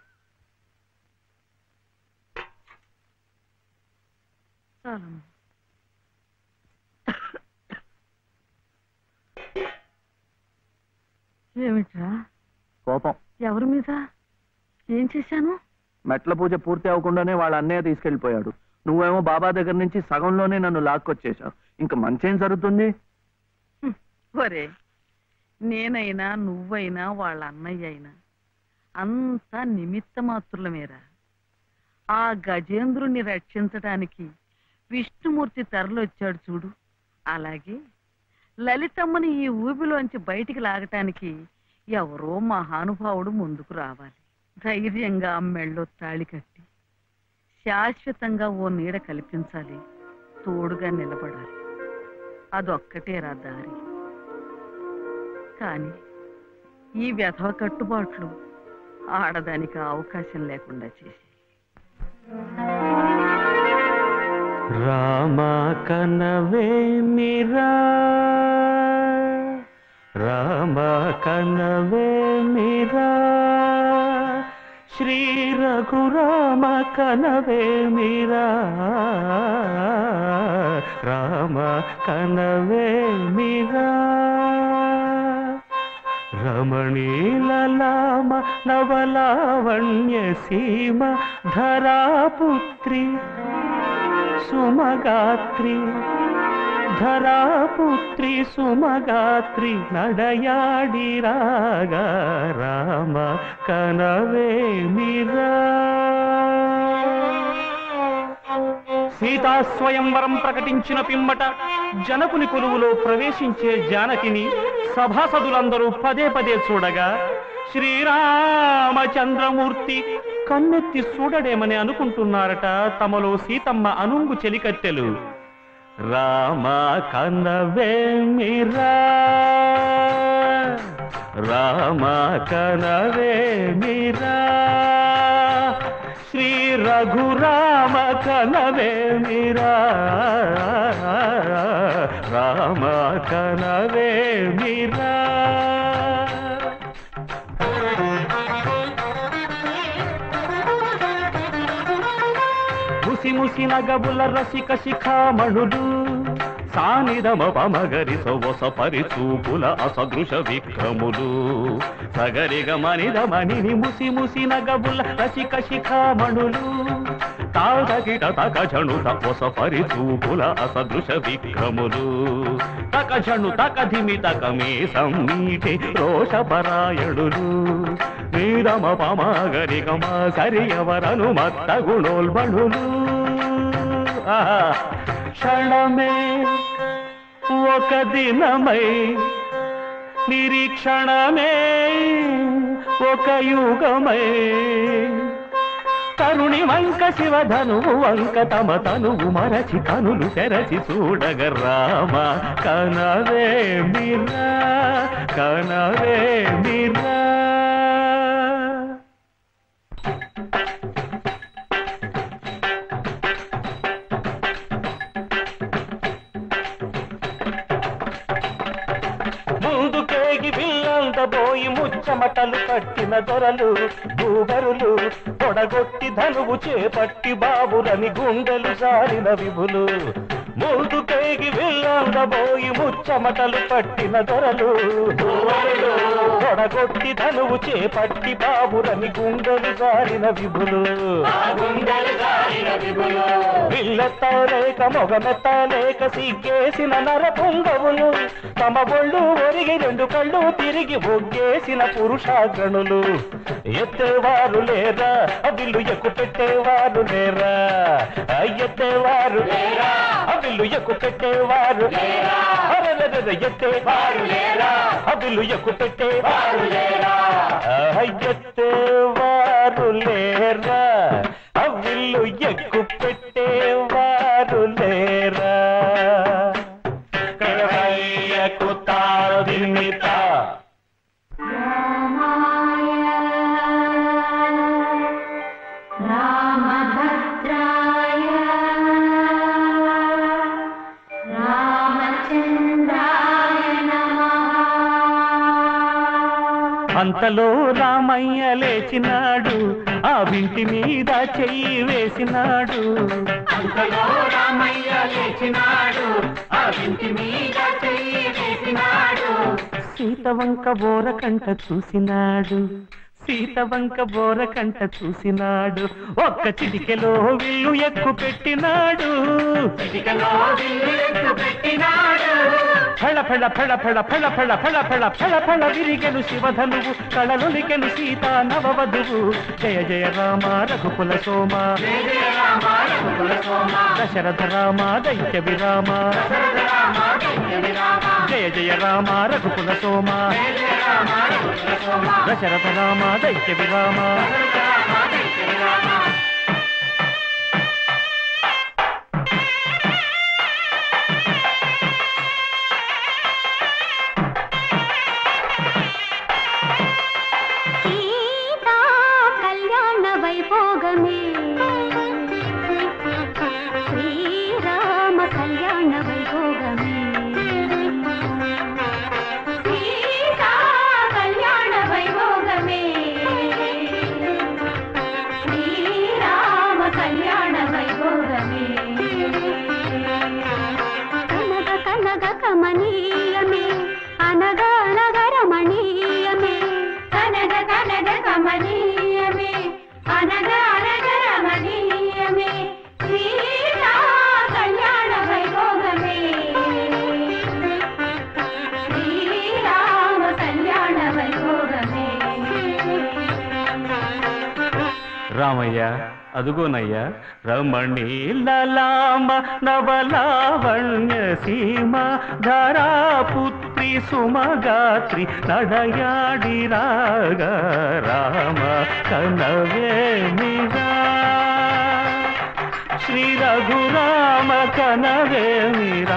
చాలమ్మా. ఏమిట్రా కోపం ఎవరి మీద ఏం చేశాను మెట్ల పూజ పూర్తి అవ్వకుండానే వాళ్ళ అన్నయ్య తీసుకెళ్లిపోయాడు నువ్వేమో బాబా దగ్గర నుంచి సగంలోనే నన్ను లాక్కొచ్చేశావు ఇంకా మంచేం జరుగుతుంది ఒరే నేనైనా నువ్వైనా వాళ్ళ అన్నయ్య అయినా అంతా నిమిత్త మాత్రులమేరా ఆ గజేంద్రుణ్ణి రక్షించటానికి విష్ణుమూర్తి తరలొచ్చాడు చూడు అలాగే లలితమ్మని ఈ ఊబిలోంచి బయటికి లాగటానికి ఎవరో మహానుభావుడు ముందుకు రావాలి ధైర్యంగా ఆ మెళ్ళో తాళి కట్టి శాశ్వతంగా ఓ నీడ కల్పించాలి తోడుగా నిలబడాలి అదొక్కటేరా దారి కానీ ఈ వ్యధ కట్టుబాట్లు ఆడదానికి అవకాశం లేకుండా చేసి రామ కనవే మీరా రామ కనవే మీరా శ్రీ రఘురామ కనవే మీరా రామ కనవే మీరా రమణీలలామ నవలావణ్య సీమ ధరాపుత్రి సుమగాత్రి ధరాపుత్రి సుమగాత్రి నడయాడి రాగా రామ కనవే మిరా సీతా స్వయంవరం ప్రకటించిన పిమ్మట జనకుని కొలువులో ప్రవేశించే జానకిని సభాసదులందరూ పదే పదే చూడగా శ్రీరామచంద్రమూర్తి కన్నెత్తి చూడడేమని అనుకుంటున్నారట తమలో సీతమ్మ అనుంగు చెలికత్తెలు రామ కనవే మిరా రామ కనవే మిరా శ్రీ రఘురామ కనవే మిరా రామ కనవే మిరా ముసి ముసి నగబుల రసిక శిఖామణులు సానిదమ పమగరి సొవస పరిచూపుల అసదృశ విక్రములు సగరిగ మనిద మణిని ముసి ముసి నగబుల రసిక శిఖామణులు తాదగిట తక జణు తపస పరిచూపుల అసదృశ విక్రములు తక జణు తక ధిమి తక మే సమ్మీటి రోషపరాయణులు నీరమ పమగరి గమ సరియవరను మత్త గుణోల్బణులు ఆహా. క్షణమే ఒక దినమై నిరీక్షణమే ఒక యుగమై తరుణి వంక శివధనువు వంక తమ తనువు మరచి కనులు తెరచి చూడగ రామ కనవే మిరా కనవే మిరా ముందుకేగి విల్లంత పోయి ముచ్చమటలు కట్టిన దొరలు భూగరులు పొడగొట్టి ధనువు చేపట్టి బాబులని గుండెలు జారిన విభులు ముందుకేగి విల్లంత పోయి ముచ్చమటలు పట్టిన దొరలు పొడగొట్టి ధనువు చేపట్టి బాబులని గుండెలు జారిన విభులు విల్లెత్తలేక మొగమెత్తలేక సిగ్గేసిన నర పొంగవులు తమ బొళ్ళు ఒరిగి రెండు కళ్ళు తిరిగి ఒగ్గేసిన పురుషాగణులు ఎత్తేవారు లేరా అవిల్లు ఎక్కు పెట్టేవారు లేరా ఎత్తేవారు లేరా అవిల్లు ఎక్కు పెట్టేవారు లేరా అరెరెరె, ఎత్తేవారు లేరా అవిల్లు ఎక్కు పెట్టేవారు లేరా ఎత్తేవారు లేరా అవిల్లు ఎక్కు పెట్టేవారు లేరా కడవయ్యకు తాదిమిత రామభద్రాయ రామచంద్రాయ అంతలో రామయ్య లేచినాడు ఆ వింటి మీద చెయ్యి వేసినాడు అంతలో రామయ్య లేచినాడు ఆ ఇంటి మీద చెయ్యి వేసినాడు సీత వంక బోర కంట చూసినాడు సీత వంక బోర కంట చూసినాడు ఒక్క చిటికెలో విల్లు ఎక్కు పెట్టినాడు చిటికలో విల్లు ఎక్కు పెట్టినాడు ఫళ ఫళ ఫళ ఫళ ఫళ ఫళ ఫళ ఫళ ఫళ ఫళ విరిగెను శివధనువు కళలొలికెను సీతా నవవధువు జయ జయ రామ రఘుకుల సోమ జయ జయ రామ రఘుకుల సోమ దశరథ రామ దైత్య విరామ దశరథ రామ దైత్య విరామ జయ జయ రామ రఘుకుల సోమ జయ జయ రామ రఘుకుల సోమ దశరథ రామ దైత్య విరామ దశరథ రామ దైత్య విరామ రామయ్య అదుగోనయ్యా రమణి లలామ నవలావణ్య సీమ ధరాపుత్రి సుమగాత్రి నడయాడి రాగ రామ కనవేమిరా శ్రీ రఘురామ కనవేమిరా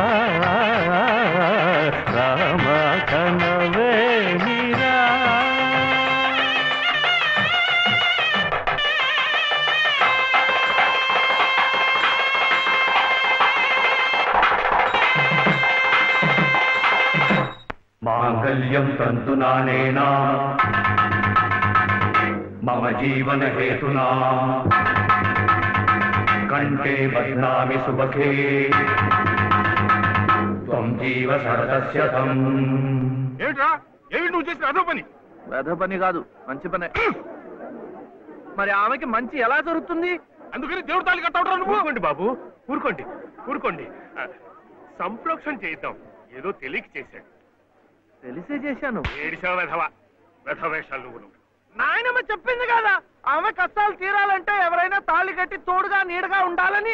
రామ కనవేమిరా మాంగళ్యం తంతునానేనా మమ జీవన హేతునా కంఠే బధ్నామి సుభగే త్వం జీవ శరదస్య తం ఏమిట్రా ఏమిటి నువ్వు చేసిన అదో పని వెధ పని కాదు మంచి పనే మరి ఆమెకి మంచి ఎలా జరుగుతుంది అందుకని దేవుడు తాళి కట్టవడం నువ్వు ఊరుకోండి బాబు ఊరుకోండి ఊరుకోండి ఆ, సంప్రోక్షణ చేద్దాం ఏదో తెలియక చేశాడు తెలిసే చేశాను ఏడిసావు వెధవ వెధ వేషాలు నువ్వు నాయనమ్మ చెప్పింది కదా ఆమె కష్టాలు తీరాలంటే ఎవరైనా తాళి కట్టి తోడుగా నీడగా ఉండాలని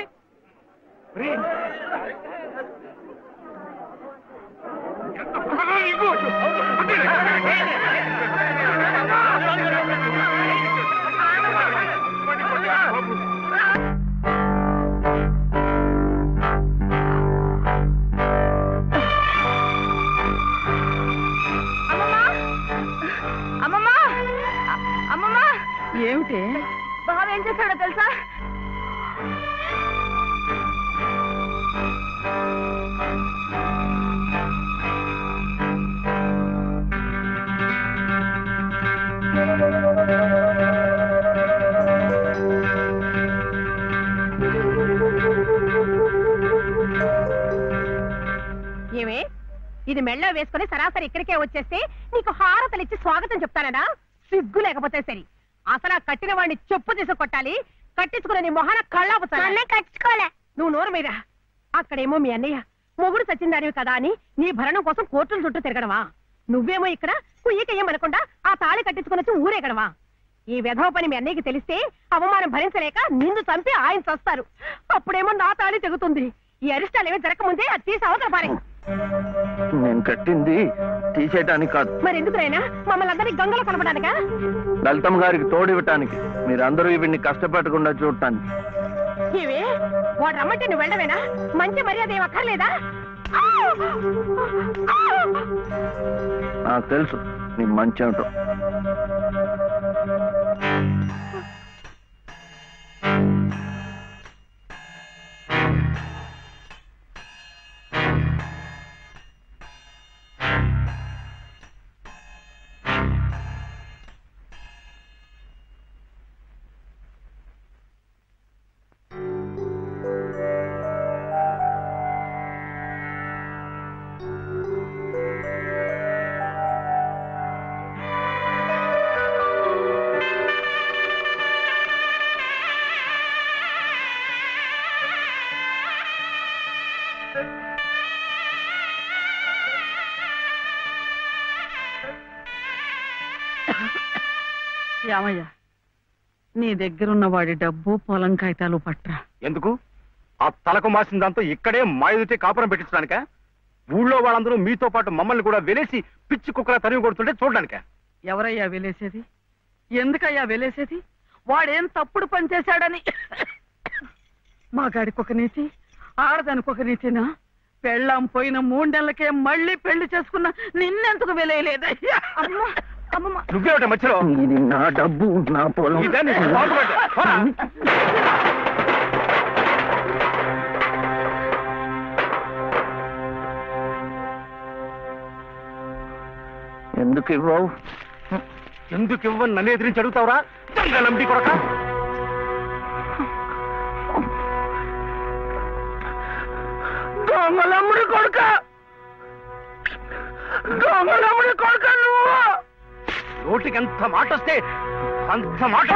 అమ్మమ్మా అమ్మమ్మా ఏమిటి బావ ఏం చేశాడో తెలుసా ఏమే ఇది మెళ్ళో వేసుకుని సరాసరి ఇక్కడికే వచ్చేస్తే నీకు హారతలిచ్చి స్వాగతం చెప్తానడా సిగ్గు లేకపోతే సరి అసలు ఆ కట్టిన వాడిని చెప్పు తీసి కొట్టాలి కట్టించుకున్న నీ మొహన కళ్ళాపుతాను కట్టించుకోలే నువ్వు నోరు మీద అక్కడేమో మీ అన్నయ్య మొగుడు సచ్చిందానివి కదా అని నీ భరణం కోసం కోర్టుల చుట్టూ తిరగడమా నువ్వేమో ఇక్కడ కుయ్యకెయ్యమనకుండా ఆ తాళి కట్టించుకుని వచ్చి ఊరేగడమా ఈ వెధవ పని మీ అన్నయ్యకి తెలిస్తే అవమానం భరించలేక నిన్ను చంపి ఆయన చస్తారు అప్పుడేమో నా తాళి తెగుతుంది ఈ అరిష్టాలు ఏమీ జరగకముందే అది తీసి అవతల పారే నేను కట్టింది తీసేయటానికి కాదు మరి ఎందుకు నాయనా మమ్మల్ని అందరినీ గంగలో కనపడానికా లలితమ్మ గారికి తోడివ్వటానికి మీరందరూ వీడిని కష్టపెట్టకుండా చూడటానికి ఇవి వాడు రమ్మంటే నువ్వు వెళ్ళవేనా మంచి మర్యాద ఏం అక్కర్లేదా నాకు తెలుసు నీ మంచి ఏమిటో యామయ్య నీ దగ్గరున్న వాడి డబ్బు పొలం కాగితాలు పట్రా ఎందుకు ఆ తలకు మాసిన దాంతో ఇక్కడే మాయుడితే కాపురం పెట్టించడానిక ఊళ్ళో వాళ్ళందరూ మీతో పాటు మమ్మల్ని కూడా వెలేసి పిచ్చి కుక్కల తరిమి కొడుతుంటే చూడడానిక ఎవరయ్యా వెలేసేది ఎందుకయ్యా వెలేసేది వాడేం తప్పుడు పని చేశాడని మా గాడికి ఒక నీతి ఆడదానికి ఒక నీతినా పెళ్ళాం పోయిన మూడు నెలలకే మళ్ళీ పెళ్లి చేసుకున్న నిన్నెందుకు వెలేయలేదయ్యా అమ్మా అమ్మమ్మ నువ్వేమిట మధ్యలో ఇది నా డబ్బు నా పొలం ఇదే నీకు బాగుపడ్డ. పోరా. ఎందుకు ఇవ్వవు ఎందుకు ఇవ్వని నన్ను ఎదిరించి అడుగుతావురా దొంగలంబి కొడక దొంగలమ్ముడి కొడుక దొంగలమ్ముడి కొడుక నువ్వు నోటికి ఎంత మాట వస్తే అంత మాట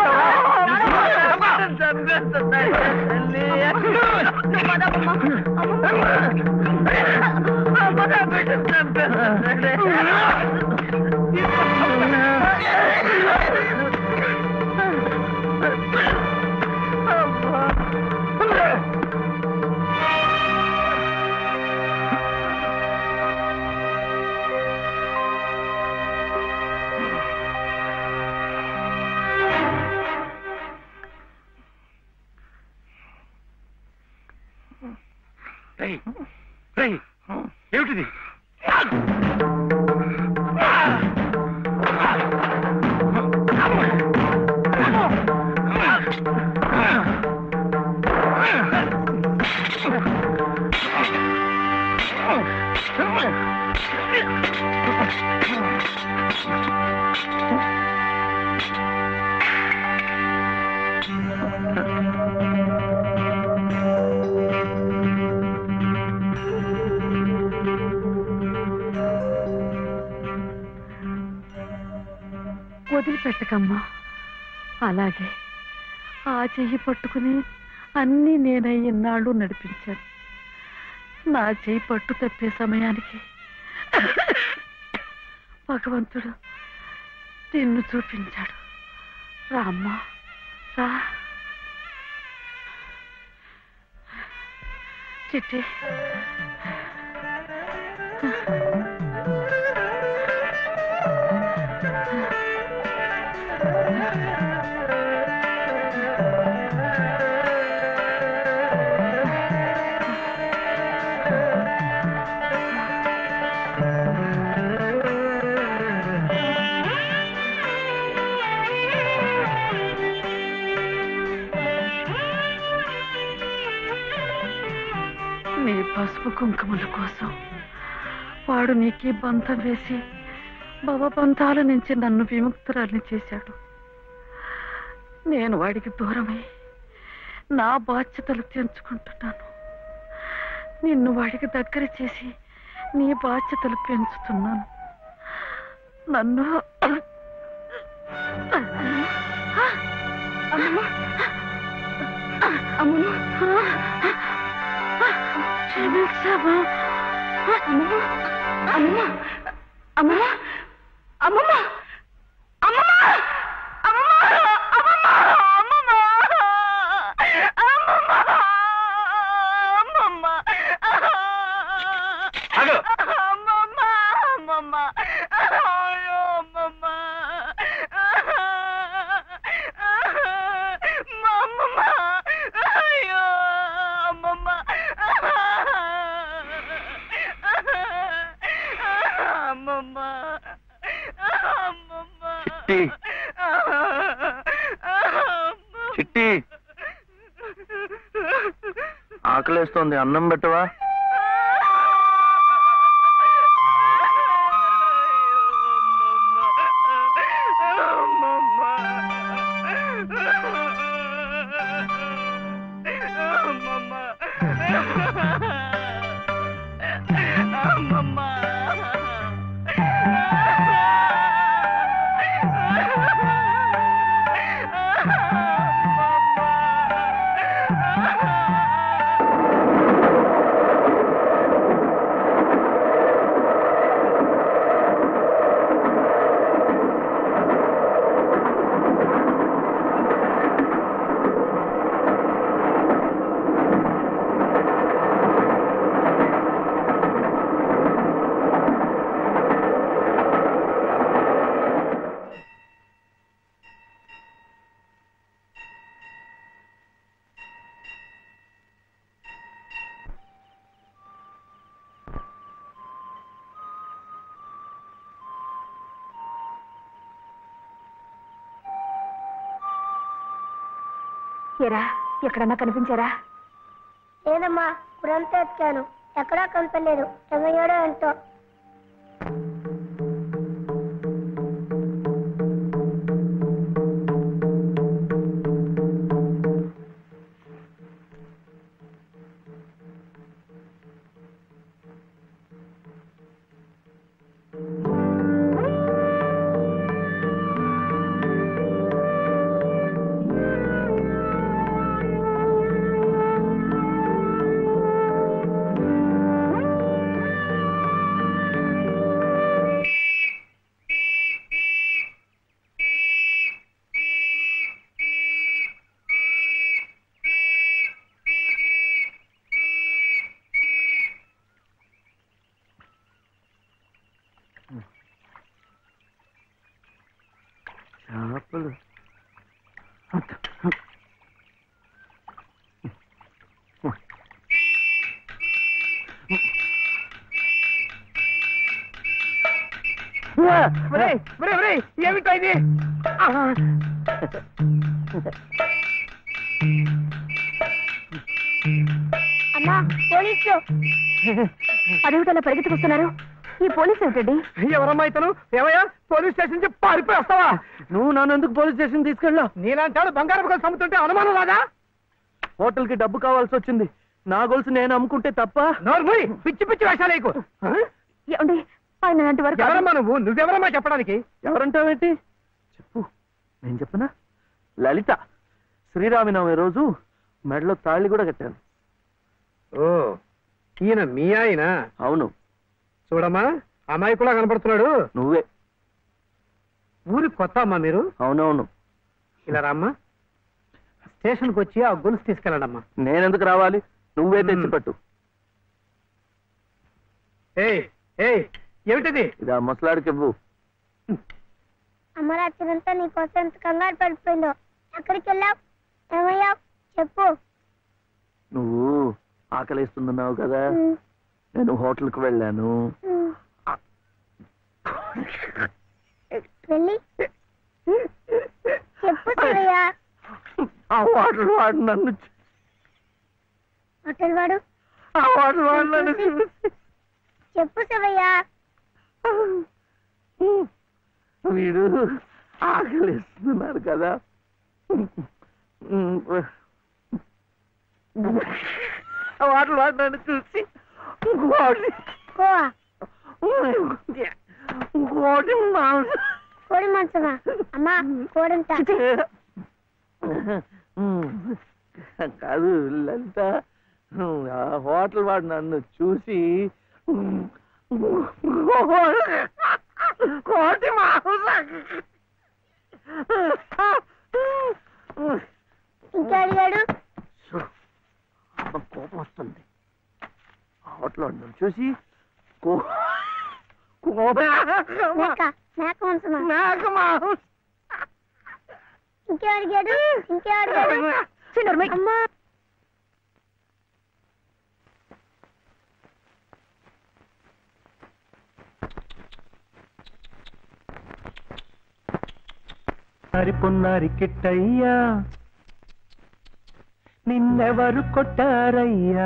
వదిలిపెట్టకమ్మా అలాగే ఆ చెయ్యి పట్టుకుని అన్నీ నేనై ఇన్నాళ్ళు నడిపించాను నా చెయ్యి పట్టు తప్పే సమయానికి భగవంతుడు నిన్ను చూపించాడు రామ్మా రా చిట్టి నీ పసుపు కుంకుమల కోసం వాడు నీకి బంధం వేసి భవబంధాల నుంచి నన్ను విముక్తురాల్ని చేశాడు నేను వాడికి దూరమై నా బాధ్యతలు తెంచుకుంటున్నాను నిన్ను వాడికి దగ్గర చేసి నీ బాధ్యతలు పెంచుతున్నాను నన్ను అమ్మమ్మ క్షమించావా అమ్మమ్మ అమ్మమ్మ అమ్మమ్మ అమ్మమ్మ చిట్టి చిట్టి ఆకలేస్తోంది అన్నం పెట్టవా ఎరా ఎక్కడన్నా కనిపించారా లేదమ్మా ఇప్పుడంతా ఎత్తాను ఎక్కడా కనపడలేదు ఏమయ్యాడో ఏంటో చేపలు ఏమిటో ఇది అన్నా పోలీసు అదేమిటలా పరిగెత్తుకొస్తున్నారు ఈ పోలీసు ఏమిటండి ఎవరమ్మా ఇతను ఏమయ్యా పోలీస్ స్టేషన్ నుంచి పారిపోయి వస్తావా నువ్వు నన్ను ఎందుకు పోలీస్ స్టేషన్ తీసుకెళ్ళావు నీలాంటి బంగారం కలిసి అమ్ముతుంటే అనుమానం రాదా హోటల్ కి డబ్బు కావాల్సి వచ్చింది నా గొలుసు నేను అమ్ముకుంటే తప్ప నోర్ముయ్ పిచ్చి పిచ్చి వేషాలేకు ఏమండి ఆయన అలాంటి వరకు ఎవరమ్మా నువ్వు నువ్వెవరమ్మా చెప్పడానికి ఎవరంటావేంటి చెప్పు నేను చెప్పనా లలిత శ్రీరామనవమి రోజు మెడలో తాళి కూడా కట్టాను ఓ ఈయన మీ ఆయన అవును చూడమ్మా అమ్మాయి కూడా కనపడుతున్నాడు నువ్వే ఊరి కొత్త అమ్మా మీరు అవునవును ఇలా రామ్మా స్టేషన్కి వచ్చి ఆ గొలుసు తీసుకెళ్ళండమ్మా నేనెందుకు రావాలి నువ్వే తెచ్చిపెట్టు ఏయ్ ఏయ్ ఏమిటిది ఇది ఆ ముసలాడికి ఇవ్వు అమ్మ రాత్రంతా నీకోసం ఎంత కంగారు పడిపోయిందో ఎక్కడికి వెళ్ళావు ఏమయ్యావు చెప్పు నువ్వు ఆకలిస్తున్నావు కదా ఉమ్, నేను హోటల్కి వెళ్ళాను ఉమ్. వెళ్ళి చెప్పు శివయ్య ఆ హోటల్ వాడు నన్ను చూ- హోటల్ వాడు ఆ హోటల్ వాడు నన్ను చూసి చెప్పు శివయ్య వీడు ఆకలిస్తున్నారు కదా ఆ హోటల్ వాడు నన్ను చూసి ఇంకోటి కోవా ఇంకోటి మాంసం కోడి మాంసమా అమ్మా కోడంతా కాదు లలిత ఆ హోటల్ వాడు నన్ను చూసి కోటి మాంసం ఇంకా అడిగాడు అమ్మ కోపం వస్తుంది ఆ హోటల్ వాడు నన్ను చూసి కో మేక మేక మాంసమా మేక మాంసం ఇంకే అడిగాడు ఇంకే అడిగాడు అమ్మా హరి పొన్నారి కిట్టయ్యా నిన్నెవరు కొట్టారయ్యా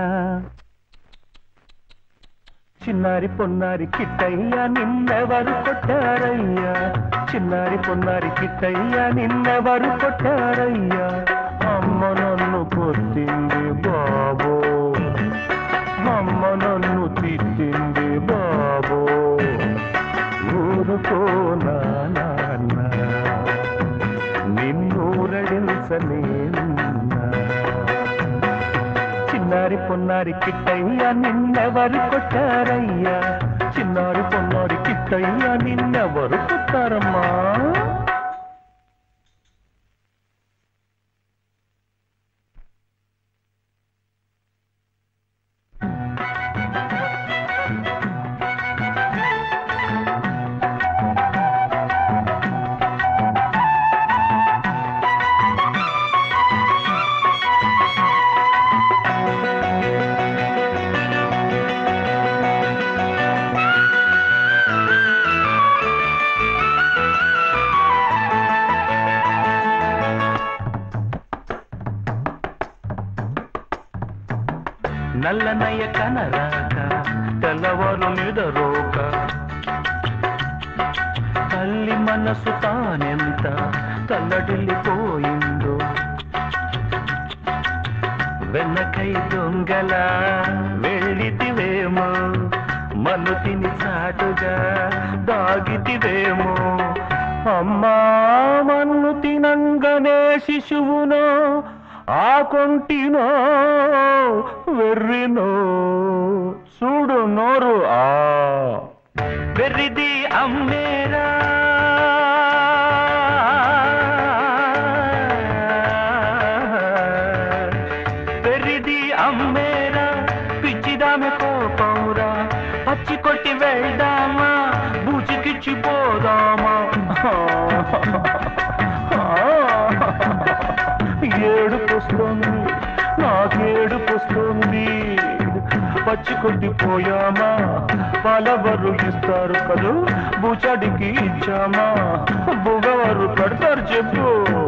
చిన్నారి పొన్నారి కిట్టయ్యా నిన్నెవరు కొట్టారయ్యా చిన్నారి పొన్నారి కిట్టయ్యా నిన్నెవరు కొట్టారయ్యా అమ్మ నన్ను కొట్టింది బాబో అమ్మ నన్ను తిట్టింది బాబో ఊరుకో నా నాన్న నిన్నూరడించనేనున్నా చిన్నారి పొన్నారి కిట్టయ్యా నిన్నెవరు కొట్టారయ్యా చిన్నారి పొన్నారి కిట్టయ్యా నిన్నెవరు కొట్టారమ్మా నల్లనయ్య కనరాక తెల్లవారు నిదరోక తల్లి మనసు తానెంత తల్లడిల్లిపోయిందో వెన్నకై దొంగల వెళ్ళితివేమో మన్ను తిని చాటుగా దాగితివేమో అమ్మా మన్ను తినంగనే శిశువునో ఆ కొంటినో వెర్రినో చూడు నోరు ఆ వెర్రిది అమ్మేరా వెర్రిది అమ్మేరా పిచ్చిదామె కోపంరా పచ్చి కొట్టి వెళ్దామా బూచికిచ్చి పోదామా ఏడుకొస్తుంది నాకేడుకొస్తుంది పచ్చి కొట్టి పోయామా పాలవరు ఇస్తారు కదూ బూచాడికి ఇచ్చామా బుగవారు కడతారు చెప్పు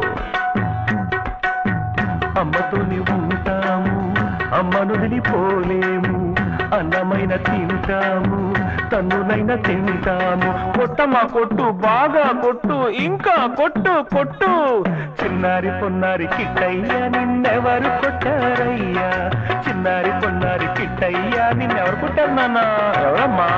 అమ్మతోని ఉంటాము అమ్మను వదిలిపోలేము అన్నమైన తింటాము తన్నులైన తింటాము కొట్టమా కొట్టు బాగా కొట్టు ఇంకా కొట్టు కొట్టు చిన్నారి పొన్నారి కిట్టయ్యా నిన్నెవరు కొట్టారయ్యా చిన్నారి పొన్నారి కిట్టయ్యా నిన్నెవరు కొట్టారు నాన్న ఎవరమ్మా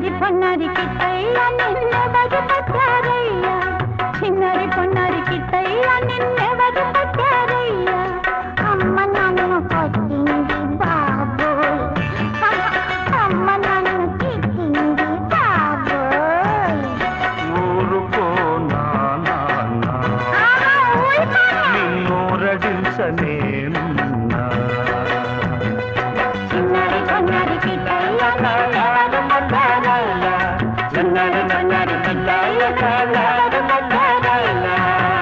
చిన్నది పొన్నది కిట్టయ్య నిన్నెవరు పట్టారయ్యా చిన్నది పొన్నది కిట్టయ్య నిన్నెవరు పట్టారయ్యా అమ్మ నన్ను కొట్టింది బాబోయ్ అమ్మ నన్ను తిట్టింది బాబోయ్ ఊరుకో నాన్న నిన్నూరడించనేనున్నా చిన్నది పొన్నది కిట్టయ్య నిన్నెవరు పట్టారయ్యా చిన్నది పొన్నది కిట్టయ్య నిన్నెవరు పట్టారయ్యా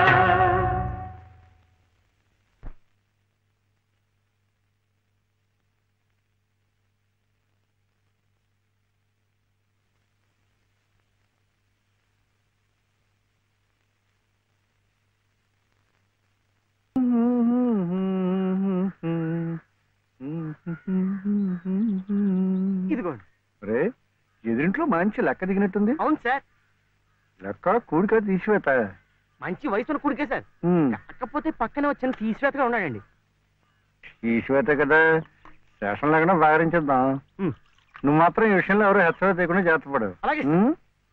ఇదిగోండి రే ఎదురింట్లో మంచి లెక్క దిగినట్టుంది అవును సార్ లెక్క కూడిక తీసివేత మంచి వయసున్న కుడికే సార్ కాకపోతే పక్కనే వచ్చిన తీసివేతగా ఉన్నాడండి తీసివేత కదా స్టేషన్ లేకుండా బాగరించేద్దాం నువ్వు మాత్రం ఈ విషయంలో ఎవరు హెచ్చరిక చేయకుండా జాగ్రత్త పడు అలాగే. ఉమ్?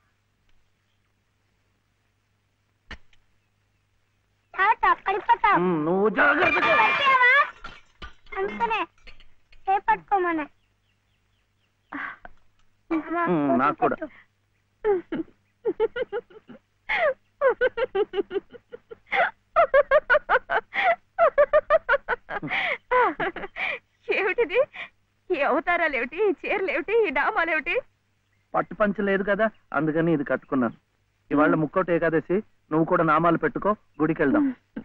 తాత పడిపోతావు ఉమ్, నువ్వు జాగ్రత్తగా పడిపోయావా? అందుకనే ఏ పట్టుకోమన్నా అమ్మా, ఉమ్, నాకు కూడా ఏమిటిది ఈ అవతారాలు ఏమిటి ఈ చీరలు ఏమిటి ఈ డామాలు ఏమిటి పట్టు పంచ లేదు కదా అందుకని ఇది కట్టుకున్నాను ఇవాళ ముక్కోటి ఏకాదశి నువ్వు కూడా నామాలు పెట్టుకో గుడికి వెళ్దాం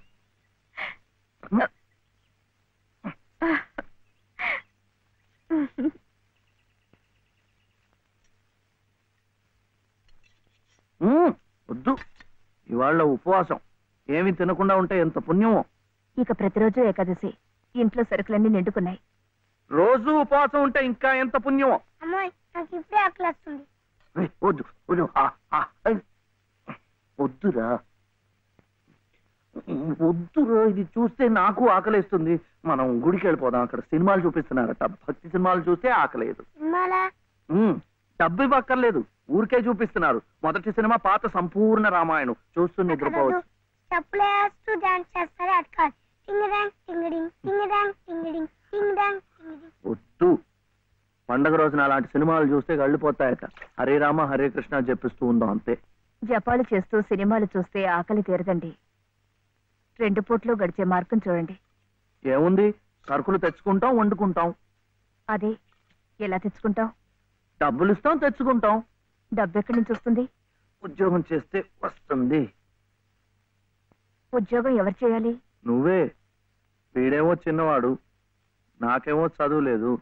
ఉమ్, వద్దు ఇవాళ ఉపవాసం ఏమి తినకుండా ఉంటే ఎంత పుణ్యమో ఇక ప్రతిరోజు ఏకాదశి ఇంట్లో సరుకులన్నీ నిండుకున్నాయి రోజు ఉపవాసం ఉంటే ఇంకా ఎంత పుణ్యమో అమ్మాయి నాకు ఇప్పుడే ఆకలి వస్తుంది ఏయ్, వద్దు వద్దు ఆ, ఆ, ఏయ్. వద్దురా వద్దురా ఇది చూస్తే నాకు ఆకలేస్తుంది మనం గుడికి వెళ్ళిపోదాం అక్కడ సినిమాలు చూపిస్తున్నారట భక్తి సినిమాలు చూస్తే ఆకలేదు సినిమాలా ఉమ్, డబ్బు ఇవ్వక్కర్లేదు ఊరికే చూపిస్తున్నారు మొదటి సినిమా పాత సంపూర్ణ రామాయణం చూస్తూ నిద్రపోవచ్చు చెప్పులు వేస్తూ డాన్స్ చేస్తారు అటు కాదు టింగ్ డాంగ్ టింగ్ డింగ్ టింగ్ డాంగ్ టింగ్ డింగ్ టింగ్ డాంగ్ టింగ్ డింగ్ వద్దు పండగ రోజున అలాంటి సినిమాలు చూస్తే గళ్ళిపోతాయట హరే రామ హరే కృష్ణ చెప్పిస్తూ ఉందాం అంతే జపాలు చేస్తూ సినిమాలు చూస్తే ఆకలి తీరదండి రెండు పూట్లు గడిచే మార్గం చూడండి ఏముంది సరుకులు తెచ్చుకుంటాం వండుకుంటాం అదే ఎలా తెచ్చుకుంటాం డబ్బులు ఇస్తాం తెచ్చుకుంటాం డబ్బు ఎక్కడి నుంచి వస్తుంది ఉద్యోగం చేస్తే వస్తుంది ఉద్యోగం ఎవరు చేయాలి నువ్వే వీడేమో చిన్నవాడు నాకేమో చదువు లేదు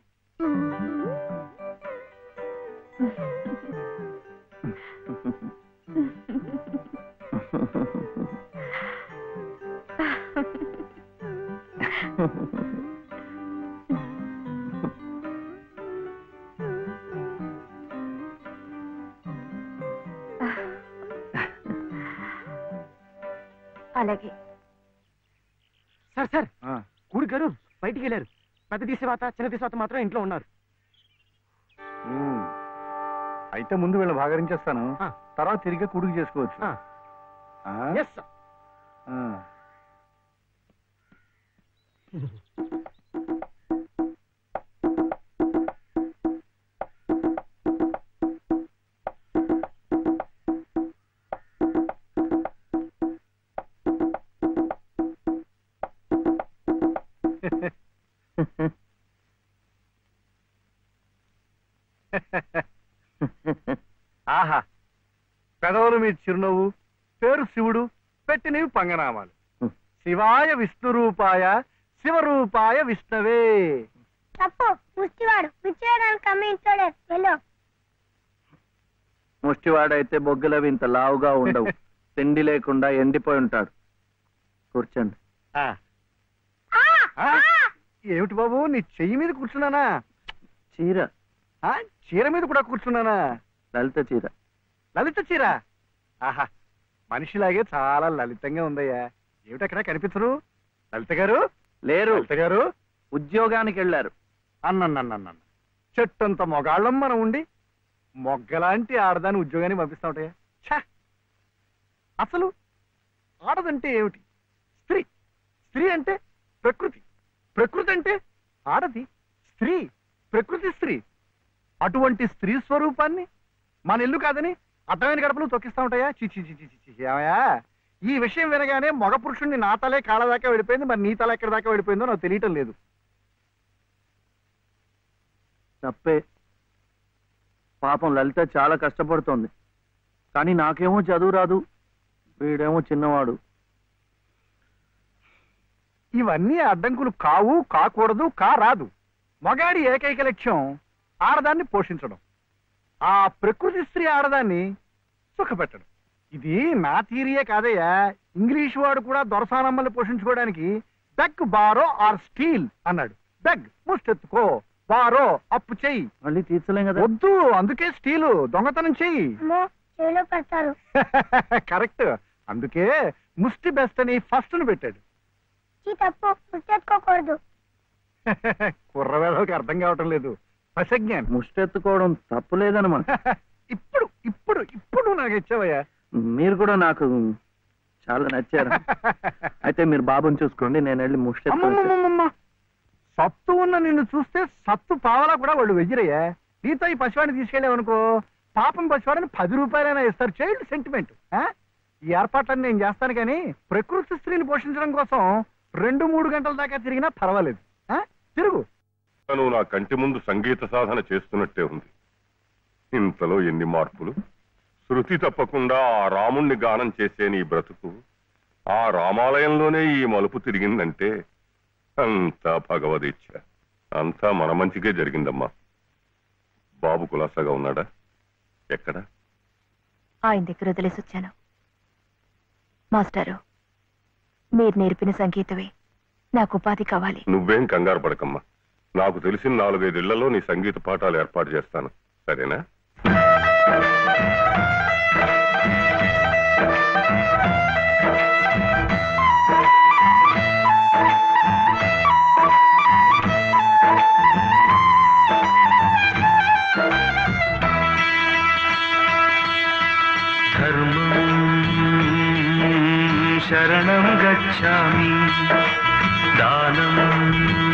అలాగే సార్ సార్ కూడి గారు బయటికి వెళ్ళారు పెద్ద తీసేవాత చిన్న తీసేవాత మాత్రం ఇంట్లో ఉన్నారు ఉమ్. అయితే ముందు వీళ్ళు భాగరించేస్తాను తర్వాత తిరిగి కుడుకు చేసుకోవచ్చు ఆ? ఎస్ ఆ. ఆహా పెదవులు మీ చిరునవ్వు పేరు శివుడు పెట్టినవి పంగనామాలు శివాయ విష్ణు రూపాయ శివరూపాయ విష్ణవే తప్పు ముష్టివాడు పిచ్చేయడానికి అమ్మ ఇంట్లోడే వెళ్ళు ముష్టివాడైతే బొగ్గులవి ఇంత లావుగా ఉండవు తిండి లేకుండా ఎండిపోయి ఉంటాడు కూర్చోండి ఆ. ఆ? ఏమిటి బాబు నీ చెయ్యి మీద కూర్చున్నానా చీర ఆ? చీర మీద కూడా కూర్చున్నానా లలిత చీర లలిత చీర ఆహా మనిషిలాగే చాలా లలితంగా ఉందయ్యా ఏమిటక్కడ కనిపించరు లలిత గారు లేరు లలిత గారు ఉద్యోగానికి వెళ్ళారు అన్నన్నన్నన్న చెట్టంత మొగాళ్ళం మనం ఉండి మొగ్గలాంటి ఆడదాన్ని ఉద్యోగానికి పంపిస్తా ఉంటాయా ఛా! అసలు ఆడదంటే ఏమిటి స్త్రీ స్త్రీ అంటే ప్రకృతి ప్రకృతి అంటే ఆడది స్త్రీ ప్రకృతి స్త్రీ అటువంటి స్త్రీ స్వరూపాన్ని మన ఇల్లు కాదని అర్థమైన గడపలు తొక్కిస్తా ఉంటాయా చిచి చిచి చిచి ఏమయ్యా ఈ విషయం వినగానే మగ పురుషుణ్ణి నా తలే కాళ్ళ దాకా వెళ్ళిపోయింది మరి నీ తల ఎక్కడి దాకా వెళ్ళిపోయిందో నాకు తెలియటం లేదు తప్పే పాపం లలిత చాలా కష్టపడుతోంది కానీ నాకేమో చదువు రాదు వీడేమో చిన్నవాడు ఇవన్నీ అడ్డంకులు కావు కాకూడదు కారాదు మగాడి ఏకైక లక్ష్యం ఆడదాన్ని పోషించడం ఆ ప్రకృతి స్త్రీ ఆడదాన్ని సుఖపెట్టడం ఇది నా థీరియే కాదయ్యా ఇంగ్లీష్ వాడు కూడా దొరసానమ్మల్ని పోషించుకోవడానికి బెగ్ బారో ఆర్ స్టీల్ అన్నాడు బెగ్ ముష్టెత్తుకో బారో అప్పు చెయ్యి మళ్ళీ తీర్చలేం కదా వద్దు అందుకే స్టీలు దొంగతనం చెయ్యి అమ్మో చెవిలో పెడతారు కరెక్ట్ అందుకే ముష్టి బెస్ట్ అని ఫస్ట్ ను పెట్టాడు చీ తప్పు గుర్తెత్తుకోకూడదు కుర్రవేదోకి అర్థం కావటం లేదు పసజ్ఞానం ముష్టెత్తుకోవడం తప్పులేదనమాట ఇప్పుడు ఇప్పుడు ఇప్పుడు నాకు ఇచ్చావయ్యా మీరు కూడా నాకు చాలా నచ్చారు అయితే మీరు బాబుని చూసుకోండి నేను వెళ్ళి ముష్టెత్తు అమ్మమ్మమ్మమ్మ సత్తు ఉన్న నిన్ను చూస్తే సత్తు పావలా కూడా వాళ్ళు వెయ్యరయ్యా నీతో ఈ పసివాడిని తీసుకెళ్ళావనుకో పాపం పసివాడిని పది రూపాయలైనా ఇస్తారు చైల్డ్ సెంటిమెంట్ ఈ ఏర్పాట్లన్నీ నేను చేస్తాను కానీ ప్రకృతి స్త్రీని పోషించడం కోసం రెండు మూడు గంటల దాకా తిరిగినా పర్వాలేదు ఆ? తిరుగు తను నా కంటి ముందు సంగీత సాధన చేస్తున్నట్టే ఉంది ఇంతలో ఎన్ని మార్పులు శృతి తప్పకుండా ఆ రాముణ్ణి గానం చేసే నీ బ్రతుకు ఆ రామాలయంలోనే ఈ మలుపు తిరిగిందంటే అంతా భగవదీచ్ఛ అంతా మన మంచికే జరిగిందమ్మా బాబు కులాసాగా ఉన్నాడా ఎక్కడ ఆయన దగ్గర వదిలేసి వచ్చాను మాస్టారు మీరు నేర్పిన సంగీతమే నాకు ఉపాధి కావాలి నువ్వేం కంగారు పడకమ్మా నాకు తెలిసిన నాలుగైదేళ్లలో నీ సంగీత పాఠాలు ఏర్పాటు చేస్తాను సరేనా धर्मं शरणं गच्छामि दानं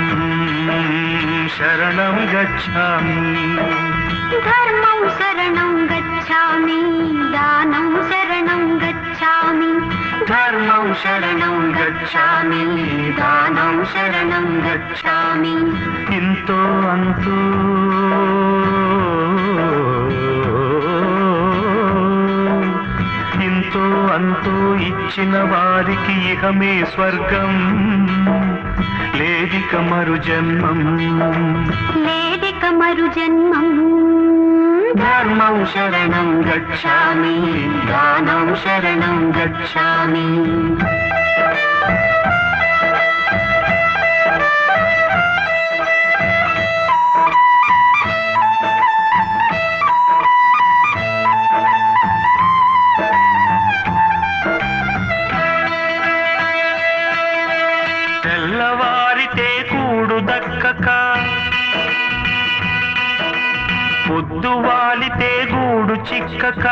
शरणं गच्छामि ధర్మం శరణం గచ్ఛామి దానం శరణం గచ్ఛామి धर्मं शरणं गच्छामि दानं शरणं गच्छामि ఇంతో అంతో ఇంతో అంతో ఇచ్చిన వారికి ఇహమే స్వర్గం లేదిక మరు జన్మం లేదిక మరు జన్మం ధర్మం శరణం గచ్ఛామి దానం శరణం గచ్ఛామి తెల్లవారితే కూడు దక్కక పొద్దు వాలితే గూడు చిక్కక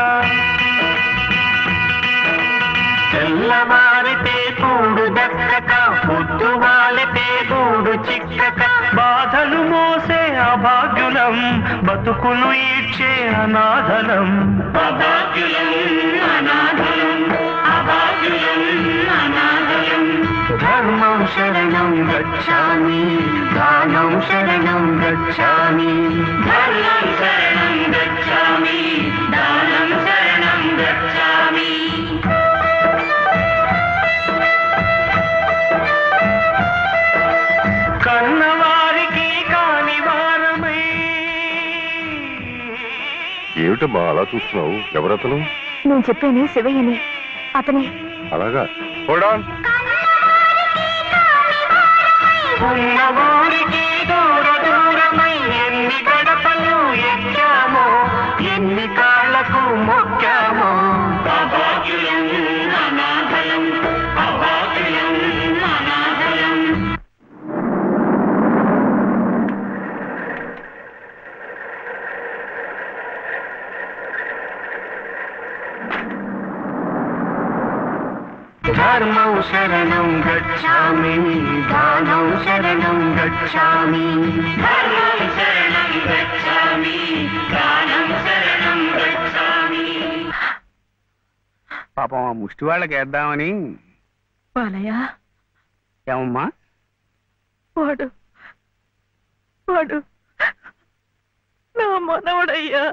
తెల్లవారితే కూడు దక్కక పొద్దు వాలితే గూడు చిక్కక బాధలు మోసే అభాగ్యులం బతుకులు ఈడ్చే అనాథలం అభాగ్యులం అనాథలం అభాగ్యులం అనాథలం ధర్మం శరణం గచ్ఛామి దానం శరణం గచ్ఛామి ధర్మం శరణం గచ్ఛామి దానం శరణం గచ్ఛామి కన్నవారికి కాని వారమై ఏమిటమ్మా అలా చూస్తున్నావు ఎవరతను నేను చెప్పాను శివయ్యని అతనే అలాగా Hold on. ఉన్నవారికి దూర దూరమై ఎన్ని గడపలు ఎక్కామో ఎన్ని కాళ్ళకు మొక్కామో అభాగ్యులం అనాథలం అభాగ్యులం అనాథలం ధర్మం శరణం గచ్ఛామి దానం శరణం గచ్ఛామి ధర్మం శరణం గచ్ఛామి దానం శరణం గచ్ఛామి పాపం ఆ ముష్టి వాళ్ళకి వేద్దామని బాలయ్య ఏమమ్మా వాడు వాడు నా మనవడయ్యా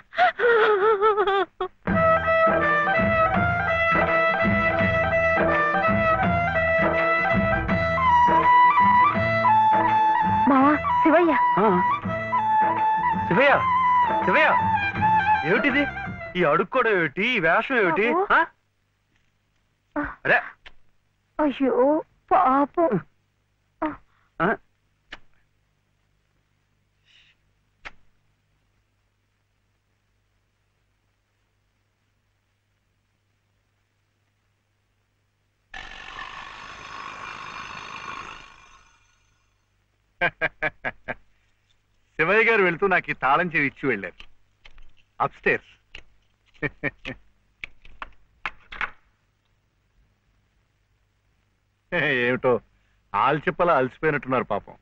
మావా శివయ్య శివయ్య శివయ్య ఏమిటిది ఈ అడుక్కోవడం ఏమిటి ఈ వేషం ఏమిటి ఆ? అరే అయ్యో పాపం ఆ? శివయ్య గారు వెళ్తూ నాకు ఈ తాళం చెవి ఇచ్చి వెళ్ళారు అప్స్టేర్స్ ఏమిటో ఆల్చిప్పలా అలసిపోయినట్టున్నారు పాపం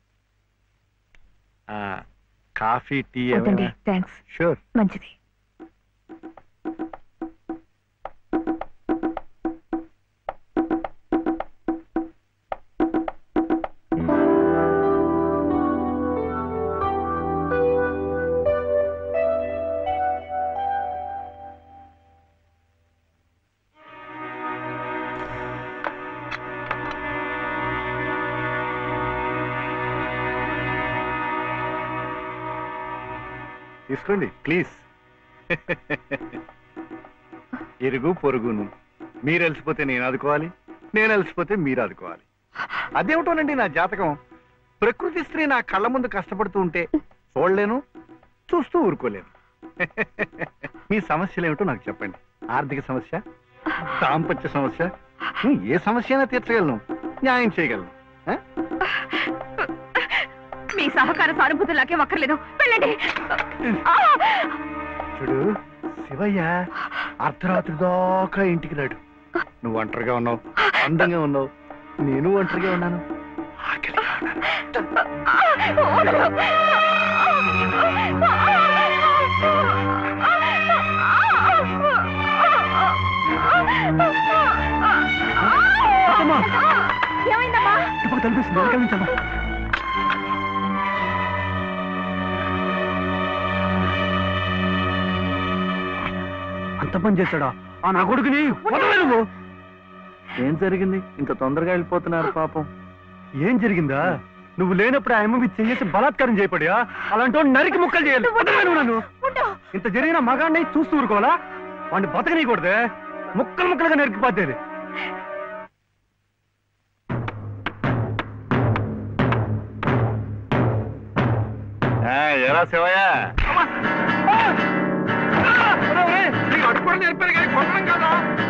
ఆ, కాఫీ టీ వద్దండి థ్యాంక్స్ షూర్ మంచిది తీసుకోండి ప్లీజ్ ఇరుగు పొరుగును మీరు అలసిపోతే నేను ఆదుకోవాలి నేను అలసిపోతే మీరు ఆదుకోవాలి అదేమిటోనండి నా జాతకం ప్రకృతి స్త్రీ నా కళ్ళ ముందు కష్టపడుతూ ఉంటే చూడలేను చూస్తూ ఊరుకోలేను మీ సమస్యలు ఏమిటో నాకు చెప్పండి ఆర్థిక సమస్య దాంపత్య సమస్య హ్మ్, ఏ సమస్య అయినా తీర్చగలను న్యాయం చేయగలను ఆ? మీ సహకార సానుభూతులు నాకేం అక్కర్లేదు వెళ్ళండి ఆ! చూడు శివయ్య అర్ధరాత్రి దాకా ఇంటికి రాడు నువ్వు ఒంటరిగా ఉన్నావు అందంగా ఉన్నావు నేను ఒంటరిగా ఉన్నాను ఆకలిగా ఉన్నాను. ఏమైందమ్మా ఇప్పుడు కనిపిస్తుంది వెనకాల నుంచి అమ్మా. అంత పని చేశాడా ఆ నా కొడుకుని వదలవే నువ్వు ఏం జరిగింది ఇంత తొందరగా వెళ్ళిపోతున్నారు పాపం ఏం జరిగిందా నువ్వు లేనప్పుడు ఆ అమ్మ చేసి బలాత్కారం చేయపడియా అలాంటి వాడిని నరికి ముక్కలు చేయాలి వదలవే నువ్వు నన్ను ఇంత జరిగిన మగాడిని చూస్తూ ఊరుకోవాలా వాడిని బతకనీయకూడదే ముక్కలు ముక్కలుగా నరికిపోతేది ఎలా శివయ్య అడుకోవడం నేర్పారు కానీ కొట్టడం కదా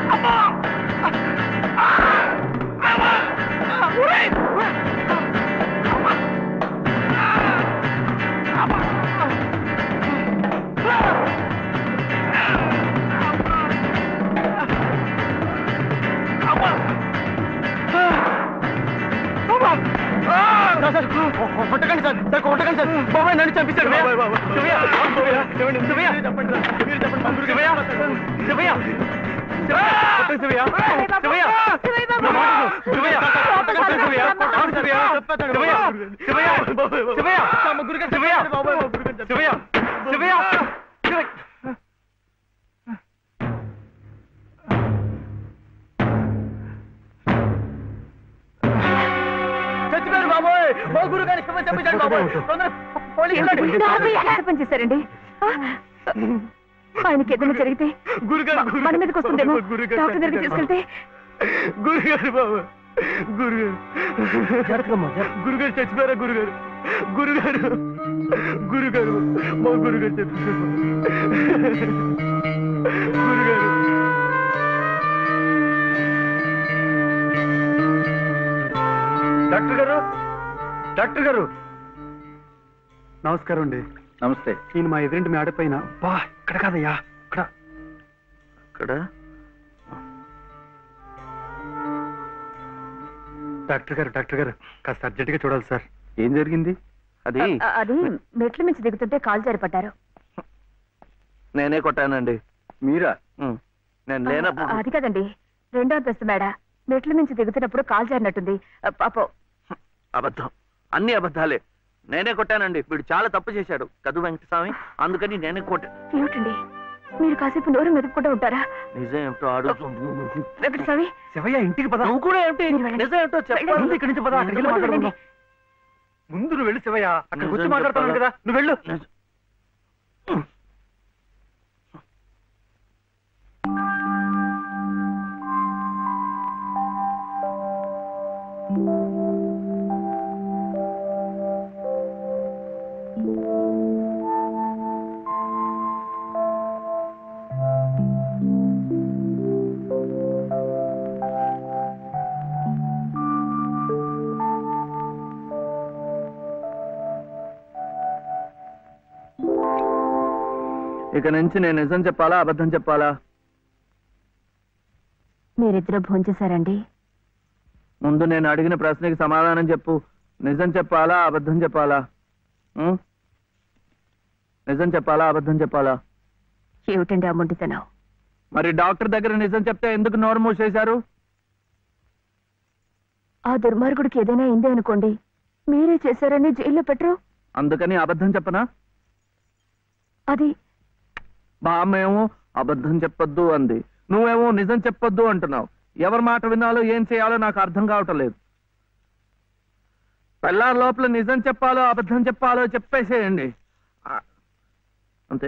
కొట్టకండి సార్ సార్ కొట్టకండి సార్ బాబాయ్ నన్ను చంపించారు శివయ్య, శివయ్య, శివయ్య, శివయ్య, శివయ్య, శివయ్య, కొట్టండి శివయ్య, శివయ్య, నా మాట విను. శివయ్య, కొట్టకండి సార్ శివయ్య, కొట్టకండి శివయ్య, శివయ్య, శివయ్య, శివయ్య, శివయ్య, శివయ్య, శివయ్య, శివయ్య. చచ్చిపోయారు బాబోయ్ ఓ గురు గారి క్షమ చెప్పించండి బాబోయ్ తొందర పోలీసు వెళ్ళండి. నాన్నయ్య ఎంత పని చేశారండి ఆ? ఆయనకి ఏదైనా జరిగితే గురుగారు మ- మన మీదకి వస్తుందేమో డాక్టర్ దగ్గరికి తీసుకెళ్తే గురుగారు బాబు గురుగారు గురుగారు చచ్చిపోయారా గురుగారు గురుగారు గురుగారు మా గురుగారు చచ్చిపోయారు గురుగారు డాక్టర్ గారు డాక్టర్ గారు నమస్కారం అండి నమస్తే నేను మా ఎదురింటి మేడ పైన బా ఇక్కడ కాదయ్యా ఇక్కడ అక్కడ డాక్టర్ గారు డాక్టర్ గారు కాస్త అర్జెంట్ గా చూడాలి సార్ ఏం జరిగింది అది అ- అది మెట్ల మించి దిగుతుంటే కాలు జారిపడ్డారు నేనే కొట్టానండి మీరా ఉం. నేను లేనప్పుడు అది కదండి రెండో అంతస్తు మేడ మెట్ల మించి దిగుతున్నప్పుడు కాలు జారినట్టుంది అ, పాపం అబద్ధం అన్ని అబద్ధాలే నేనే కొట్టానండి వీడు చాలా తప్పు చేశాడు కదు వెంకటస్వామి అందుకని నేనే కొట్టా ఏమిటండి మీరు కాసేపు నోరు మెదుపుకుంటూ ఉంటారా నిజం ఏమిటో అడుగు వెంకటస్వామి శివయ్య ఇంటికి పద నువ్వు కూడా ఏంటి మీరు వెళ్ళండి. నిజం ఏమిటో చెప్పాలి ముందు ఇక్కడి నుంచి పద అక్కడికి వెళ్ళి ముందు మాట్లాడుకుందాం వెళ్ళండి. ముందు నువ్వు వెళ్ళు శివయ్య అక్కడికి వచ్చి నిజం మాట్లాడుతున్నాను చెప్పాలా? కదా నువ్వు వెళ్ళు నిజం. ఇక నుంచి నేను నిజం చెప్పాలా అబద్ధం చెప్పాలా మీరిద్దరూ భోంచేశారండి ముందు నేను అడిగిన ప్రశ్నకి సమాధానం చెప్పు నిజం చెప్పాలా అబద్ధం చెప్పాలా ఉం? నిజం చెప్పాలా అబద్ధం చెప్పాలా ఏమిటండి ఆ మొండితనం మరి డాక్టర్ దగ్గర నిజం చెప్తే ఎందుకు నోరు మూసేశారు ఆ దుర్మార్గుడికి ఏదైనా అయిందే అనుకోండి మీరే చేశారని జైల్లో పెట్టరు అందుకని అబద్ధం చెప్పనా అది మా అమ్మ ఏమో అబద్ధం చెప్పొద్దు అంది నువ్వేమో నిజం చెప్పొద్దు అంటున్నావు ఎవరి మాట వినాలో ఏం చేయాలో నాకు అర్థం కావటం లేదు పెళ్ళారి లోపల నిజం చెప్పాలో అబద్ధం చెప్పాలో చెప్పేసేయండి ఆ, అంతే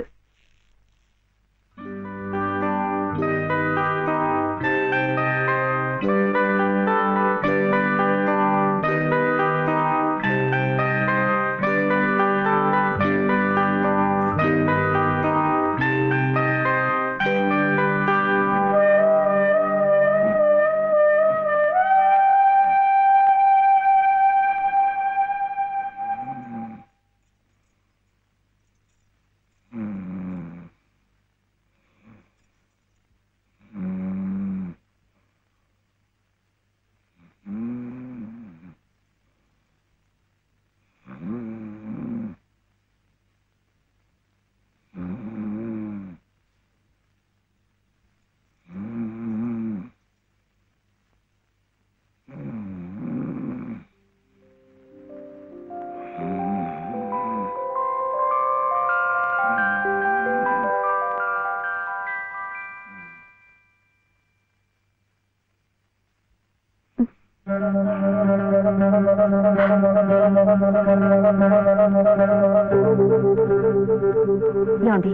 ఏమండి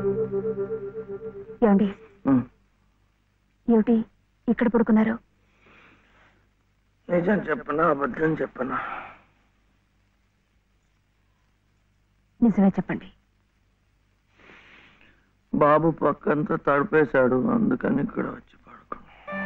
ఏమండి ఉం. ఏమిటి ఇక్కడ పడుకున్నారు నిజం చెప్పనా అబద్ధం చెప్పనా నిజమే చెప్పండి బాబు పక్కంతా తడిపేశాడు అందుకని ఇక్కడ వచ్చి పడుకో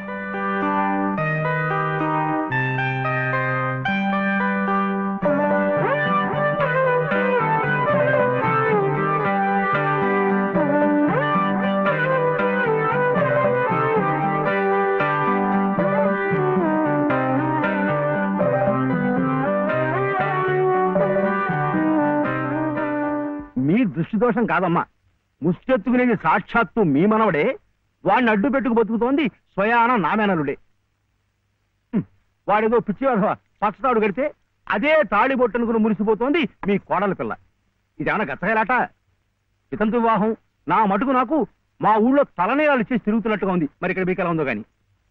మీ దృష్టి దోషం కాదమ్మా ముష్టెత్తుకునేది సాక్షాత్తు మీ మనవడే వాడిని అడ్డు పెట్టుకు బతుకుతోంది స్వయాన నామేనలుడే హ్మ్. వాడేదో పిచ్చివాడు పచ్చతాడు కడితే అదే తాళి బొట్టనుకుని మురిసిపోతోంది మీ కోడల పిల్ల ఇదేమన్నా గచ్చగలాట ఇతంతు వివాహం నా మటుకు నాకు మా ఊళ్ళో తలనేరాలు ఇచ్చేసి తిరుగుతున్నట్టుగా ఉంది మరి ఇక్కడ మీకు ఎలా ఉందో గాని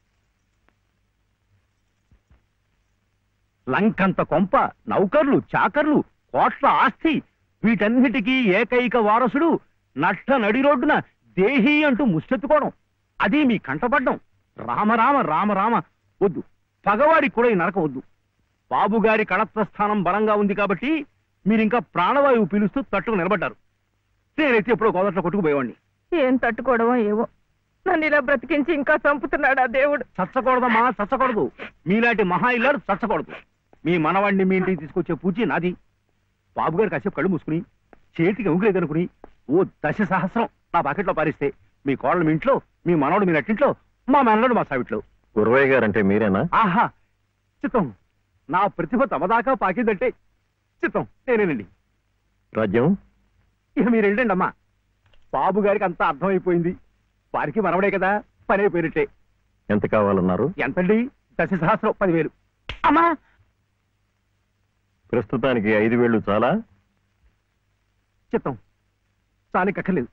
లంకంత కొంప నౌకర్లు చాకర్లు కోట్ల ఆస్తి వీటన్నిటికీ ఏకైక వారసుడు నట్ట నడి రోడ్డున దేహి అంటూ ముష్టెత్తుకోవడం అది మీ కంటపడ్డం రామరామ రామరామ వద్దు పగవాడికి కూడా ఈ నరకం వద్దు బాబుగారి కళత్వ స్థానం బలంగా ఉంది కాబట్టి మీరింకా ప్రాణవాయువు పీలుస్తూ తట్టుకు నిలబడ్డారు నేనైతే ఎప్పుడో గోదట్లో కొట్టుకుపోయేవాడిని ఏం తట్టుకోవడమో ఏవో నన్ను ఇలా బ్రతికించి ఇంకా చంపుతున్నాడు ఆ దేవుడు చచ్చకూడదమ్మా చచ్చకూడదు మీలాంటి మహా ఇల్లాడు చచ్చకూడదు మీ మనవాడిని మీ ఇంటికి తీసుకొచ్చే పూచి నాది బాబుగారు కాసేపు కళ్ళు మూసుకుని చేతికి ఊగిలేదనుకుని ఓ దశ సహస్రం నా బకెట్లో పారిస్తే మీ కోడలు మీ ఇంట్లో మీ మనవడు మీ నట్టింట్లో మా మనవడు మా సావిట్లో గురవయ్య గారంటే మీరేనా ఆహా చిత్తం నా ప్రతిభ తమదాకా పాకిందంటే చిత్తం నేనేనండి రాజ్యం ఇక మీరు వెళ్ళండి అమ్మా బాబు గారికి అంతా అర్థమైపోయింది వారికి మనవడే కదా పని అయిపోయినట్టే ఎంత కావాలన్నారు ఎంతండి దశ సహస్రం పదివేలు అమ్మా ప్రస్తుతానికి ఐదు వేళ్ళు చాలా చిత్తం చాలికక్కర్లేదు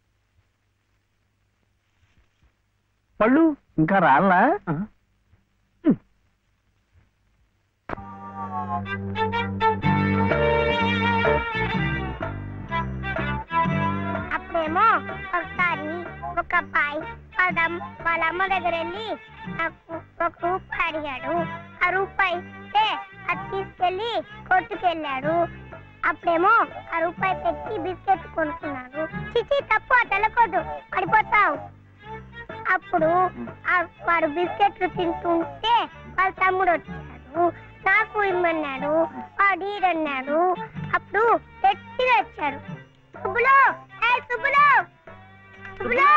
పళ్ళు ఇంకా రాలా అప్పుడేమో ఒకసారి ఒక అబ్బాయి వాళ్ళ అమ్మ- వాళ్ళ అమ్మ దగ్గర వెళ్ళి నాకు ఒక రూపాయి అడిగాడు ఆ రూపాయి ఇస్తే అది తీసుకెళ్లి కొట్టుకెళ్ళాడు అప్పుడేమో ఆ రూపాయి పెట్టి బిస్కెట్ కొనుక్కున్నాడు చిచి తప్పు అటు వెళ్ళకూడదు పడిపోతావు అప్పుడు ఆ వాడు బిస్కెట్లు తింటుంటే వాళ్ళ తమ్ముడు వచ్చాడు నాకు ఇమ్మన్నాడు వాడు ఈడన్నాడు అప్పుడు గట్టిగా వచ్చాడు సుబ్బులు ఏ సుబ్బులు సుబ్బులు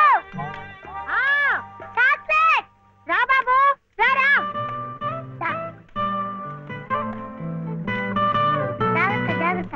చాక్లెట్ రా బాబు రా రా దా. జాగ్రత్త జాగ్రత్త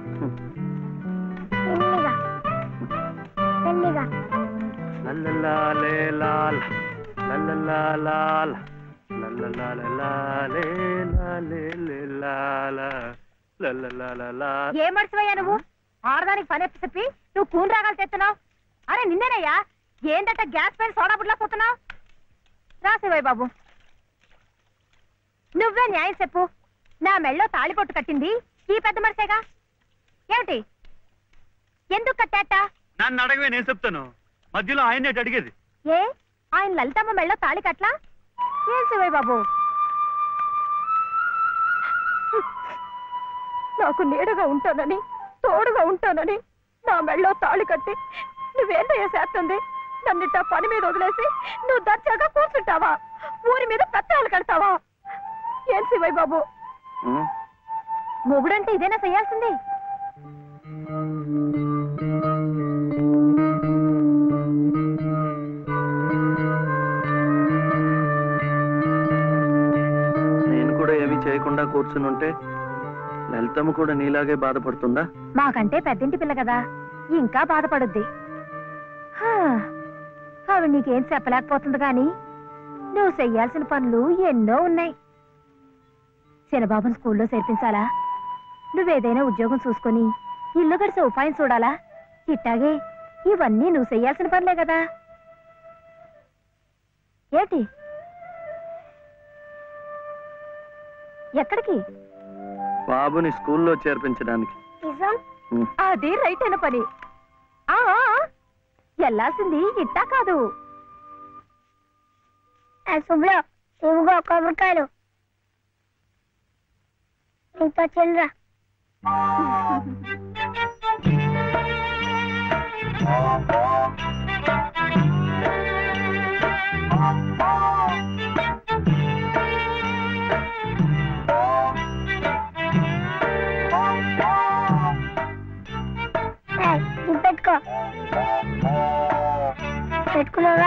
మెల్లిగా మెల్లిగా లల్లలాలే లాల, లల్లలాలాల, లల్లలాలలాలే లాలే లే లాల, లల్లలాలలా. ఏ మడిసివయ్యా నువ్వు ఆడదానికి పని ఎప్పి చెప్పి నువ్వు కూని రాగాలు తెస్తున్నావు అరే నిన్నేనయ్యా ఏందట గ్యాస్ పైన సోడా బుడ్లా పోతున్నావు రాసేవయ్య బాబు నువ్వే న్యాయం చెప్పు నా మెళ్ళో తాళిపొట్టు కట్టింది ఈ పెద్ద మనిషేగా ఏమిటి ఎందుకు కట్టాట నన్ను అడగవే నేను చెప్తాను మధ్యలో ఆయన్నే అడిగేది ఏ ఆయన లలితమ్మ మెళ్ళో తాళి కట్లా ఏం శివయ్య బాబు నాకు నీడగా ఉంటానని తోడుగా ఉంటానని నా మెళ్ళో తాళి కట్టి నువ్వేంటయ్యా చేస్తుంది నన్నిట్ట పని మీద వదిలేసి నువ్వు దర్జాగా కూర్చుంటావా ఊరి మీద పెత్తాలు కడతావా ఏం శివయ్య బాబు ఉం? మొగుడంటే ఇదేనా చేయాల్సింది నేను కూడా ఏమీ చేయకుండా కూర్చుని ఉంటే లలితమ్మ కూడా నీలాగే బాధపడుతుందా మాకంటే పెద్దింటి పిల్ల కదా ఇంకా బాధపడుద్ది హా, ఆవిడ నీకేం చెప్పలేకపోతుంది కానీ నువ్వు చెయ్యాల్సిన పనులు ఎన్నో ఉన్నాయి చిన్నబాబుని స్కూల్లో చేర్పించాలా నువ్వేదైనా ఉద్యోగం చూసుకొని ఇల్లు గడిసే ఉపాయం చూడాలా ఇట్టాగే ఇవన్నీ నువ్వు చెయ్యాల్సిన పనులే కదా ఏంటి ఎక్కడికి బాబుని స్కూల్లో చేర్పించడానికి నిజం ఉం. అది రైట్ అయిన పని ఆ ఆ, ఎల్లాల్సింది ఇట్టా కాదు ఆ శుభ్లో ఇవిగో కొబ్బరికాయలు నీతో చిల్లరా ఏయ్, ఇది పెట్టుకో పెట్టుకున్నావా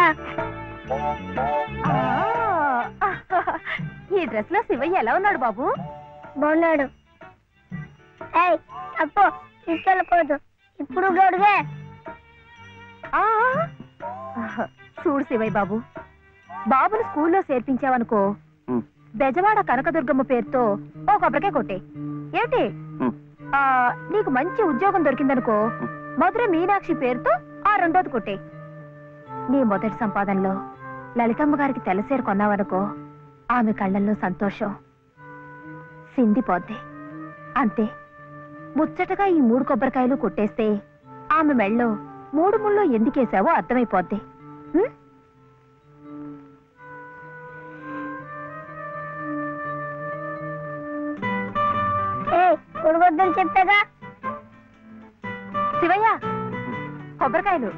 ఆ, ఈ డ్రెస్ లో శివయ్య ఎలా ఉన్నాడు బాబు బాగున్నాడు ఏయ్ అప్పు తీసుకెళ్ళకూడదు ఇప్పుడు గడుగే ఆ, చూడు శివయ్య బాబు బాబుని స్కూల్లో చేర్పించావనుకో ఉం. బెజవాడ కనకదుర్గమ్మ పేరుతో ఓ కొబ్బరికాయ కొట్టే ఏమిటి ఉం. ఆ, నీకు మంచి ఉద్యోగం దొరికిందనుకో మధుర మీనాక్షి పేరుతో ఆ రెండోది కొట్టే నీ మొదటి సంపాదనలో లలితమ్మ గారికి తెల్లసేరు కొన్నావనుకో ఆమె కళ్ళల్లో సంతోషం సిందిపోద్ది అంతే ముచ్చటగా ఈ మూడు కొబ్బరికాయలు కొట్టేస్తే ఆమె మెళ్ళో మూడు ముళ్ళు ఎందుకేసావో అర్థమైపోద్ది ఉం? ఏయ్ కొడగొద్దని చెప్పాగా శివయ్య కొబ్బరికాయలు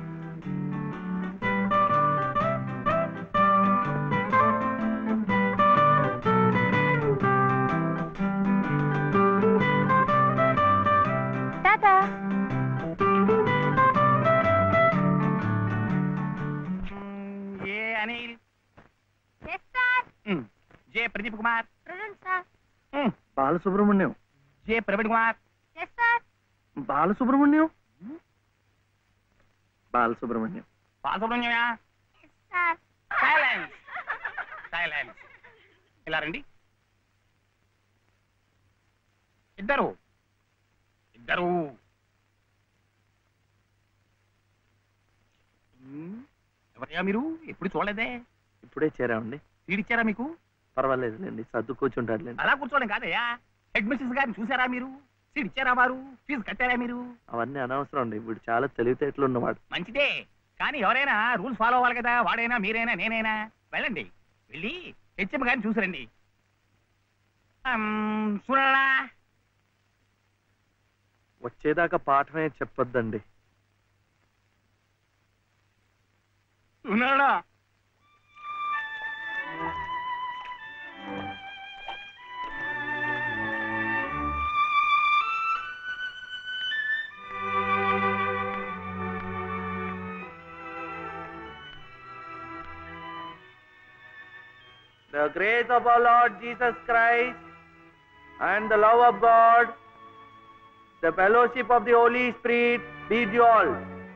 టాటా ఏ అనిల్ ఉమ్, J Pradeep Kumar sir Balasubramaniam J Praveen Kumar Balasubramaniam Balasubramaniam బాలసుబ్రహ్మణ్యమా సైలెన్స్ సైలెన్స్ ఇలా రండి ఇద్దరు ఇద్దరు మ్మ్. ఎవరయ్యా మీరు ఎప్పుడు చూడలేదే ఇప్పుడే చేరామండి సీడిచ్చారా మీకు పర్వాలేదులేండి సర్దు కూర్చుంటారులేండి అలా కూర్చోవడం కాదయ్యా హెడ్ మిస్సెస్ గారిని చూసారా మీరు సీట్ ఇచ్చారా వారు ఫీజు కట్టారా మీరు అవన్నీ అనవసరం అండి వీడు చాలా తెలివితేటలు ఉన్నవాడు మంచిదే కానీ ఎవరైనా రూల్స్ ఫాలో అవ్వాలి కదా వాడైనా మీరైనా నేనైనా వెళ్ళండి వెళ్ళి హెచ్ఎం గారిని చూసిరండి చూడరా వచ్చేదాకా పాఠమే చెప్పొద్దండి ఉన్నాడా The grace of our Lord Jesus Christ and the love of God, the fellowship of the Holy Spirit be with you all.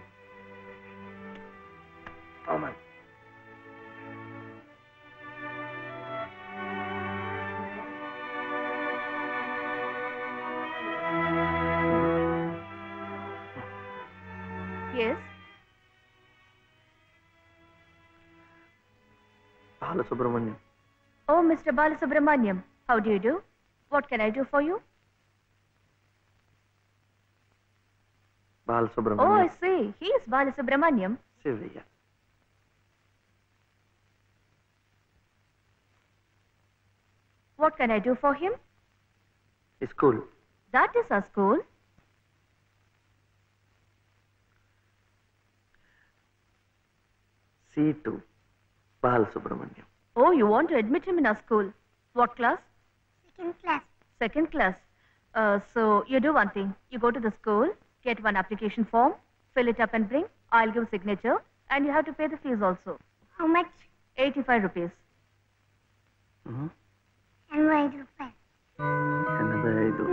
Amen. Yes. Balasubramaniam Oh, Mr. Balasubramaniam, how do you do? What can I do for you? Oh, Balasubramaniam I see. He is Balasubramaniam. Shivayya What can I do for him? School That is our school. See to Balasubramaniam Oh, you want to admit him in our school. What class? Second class. Second class. Uh, so you do one thing. You go to the school, get one application form, fill it up and bring. I'll give signature, and you have to pay the fees also. How much? 85 rupees. ఎనభై ఐదు రూపాయలు ఎనభై ఐదు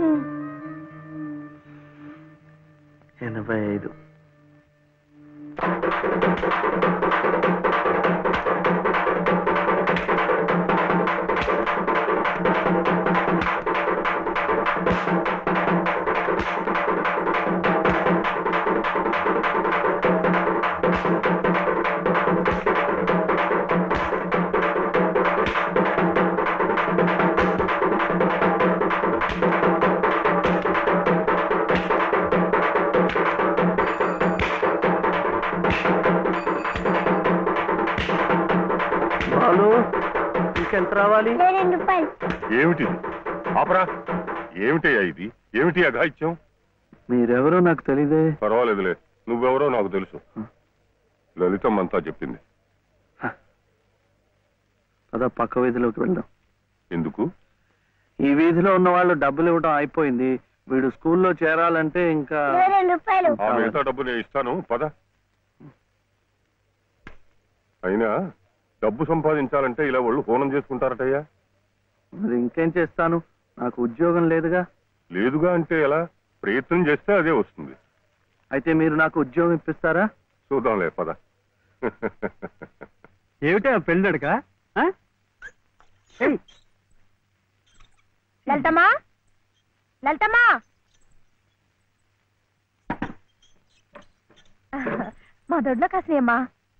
ఎనభై ఐదు బాలు ఇంకెంత రావాలి రెండు రూపాయలు ఏమిటిది ఆపరా ఏమిటయ్యా ఇది ఏమిటి అఘాయిత్యం మీరెవరో నాకు తెలీదే పర్వాలేదులే నువ్వెవరో నాకు తెలుసు లలితమ్మంతా చెప్పింది పద పక్క వీధిలోకి వెళ్దాం ఎందుకు ఈ వీధిలో ఉన్న వాళ్ళు డబ్బులు ఇవ్వడం అయిపోయింది వీడు స్కూల్లో చేరాలంటే ఇంకా రెండు రూపాయలు ఆ మిగతా డబ్బు నేను ఇస్తాను పద అయినా డబ్బు సంపాదించాలంటే ఇలా వాళ్ళు హోనం చేసుకుంటారటయ్యా మరి ఇంకేం చేస్తాను నాకు ఉద్యోగం లేదుగా లేదుగా అంటే ఎలా ప్రయత్నం చేస్తే అదే వస్తుంది అయితే మీరు నాకు ఉద్యోగం ఇప్పిస్తారా చూద్దాంలే పద ఏమిటా పెళ్ళడుక లలితమ్మా లలితమ్మా మా దొడ్లో కాసినమ్మా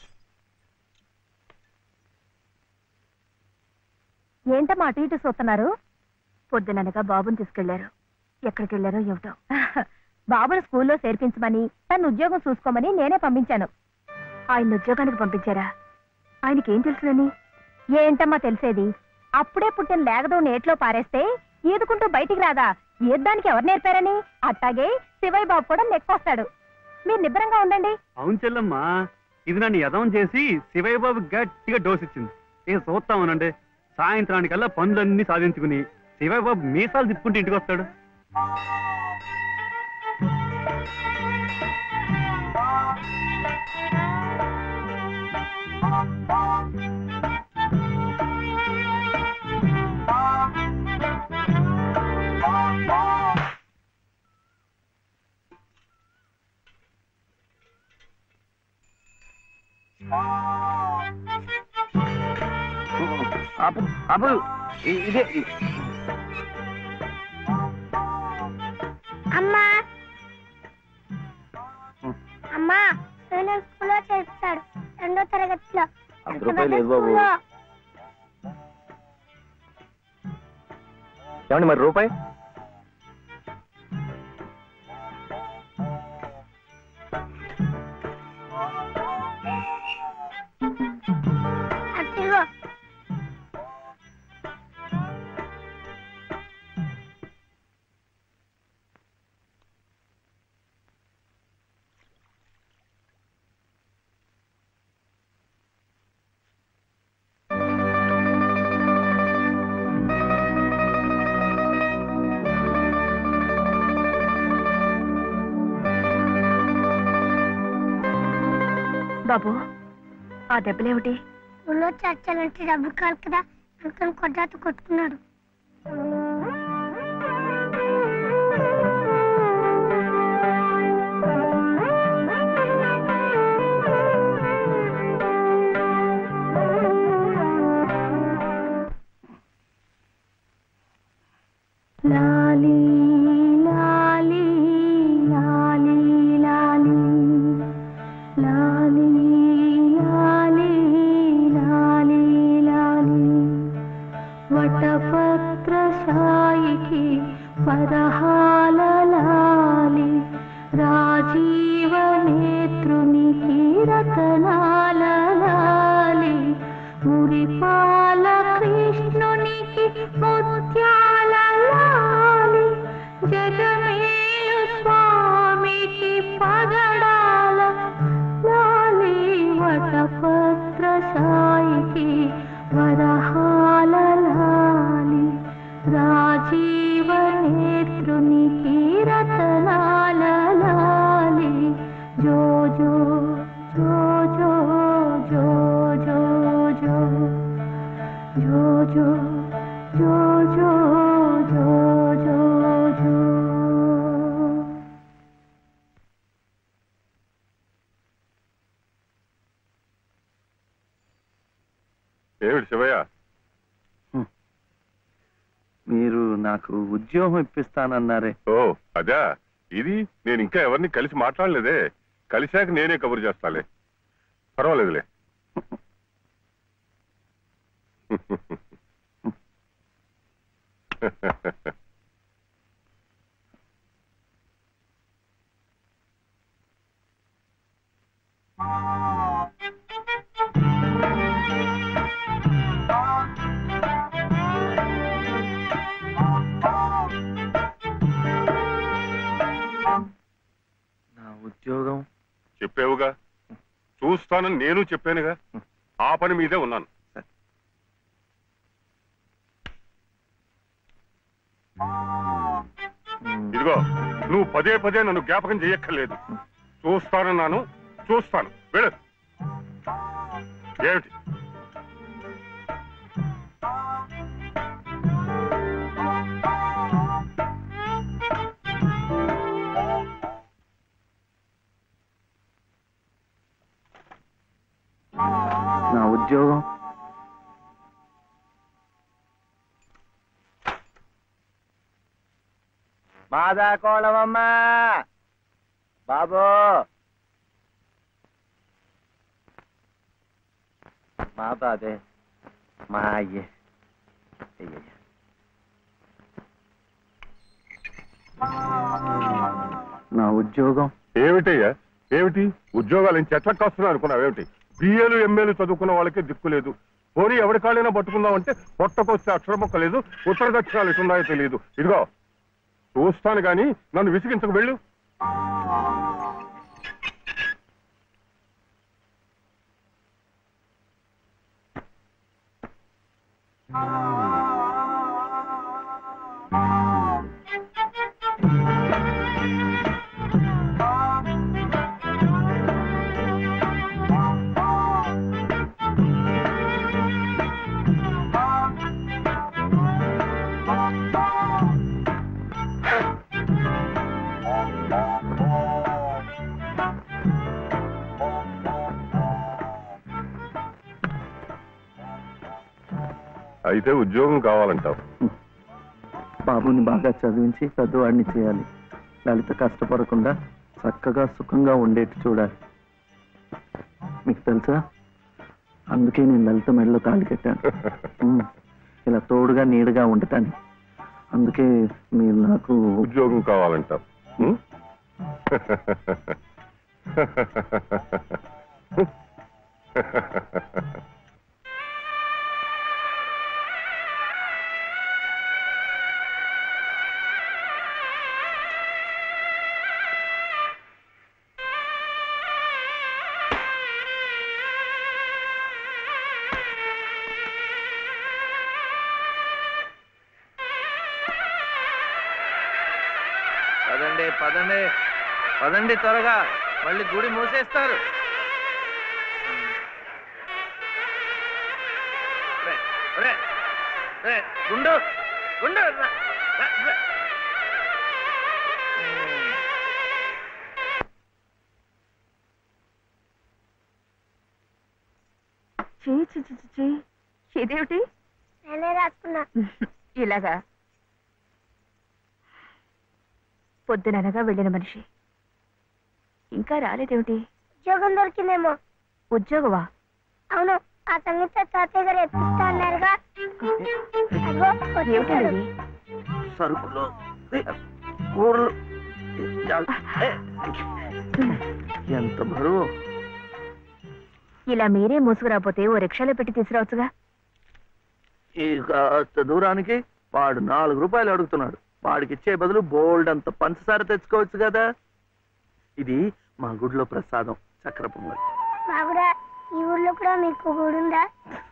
ఏంటమ్మా అటు ఇటు చూస్తున్నారు పొద్దుననగా బాబుని తీసుకెళ్లారు ఎక్కడికి వెళ్ళారో ఏమిటో బాబును స్కూల్లో చేర్పించమని తన ఉద్యోగం చూసుకోమని నేనే పంపించాను ఆయన ఉద్యోగానికి పంపించారా ఆయనకేం తెలుసునని ఏంటమ్మా తెలిసేది అప్పుడే పుట్టిన లేగదో నేట్లో పారేస్తే ఈదుకుంటూ బయటికి రాదా ఈద్దానికి ఎవరు నేర్పారని అట్టాగే శివయ్య బాబు కూడా నెక్కొస్తాడు మీరు నిబ్బరంగా ఉండండి అవును చెల్లమ్మా ఇది నన్ను యదం చేసి శివయ్య బాబు గట్టిగా డోస్ ఇచ్చింది ఇక చూస్తామనండి సాయంత్రానికల్లా పనులన్నీ సాధించుకుని శివయ్య బాబు మీసాలు తిప్పుకుంటూ ఇంటికి వస్తాడు ఆపు ఆపు ఇ- ఇదే అమ్మా అమ్మా నేను స్కూల్లో చేర్చాడు రెండో తరగతిలో అర్ధ రూపాయలు లేదు బాబు స్కూల్లో. ఏమండి మరి రూపాయి అదిగో బాబు ఆ దెబ్బలేమిటి స్కూల్లో చర్చాలంటే డబ్బు కాదు కదా అందుకని కొట్టాత కొట్టుకున్నాడు లాలి లాలి లాలి లాలి లాలి లాలి లాలి లాలి వటపత్ర సాయికి పదహాల లాలి రాజీవ నేత్రునికి రతనాల లాలి మురిపాల కృష్ణునికి ముత్యాల లాలి జగమేలు స్వామికి పగడాల లాలి వటపత్ర సాయికి వరహాల లాలి రాజీవ నేత్రునికి రతనాల లాలి జో జో జో జో జో జో జో జో జో జో జో జో జో జో ఏమిటి శివయ్య మీరు నాకు ఉద్యోగం ఇప్పిస్తానన్నారే ఓ అదా ఇది నేను ఇంకా ఎవరిని కలిసి మాట్లాడలేదే కలిశాక నేనే కబురు చేస్తాలే పర్వాలేదులే నా ఉద్యోగం చెప్పావుగా చూస్తానని నేను చెప్పానుగా ఆ పని మీదే ఉన్నాను ఇదిగో నువ్వు పదే పదే నన్ను జ్ఞాపకం చేయక్కర్లేదు చూస్తానన్నాను చూస్తాను వెళ్ళు ఏమిటి నా ఉద్యోగం మాదా కోళమమ్మా బాబు మా బాధే మా అయ్యే అయ్యయ్య. నా ఉద్యోగం ఏమిటయ్యా ఏమిటి ఉద్యోగాలు ఏం చెట్ల కాస్తున్నా అనుకున్నావు ఏమిటి బిఏలు ఎంఏలు చదువుకున్న వాళ్ళకే దిక్కు లేదు పోనీ ఎవరి కాళ్ళైనా పట్టుకుందామంటే పొట్టకొస్తే అక్షర మొక్క లేదు ఉత్తర దక్షిణాలు ఎటున్నాయో తెలియదు ఇదిగో చూస్తాను గాని నన్ను విసిగించకు వెళ్ళు అయితే ఉద్యోగం కావాలంటావు బాబుని బాగా చదివించి పెద్దవాడిని చేయాలి లలిత కష్టపడకుండా చక్కగా సుఖంగా ఉండేట్టు చూడాలి మీకు తెలుసా అందుకే నేను లలిత మెడలో తాళి కట్టాను ఉమ్, ఇలా తోడుగా నీడగా ఉండటానికి అందుకే మీరు నాకు ఉద్యోగం కావాలంటావు ఉం? పదండి పదండి పదండి త్వరగా మళ్ళీ గుడి మూసేస్తారు రే, రే, రే, గుండు గుండు రా, రా, రా. చీ చీ చీ, చీ, చీ. ఇదేమిటి నేనే రాసుకున్నా ఇలాగా పొద్దుననగా వెళ్ళిన మనిషి ఇంకా రాలేదేమిటి ఉద్యోగం దొరికిందేమో ఉద్యోగమా అవును ఆ సంగీత తాతయ్య గారు ఎప్పిస్తా అన్నారుగా అదిగో వచ్చేసాడు. ఏమిటది సరుకులు ఏ, కూరలు ఏ, ఎంత బరువు ఇలా మీరే మోసుకురాపోతే ఓ రిక్షాలో పెట్టి తీసుకురావచ్చుగా ఈ కాస్త దూరానికి వాడు నాలుగు రూపాయలు అడుగుతున్నాడు వాడికి ఇచ్చే బదులు బోల్డ్ అంత పంచదార తెచ్చుకోవచ్చు కదా ఇది మా గుడిలో ప్రసాదం చక్ర పొంగల్ మా కూడా ఈ ఊర్లో కూడా మీకు గుడి ఉందా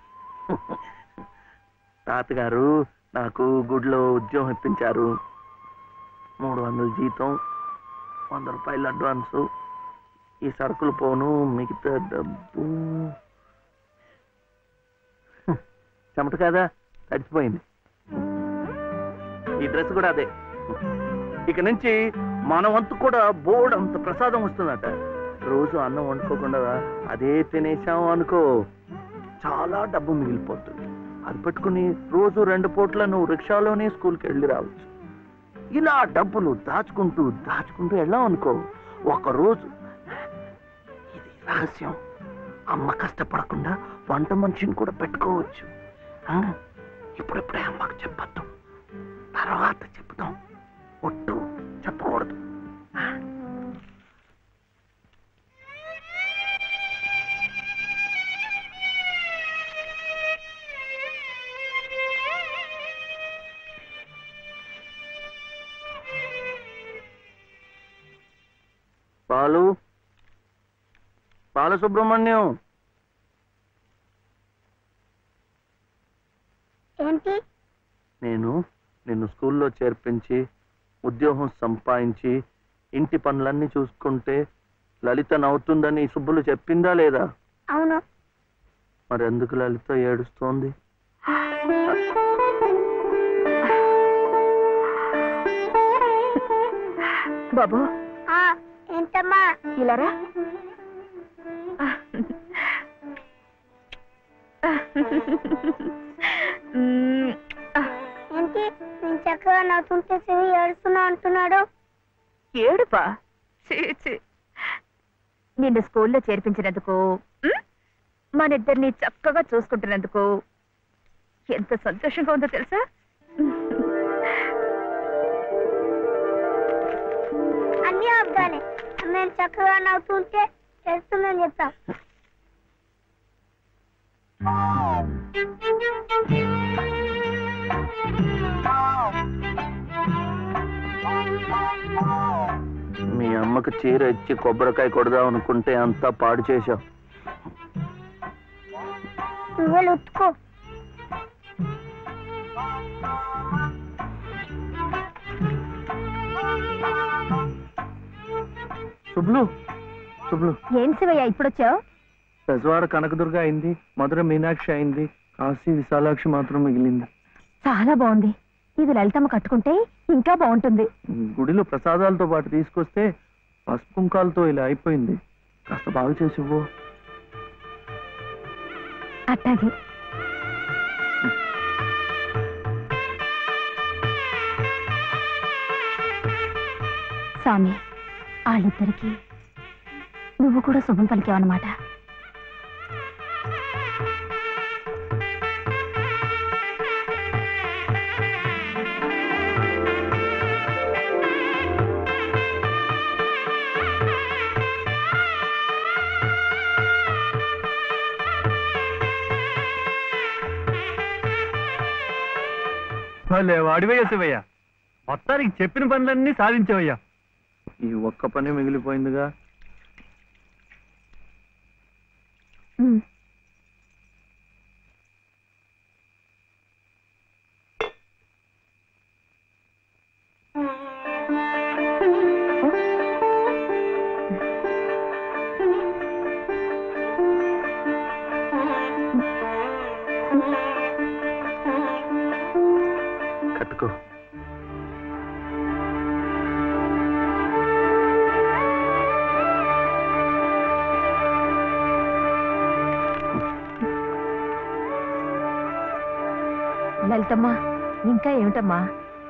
తాతగారు నాకు గుడిలో ఉద్యోగం ఇప్పించారు మూడు వందల జీతం వంద రూపాయలు అడ్వాన్సు ఈ సరుకులు పోను మిగతా డబ్బు హ్మ్, చెమట కదా తడిచిపోయింది ఈ డ్రెస్ కూడా అదే ఇక నుంచి మన వంతు కూడా బోర్డు అంత ప్రసాదం వస్తుందట రోజు అన్నం వండుకోకుండా అదే తినేసాం అనుకో చాలా డబ్బు మిగిలిపోతుంది అది పట్టుకుని రోజు రెండు పూట్ల నువ్వు రిక్షాలోనే స్కూల్కి వెళ్ళి రావచ్చు ఇలా డబ్బులు దాచుకుంటూ దాచుకుంటూ వెళ్ళాం అనుకో ఒక రోజు ఇది రహస్యం అమ్మ కష్టపడకుండా వంట మనిషిని కూడా పెట్టుకోవచ్చు ఆ? ఇప్పుడిప్పుడే అమ్మకు చెప్పద్దు తర్వాత చెప్తాం ఒట్టు చెప్పకూడదు పాలు బాలసుబ్రహ్మణ్యం ఏంటి నేను నిన్ను స్కూల్లో చేర్పించి ఉద్యోగం సంపాదించి ఇంటి పనులన్నీ చూసుకుంటే లలిత నవ్వుతుందని ఈ సుబ్బులు చెప్పిందా లేదా అవును మరి ఎందుకు లలిత ఏడుస్తోంది బాబు ఆ, ఏంటమ్మా ఇలారా మ్మ్. ఏంటి నేను చక్కగా నవ్వుతుంటే చెవి ఏడుస్తున్నా అంటున్నాడు ఏడుపా చీ, చీ. నిన్ను స్కూల్లో చేర్పించినందుకు మ్? మనిద్దరిని చక్కగా చూసుకుంటున్నందుకు ఎంత సంతోషంగా ఉందో తెలుసా అన్ని అబ్బాలే నేను చక్కగా నవ్వుతుంటే ఏడుస్తుందని చెప్తాం మీ అమ్మకు చీర ఇచ్చి కొబ్బరికాయ కొడదాం అనుకుంటే అంతా పాడు చేశావు నువ్వే ఉత్తుకో శుభ్లు శుభ్లు ఏం శివయ్య ఇప్పుడొచ్చావు పెజవాడ కనకదుర్గ అయింది మధుర మీనాక్షి అయింది కాశీ విశాలాక్షి మాత్రం మిగిలింది చాలా బాగుంది ఇది లలితమ్మ కట్టుకుంటే ఇంకా బాగుంటుంది గుడిలో ప్రసాదాలతో పాటు తీసుకొస్తే పసుపు కుంకాలతో ఇలా అయిపోయింది కాస్త బాగు చేసి ఇవ్వు అట్టాగే స్వామి వాళ్ళిద్దరికి నువ్వు కూడా శుభం పలికావన్నమాట భలే వాడివయ్యా శివయ్య మొత్తానికి చెప్పిన పనులన్నీ సాధించావయ్యా ఈ ఒక్క పని మిగిలిపోయిందిగా కట్టుకో లలితమ్మా ఇంకా ఏమిటమ్మా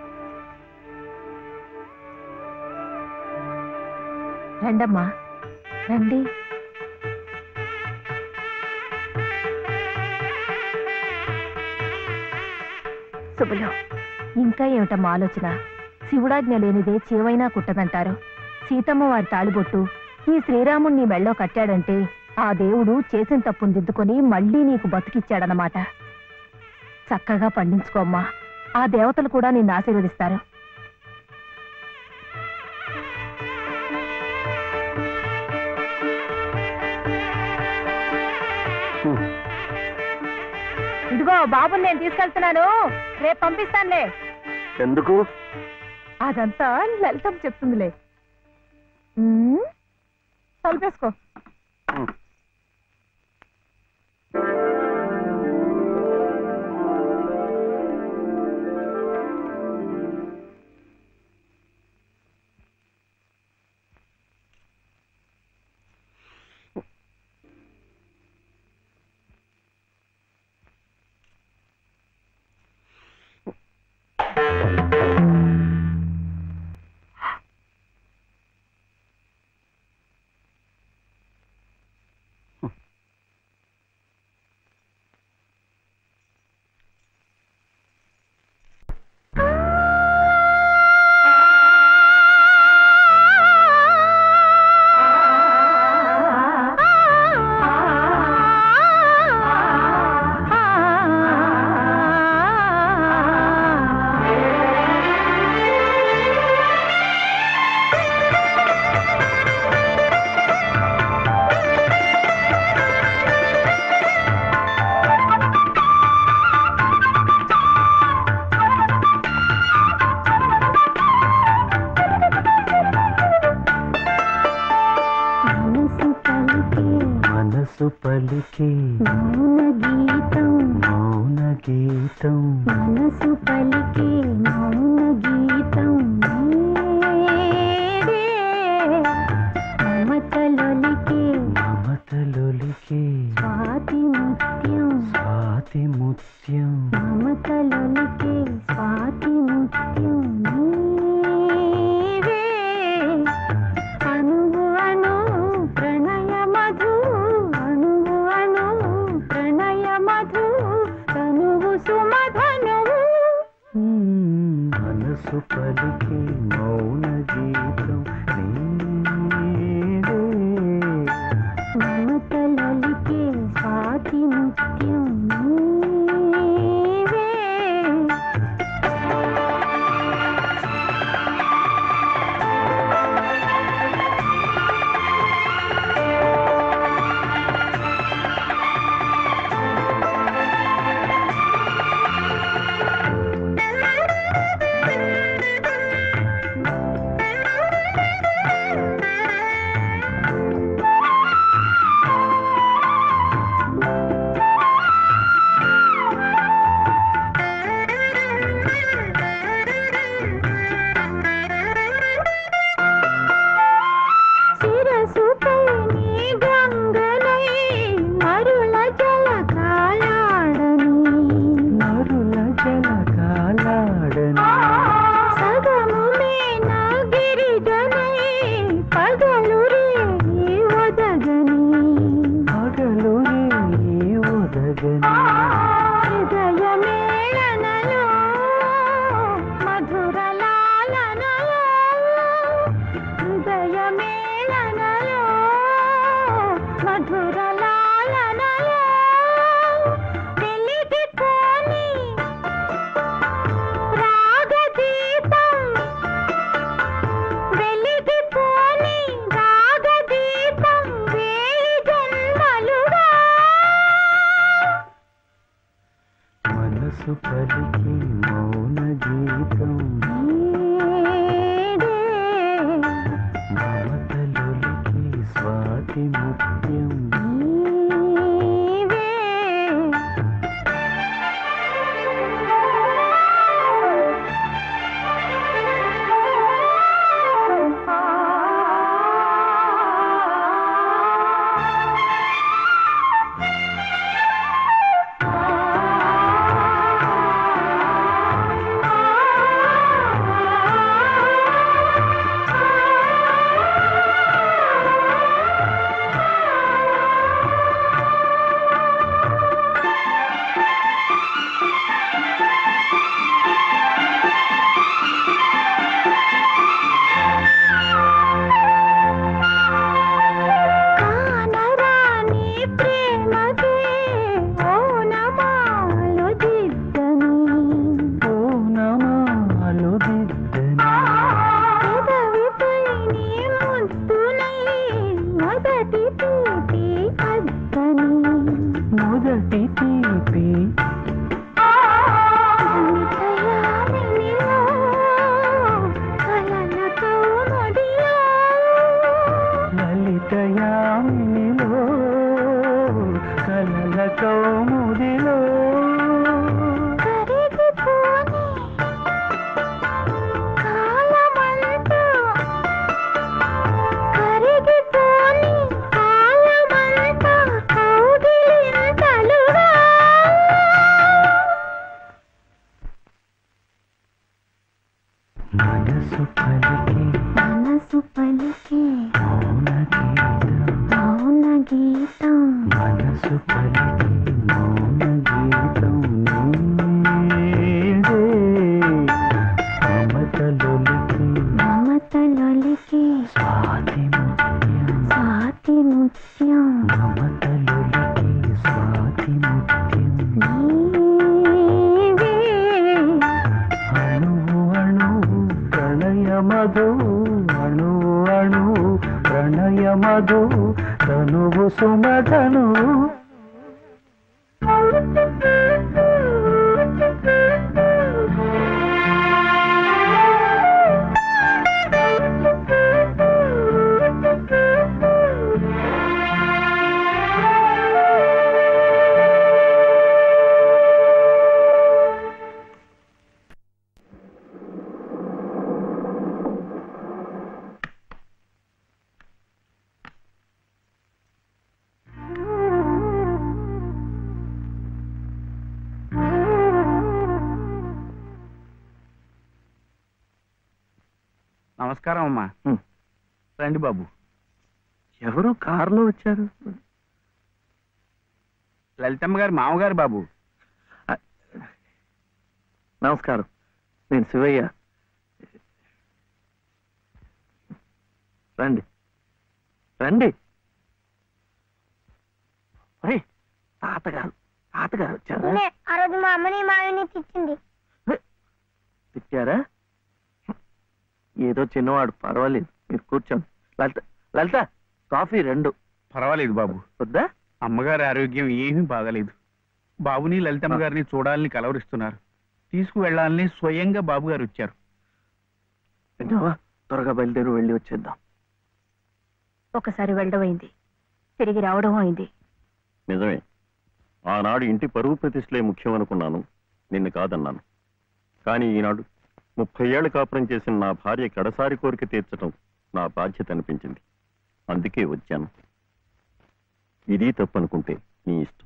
రండమ్మా రండి శుభులు ఇంకా ఏమిటమ్మా ఆలోచన శివుడాజ్ఞ లేనిదే చేవైనా కుట్టదంటారు సీతమ్మ వారి తాళిబొట్టు ఈ శ్రీరాముణ్ణి మెళ్ళో కట్టాడంటే ఆ దేవుడు చేసిన తప్పును దిద్దుకొని మళ్ళీ నీకు బతికిచ్చాడనమాట చక్కగా పండించుకోమ్మా ఆ దేవతలు కూడా నిన్ను ఆశీర్వదిస్తారు ఇదిగో బాబుని నేను తీసుకెళ్తున్నాను రేపు పంపిస్తానులే ఎందుకు అదంతా లలితం చెప్తుందిలే ఉమ్, తలుపేసుకో మనసు పలికే మౌన గీతం మౌన గీతం మనసు పలికే మౌన గీతం నీవే. మమతలొలికే మమతలొలికే స్వాతి ముత్యం స్వాతి ముత్యం మమతలొలికే స్వాతి ముత్యం నీవే. అణువు అణు ప్రణయ మధు అణువు అణు ప్రణయ మధు తనువు సుమధనువు మనసు పలికే కలగని హృదయమేళనలో మధుర లాలనలో హృదయమేళనలో మధుర లాలనలో వెలిగిపోని రాగదీపం వెలిగిపోని రాగదీపం వేయి జన్మలుగా మనసు పలికి మౌన గీతం మమతలొలికి స్వాతి ముత్యం కానరాని ప్రేమకే ఓనమాలు దిద్దని ఓనమాలు దిద్దని పెదవిపై నీ ముద్దులై మొదటి తీపి అద్దని మొదటి తీపి నితయామినిలో కలలతో నడిలో లలితయామినిలో కలల కౌముదిలో కరిగిపోని కాలమంతా కరిగిపోని కాలమంతా కౌగిలింతలుగా మనసు పలికి మనసు పలికే మౌన గీతం మౌన గీతం మనసు పలికి మౌన గీతం నీదే మమతలొలికి మమతలొలికే స్వాతి ముత్యం స్వాతి ముత్యం మమతలొలికి స్వాతి ముత్యం నీవే అణువు అణువు ప్రణయ మధు అణువు అణువు ప్రణయ మధు తనువు సుమధను నమస్కారం అమ్మా రండి బాబు ఎవరు కారులో వచ్చారు లలితమ్మ గారి మామగారు బాబు నమస్కారం నేను శివయ్య రండి రండి ఒరేయ్, తాతగారు తాతగారు వచ్చారా నేనే ఆ రోజు మా అమ్మని మావిని తిట్టింది తిట్టారా ఏదో చిన్నవాడు పర్వాలేదు మీరు కూర్చోండి లలిత లలిత కాఫీ రెండు పర్వాలేదు బాబు వద్దా అమ్మగారి ఆరోగ్యం ఏమీ బాగలేదు బాబుని లలితమ్మ గారిని చూడాలని కలవరిస్తున్నారు తీసుకువెళ్ళాలని స్వయంగా బాబు గారు వచ్చారు విన్నావా త్వరగా బయలుదేరి వెళ్ళి వచ్చేద్దాం ఒకసారి వెళ్ళడం అయింది తిరిగి రావడం అయింది నిజమే ఆనాడు ఇంటి పరువు ప్రతిష్టలే ముఖ్యం అనుకున్నాను నిన్ను కాదన్నాను కానీ ఈనాడు ముప్పై ఏళ్ళు కాపురం చేసిన నా భార్య కడసారి కోరిక తీర్చడం నా బాధ్యత అనిపించింది అందుకే వచ్చాను ఇది తప్పనుకుంటే నీ ఇష్టం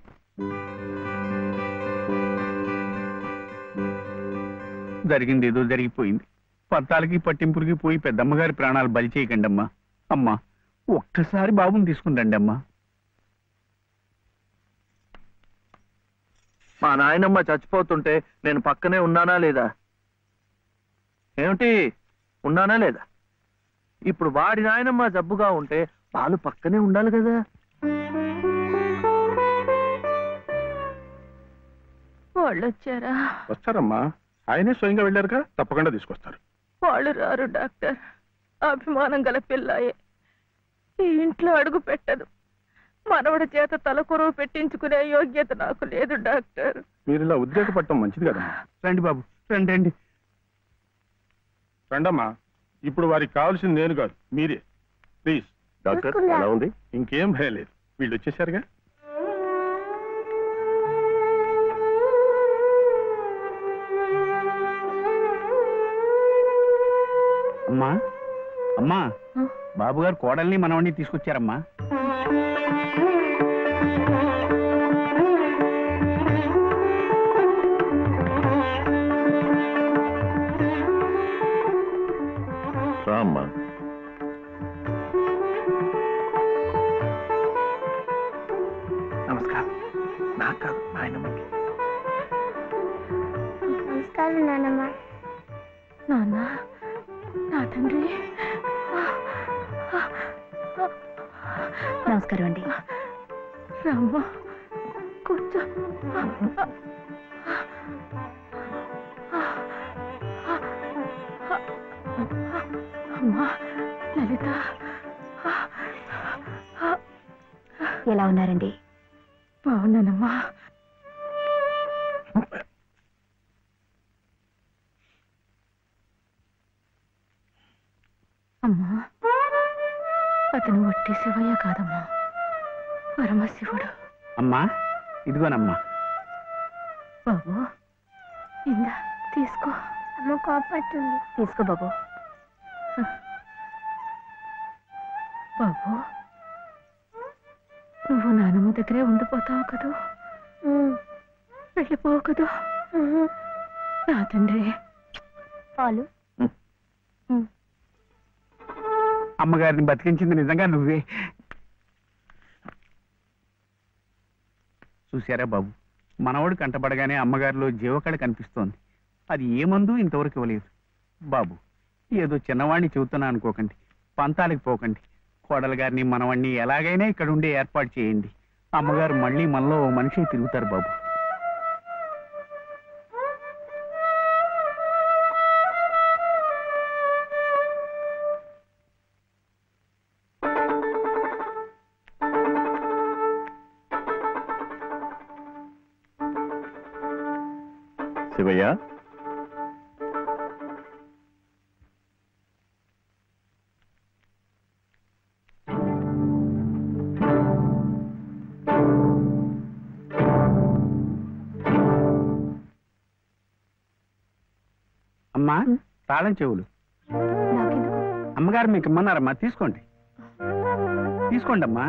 జరిగింది ఏదో జరిగిపోయింది పత్తాలకి పట్టింపులకి పోయి పెద్దమ్మగారి ప్రాణాలు బలి చేయకండి అమ్మా అమ్మా ఒక్కసారి బాబుని తీసుకుని రండి అమ్మా మా నాయనమ్మ చచ్చిపోతుంటే నేను పక్కనే ఉన్నానా లేదా ఏమిటి ఉన్నానా లేదా ఇప్పుడు వాడి నాయనమ్మ జబ్బుగా ఉంటే వాళ్ళు పక్కనే ఉండాలి కదా వాళ్ళు వచ్చారా వస్తారమ్మా ఆయనే స్వయంగా వెళ్ళారుగా తప్పకుండా తీసుకొస్తారు వాళ్ళు రారు డాక్టర్ అభిమానం గల పిల్లాయే ఈ ఇంట్లో అడుగు పెట్టదు మనవడి చేత తలకొరువు పెట్టించుకునే యోగ్యత నాకు లేదు డాక్టర్ మీరు ఇలా ఉద్రేకపడటం మంచిది కదమ్మా రండి బాబు రండి రండి రండమ్మా ఇప్పుడు వారికి కావాల్సింది నేను కాదు మీరే ప్లీజ్ డాక్టర్ ఎలా ఉంది ఇంకేం భయం లేదు వీళ్ళు వచ్చేసారుగా అమ్మా అమ్మా బాబు గారు కోడల్ని మనవణ్ణి తీసుకొచ్చారమ్మా రామ్మా నమస్కారం నాకు కాదు నాయనమ్మకి నమస్కారం నాన్నమ్మ నాన్న నా తండ్రి నమస్కారం అండి రామ్మ కూర్చో అమ్మా లలిత ఎలా ఉన్నారండి బాగున్నానమ్మా అమ్మా అతను వట్టి శివయ్య కాదమ్మా పరమశివుడు అమ్మా ఇదిగోనమ్మా బాబు ఇందా తీసుకో అమ్మ కోపడుతుంది తీసుకో బాబు బాబు నువ్వు నానమ్మ దగ్గరే ఉండిపోతావు కదూ వెళ్ళిపోవు కదూ నా తండ్రి పాలు అమ్మగారిని బతికించింది నిజంగా నువ్వే చూశారా బాబు మనవడు కంటపడగానే అమ్మగారిలో జీవకళ కనిపిస్తోంది అది ఏ మందు ఇంతవరకు ఇవ్వలేదు బాబు ఏదో చిన్నవాణ్ణి చెబుతున్నా అనుకోకండి పంతాలకు పోకండి కోడలు గారిని మనవాణ్ణి ఎలాగైనా ఇక్కడ ఉండే ఏర్పాటు చేయండి అమ్మగారు మళ్ళీ మనలో ఓ మనిషి తిరుగుతారు బాబు శివయ్య అమ్మా తాళం చెవులు అమ్మగారు మీకు ఇమ్మన్నారమ్మా తీసుకోండి తీసుకోండి అమ్మా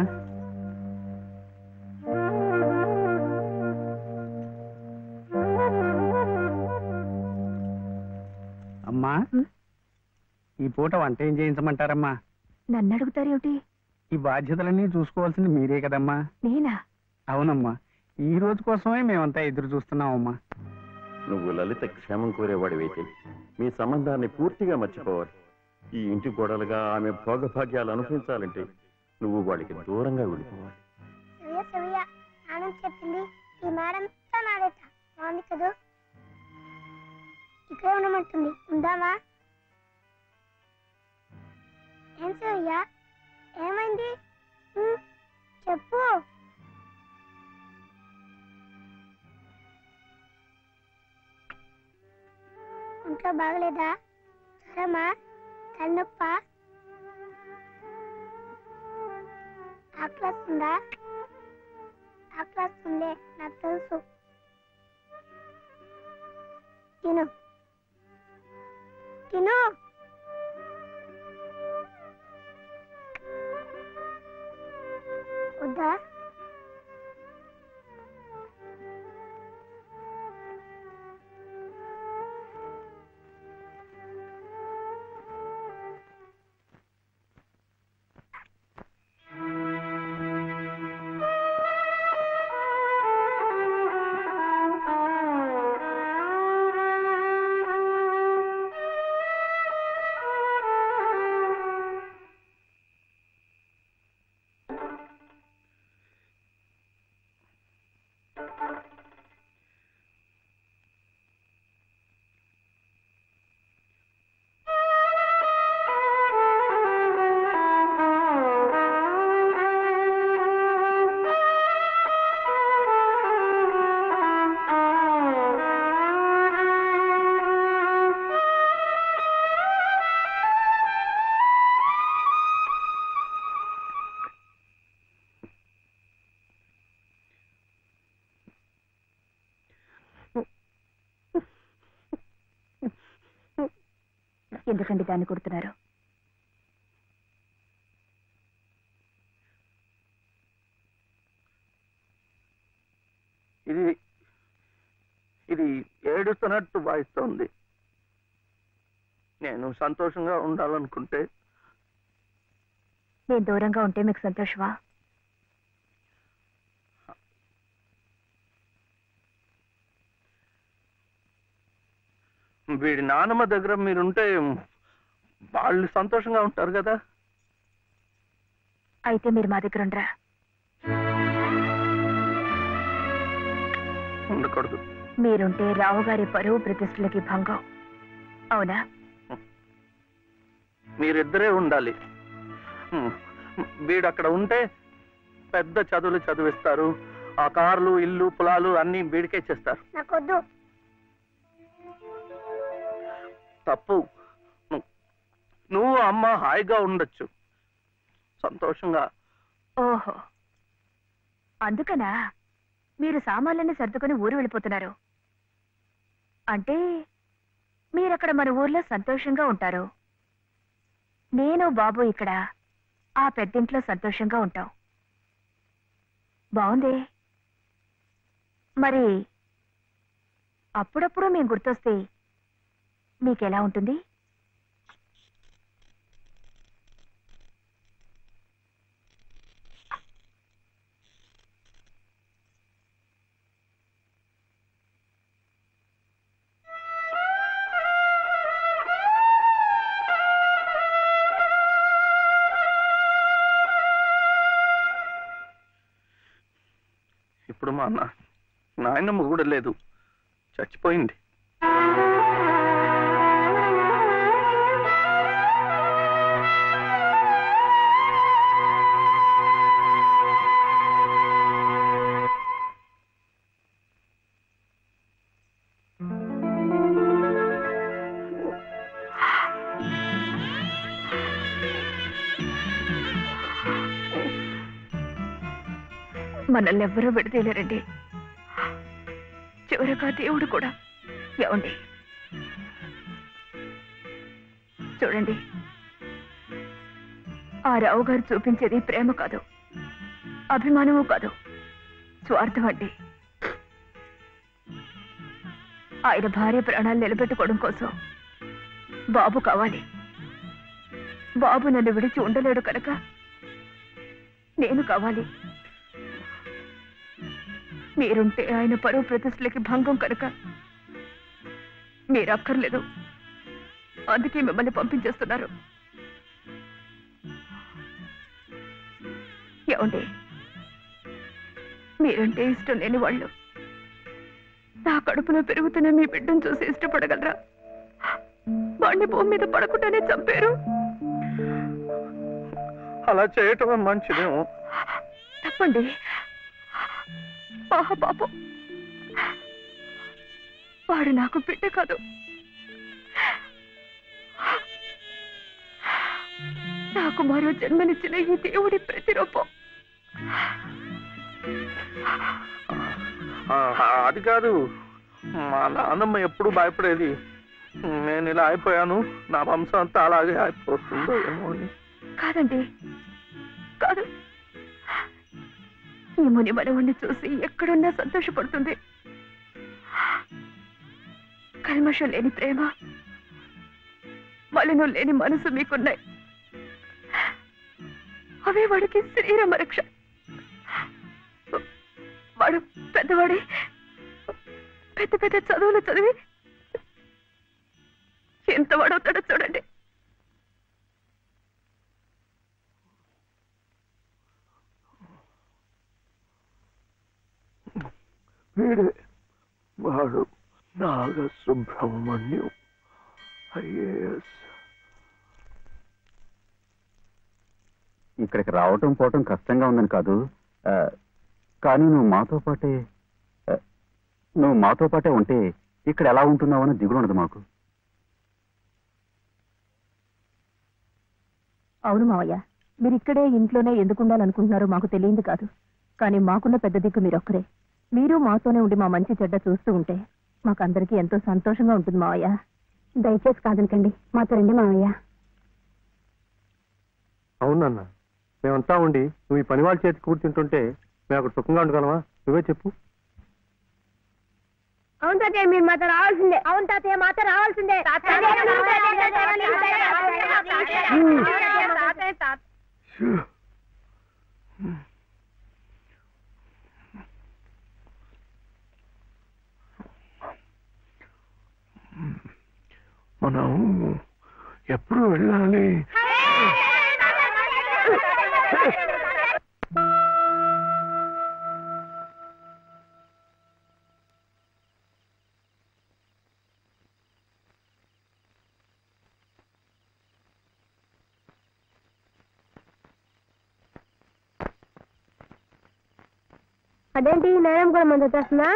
అమ్మా ఈ పూట వంట ఏం చేయించమంటారమ్మా నన్ను అడుగుతారేమిటి ఈ బాధ్యతలన్నీ చూసుకోవాల్సింది మీరే కదమ్మా నేనా అవునమ్మా ఈ రోజు కోసమే మేమంతా ఎదురు చూస్తున్నామమ్మా నువ్వు లలిత క్షేమం కోరేవాడివైతే మీ సంబంధాన్ని పూర్తిగా మర్చిపోవాలి ఈ ఇంటి గోడలుగా ఆమె భోగభాగ్యాలు అనుభవించాలంటే నువ్వు వాడికి దూరంగా వెళ్ళిపోవాలి సూర్య సూర్య నాన్న చెప్పింది ఈ మేడం నాడట బాగుంది కదూ ఇక్కడే ఉండమంటుంది ఉందామా ఏం సూర్య ఏమైంది ఉమ్, చెప్పు ఇంట్లో బాగలేదా జ్వరమా తలనొప్ప ఆకలిస్తుందా ఆకలిస్తుందే నాకు తెలుసు తిను తిను వద్దా ఎందుకండి దాన్ని కొడుతున్నారు ఇది ఇది ఏడుస్తున్నట్టు వాయిస్తోంది నేను సంతోషంగా ఉండాలనుకుంటే నేను దూరంగా ఉంటే మీకు సంతోషమా వీడి నానమ్మ దగ్గర మీరుంటే వాళ్ళు సంతోషంగా ఉంటారు కదా అయితే మీరు మా దగ్గర ఉండరా ఉండకూడదు మీరుంటే రావు గారి పరువు ప్రతిష్టలకి భంగం అవునా మీరిద్దరే ఉండాలి హ్మ్. వీడు అక్కడ ఉంటే పెద్ద చదువులు చదివిస్తారు ఆ కార్లు ఇల్లు పొలాలు అన్ని వీడికే చేస్తారు నాకొద్దు తప్పు ను- నువ్వు అమ్మ హాయిగా ఉండొచ్చు సంతోషంగా ఓహో అందుకనా మీరు సామాన్లన్నీ సర్దుకొని ఊరు వెళ్ళిపోతున్నారు అంటే మీరక్కడ మన ఊర్లో సంతోషంగా ఉంటారు నేను బాబు ఇక్కడ ఆ పెద్దింట్లో సంతోషంగా ఉంటాం బాగుంది మరి అప్పుడప్పుడు మేము గుర్తొస్తే మీకెలా ఉంటుంది ఇప్పుడు మా నా నాయనమ్మ కూడా లేదు చచ్చిపోయింది మనల్ని ఎవ్వరూ విడదీయలేరండి చివరగా దేవుడు కూడా ఏమండి చూడండి ఆ రావు గారు చూపించేది ప్రేమ కాదు అభిమానము కాదు స్వార్థం అండి ఆయన భార్య ప్రాణాలు నిలబెట్టుకోవడం కోసం బాబు కావాలి బాబు నన్ను విడిచి ఉండలేడు కనుక నేను కావాలి మీరుంటే ఆయన పరువు ప్రతిష్టలకి భంగం కనుక మీరు అక్కర్లేదు అందుకే మిమ్మల్ని పంపించేస్తున్నారు ఏమండి మీరంటే ఇష్టం లేని వాళ్ళు నా కడుపులో పెరుగుతున్న మీ బిడ్డను చూసి ఇష్టపడగలరా వాడిని భూమి మీద పడకుండానే చంపారు అలా చేయటం మంచిదేమో తప్పండి ఆహా పాపం వాడు నాకు బిడ్డ కాదు నాకు మరో జన్మనిచ్చిన ఈ దేవుడి ప్రతిరూపం ఆ, అది కాదు మా నాన్నమ్మ ఎప్పుడు భయపడేది నేను ఇలా అయిపోయాను నా వంశం అంతా అలాగే అయిపోతుందో ఏమో అని కాదండి కాదు ఈ ముని మనవుణ్ణి చూసి ఎక్కడున్నా సంతోషపడుతుంది కల్మషం లేని ప్రేమ మలినం లేని మనసు మీకున్నాయి అవే వాడికి శ్రీరమ రక్ష వాడు పెద్దవాడి పెద్ద పెద్ద చదువులు చదివి ఎంత వాడవుతాడో చూడండి వీడే వాడు నాగ సుబ్రహ్మణ్యం ఐఏఎస్ ఇక్కడికి రావటం పోవటం కష్టంగా ఉందని కాదు ఆ, కానీ నువ్వు మాతో పాటే ఆ, నువ్వు మాతో పాటే ఉంటే ఇక్కడ ఎలా ఉంటున్నావు అని దిగులు ఉండదు మాకు అవును మావయ్య మీరు ఇక్కడే ఇంట్లోనే ఎందుకు ఉండాలనుకుంటున్నారో మాకు తెలియంది కాదు కానీ మాకున్న పెద్ద దిక్కు మీరొక్కరే మీరు మాతోనే ఉండి మా మంచి చెడ్డ చూస్తూ ఉంటే మాకందరికీ ఎంతో సంతోషంగా ఉంటుంది మావయ్య దయచేసి కాదనకండి మాతో రండి మావయ్య అవునన్న మేమంతా ఉండి నువ్వు ఈ పని వాళ్ళ చేతి కూర్చుంటుంటే మేము అక్కడ సుఖంగా ఉండగలమా నువ్వే చెప్పు అవును తాతయ్య మీరు మాతో రావాల్సిందే అవును తాతయ్య మాతో రావాల్సిందే మనం ఎప్పుడు వెళ్ళాలి అదేంటి నేరం కూడా మంది వచ్చేస్తుందా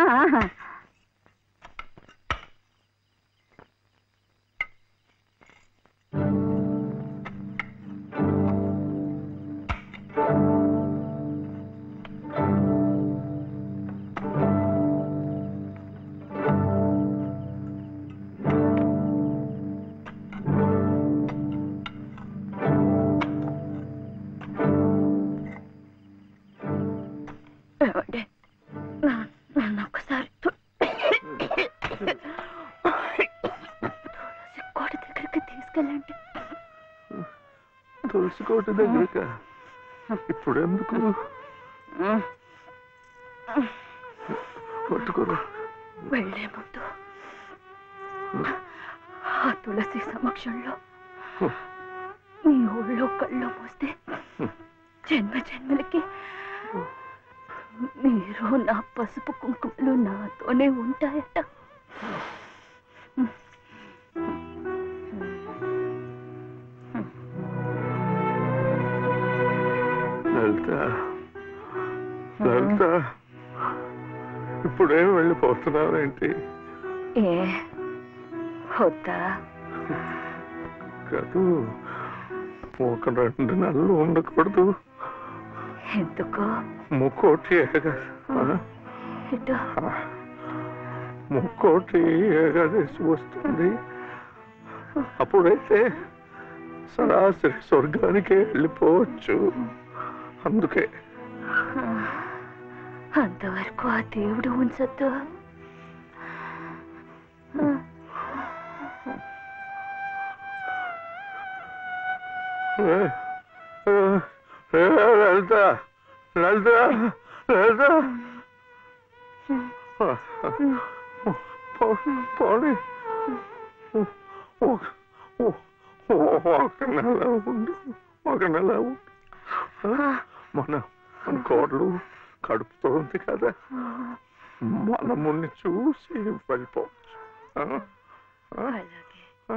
ఏమండి నా- నన్ను ఒక్కసారి తు- తులసి కోట దగ్గరికి తీసుకెళ్ళండి తులసి కోట దగ్గరక ఇప్పుడు ఎందుకు పట్టుకోరు వెళ్లే ముందు ఆ తులసి సమక్షంలో నీ ఊళ్ళో కళ్ళు మూస్తే జన్మ జన్మలకి మీరు నా పసుపు కుంకుమలు నాతోనే ఉంటాయట లలిత లలిత ఇప్పుడే వెళ్ళిపోతున్నావేంటి ఏ వద్దా కాదు ఒక రెండు నెలలు ఉండకూడదు ఎందుకు ముక్కోటి ఏగా ఇటు ముక్కోటి ఏకాదశి వస్తుంది అప్పుడైతే సరాసరి స్వర్గానికే వెళ్ళిపోవచ్చు అందుకే అంతవరకు ఆ దేవుడు ఉంచొద్దు ఏ, ఏ, ఏ, లలిత లలిత లలిత పో- పోనీ ఒక- ఒక నెల ఉండు ఒక నెల ఉండు మన మన కోడలు కడుపుతోంది కదా మనముని చూసి వెళ్ళిపోవచ్చు ఆ? ఆ?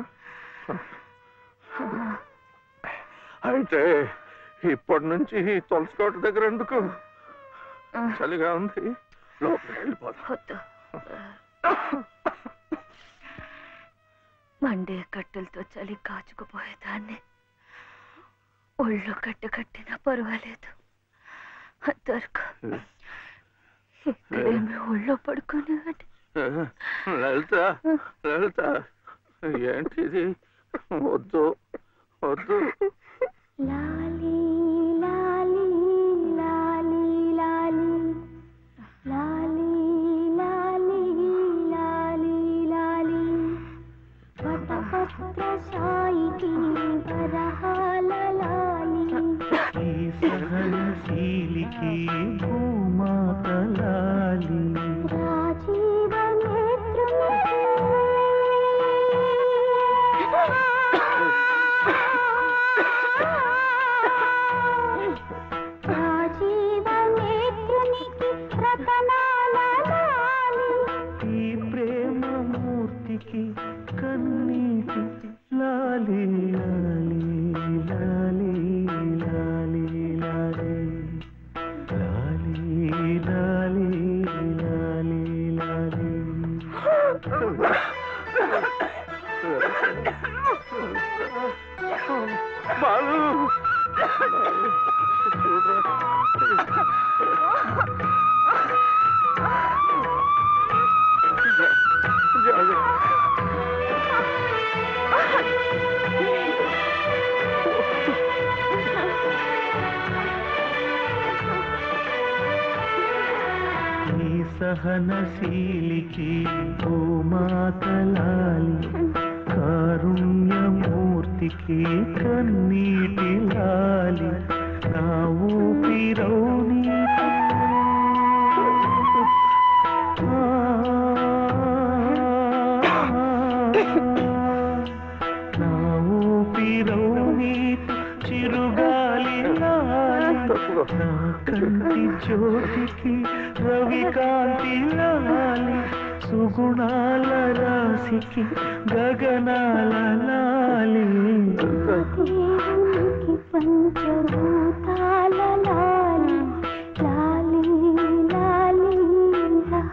అయితే ఇప్పటి నుంచి తులసికోట దగ్గర ఎందుకు చలిగా ఉంది లోపలికి వెళ్ళిపోదాం వద్దు మండే కట్టెలతో చలి కాచుకుపోయేదాన్ని ఒళ్ళు కట్టు కట్టినా పర్వాలేదు అంతవరకు ఇక్కడేమి ఒళ్ళో పడుకునేవాడి లలిత లలిత ఏంటిది వద్దు వద్దు లాలి లాలి లాలి లాలి లాలి లాలి లాలి లాలి వటపత్ర సాయికి వరహాల లాలి ఈ సహనశీలికి భూమాతలాలి రాజీవ రాజీవ నేత్రునికి రతనాల లాలి ఈ ప్రేమ మూర్తికి కన్నీటి లాలి లాలి లాలి లాలి లాలి లాలి లాలి లాలి లాలి బాలు జాగ్రత్త సహనశీలికి ఓ మాతలాలి కారుణ్యమూర్తికి కన్నీటి లాలి నా ఊపిరౌని నా ఊపిరౌని చిరుగాలి లాలి నా కంటి జ్యోతికి రవికాంతి లాలి సుగుణాల రాశికి గగనాల లాలి పంచభూతాల లాలి లాలి లాలి లా.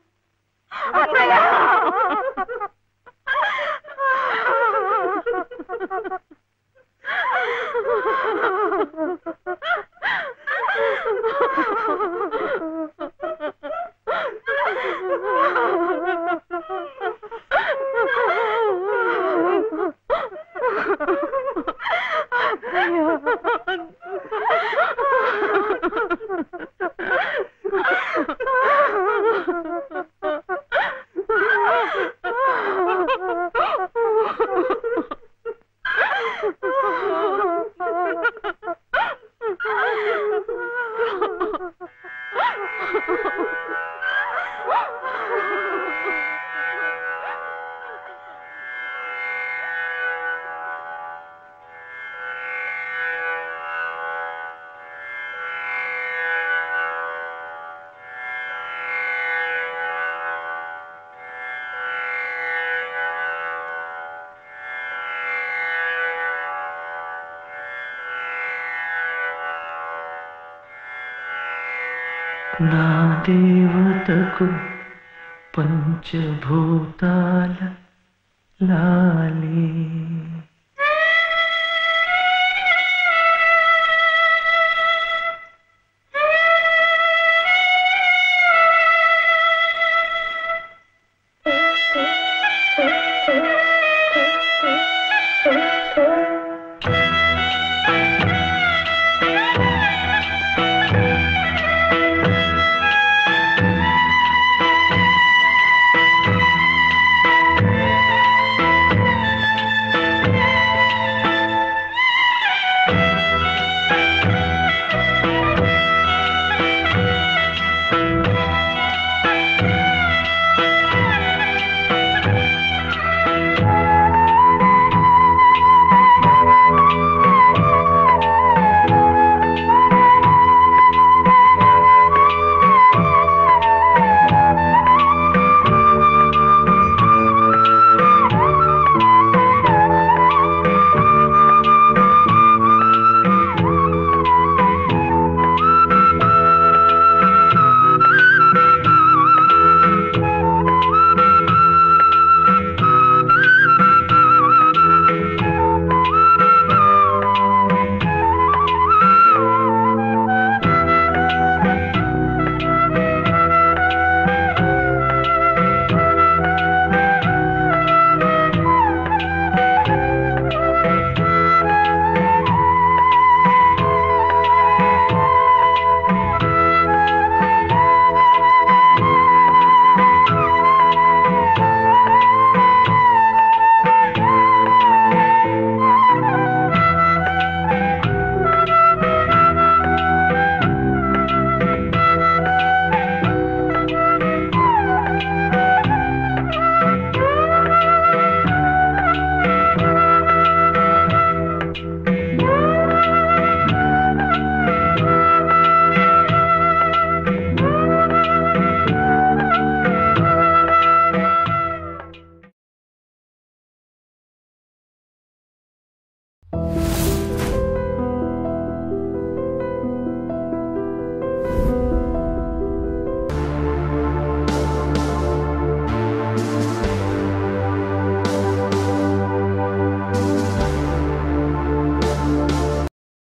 నా దేవతకు పంచభూతాల లాలి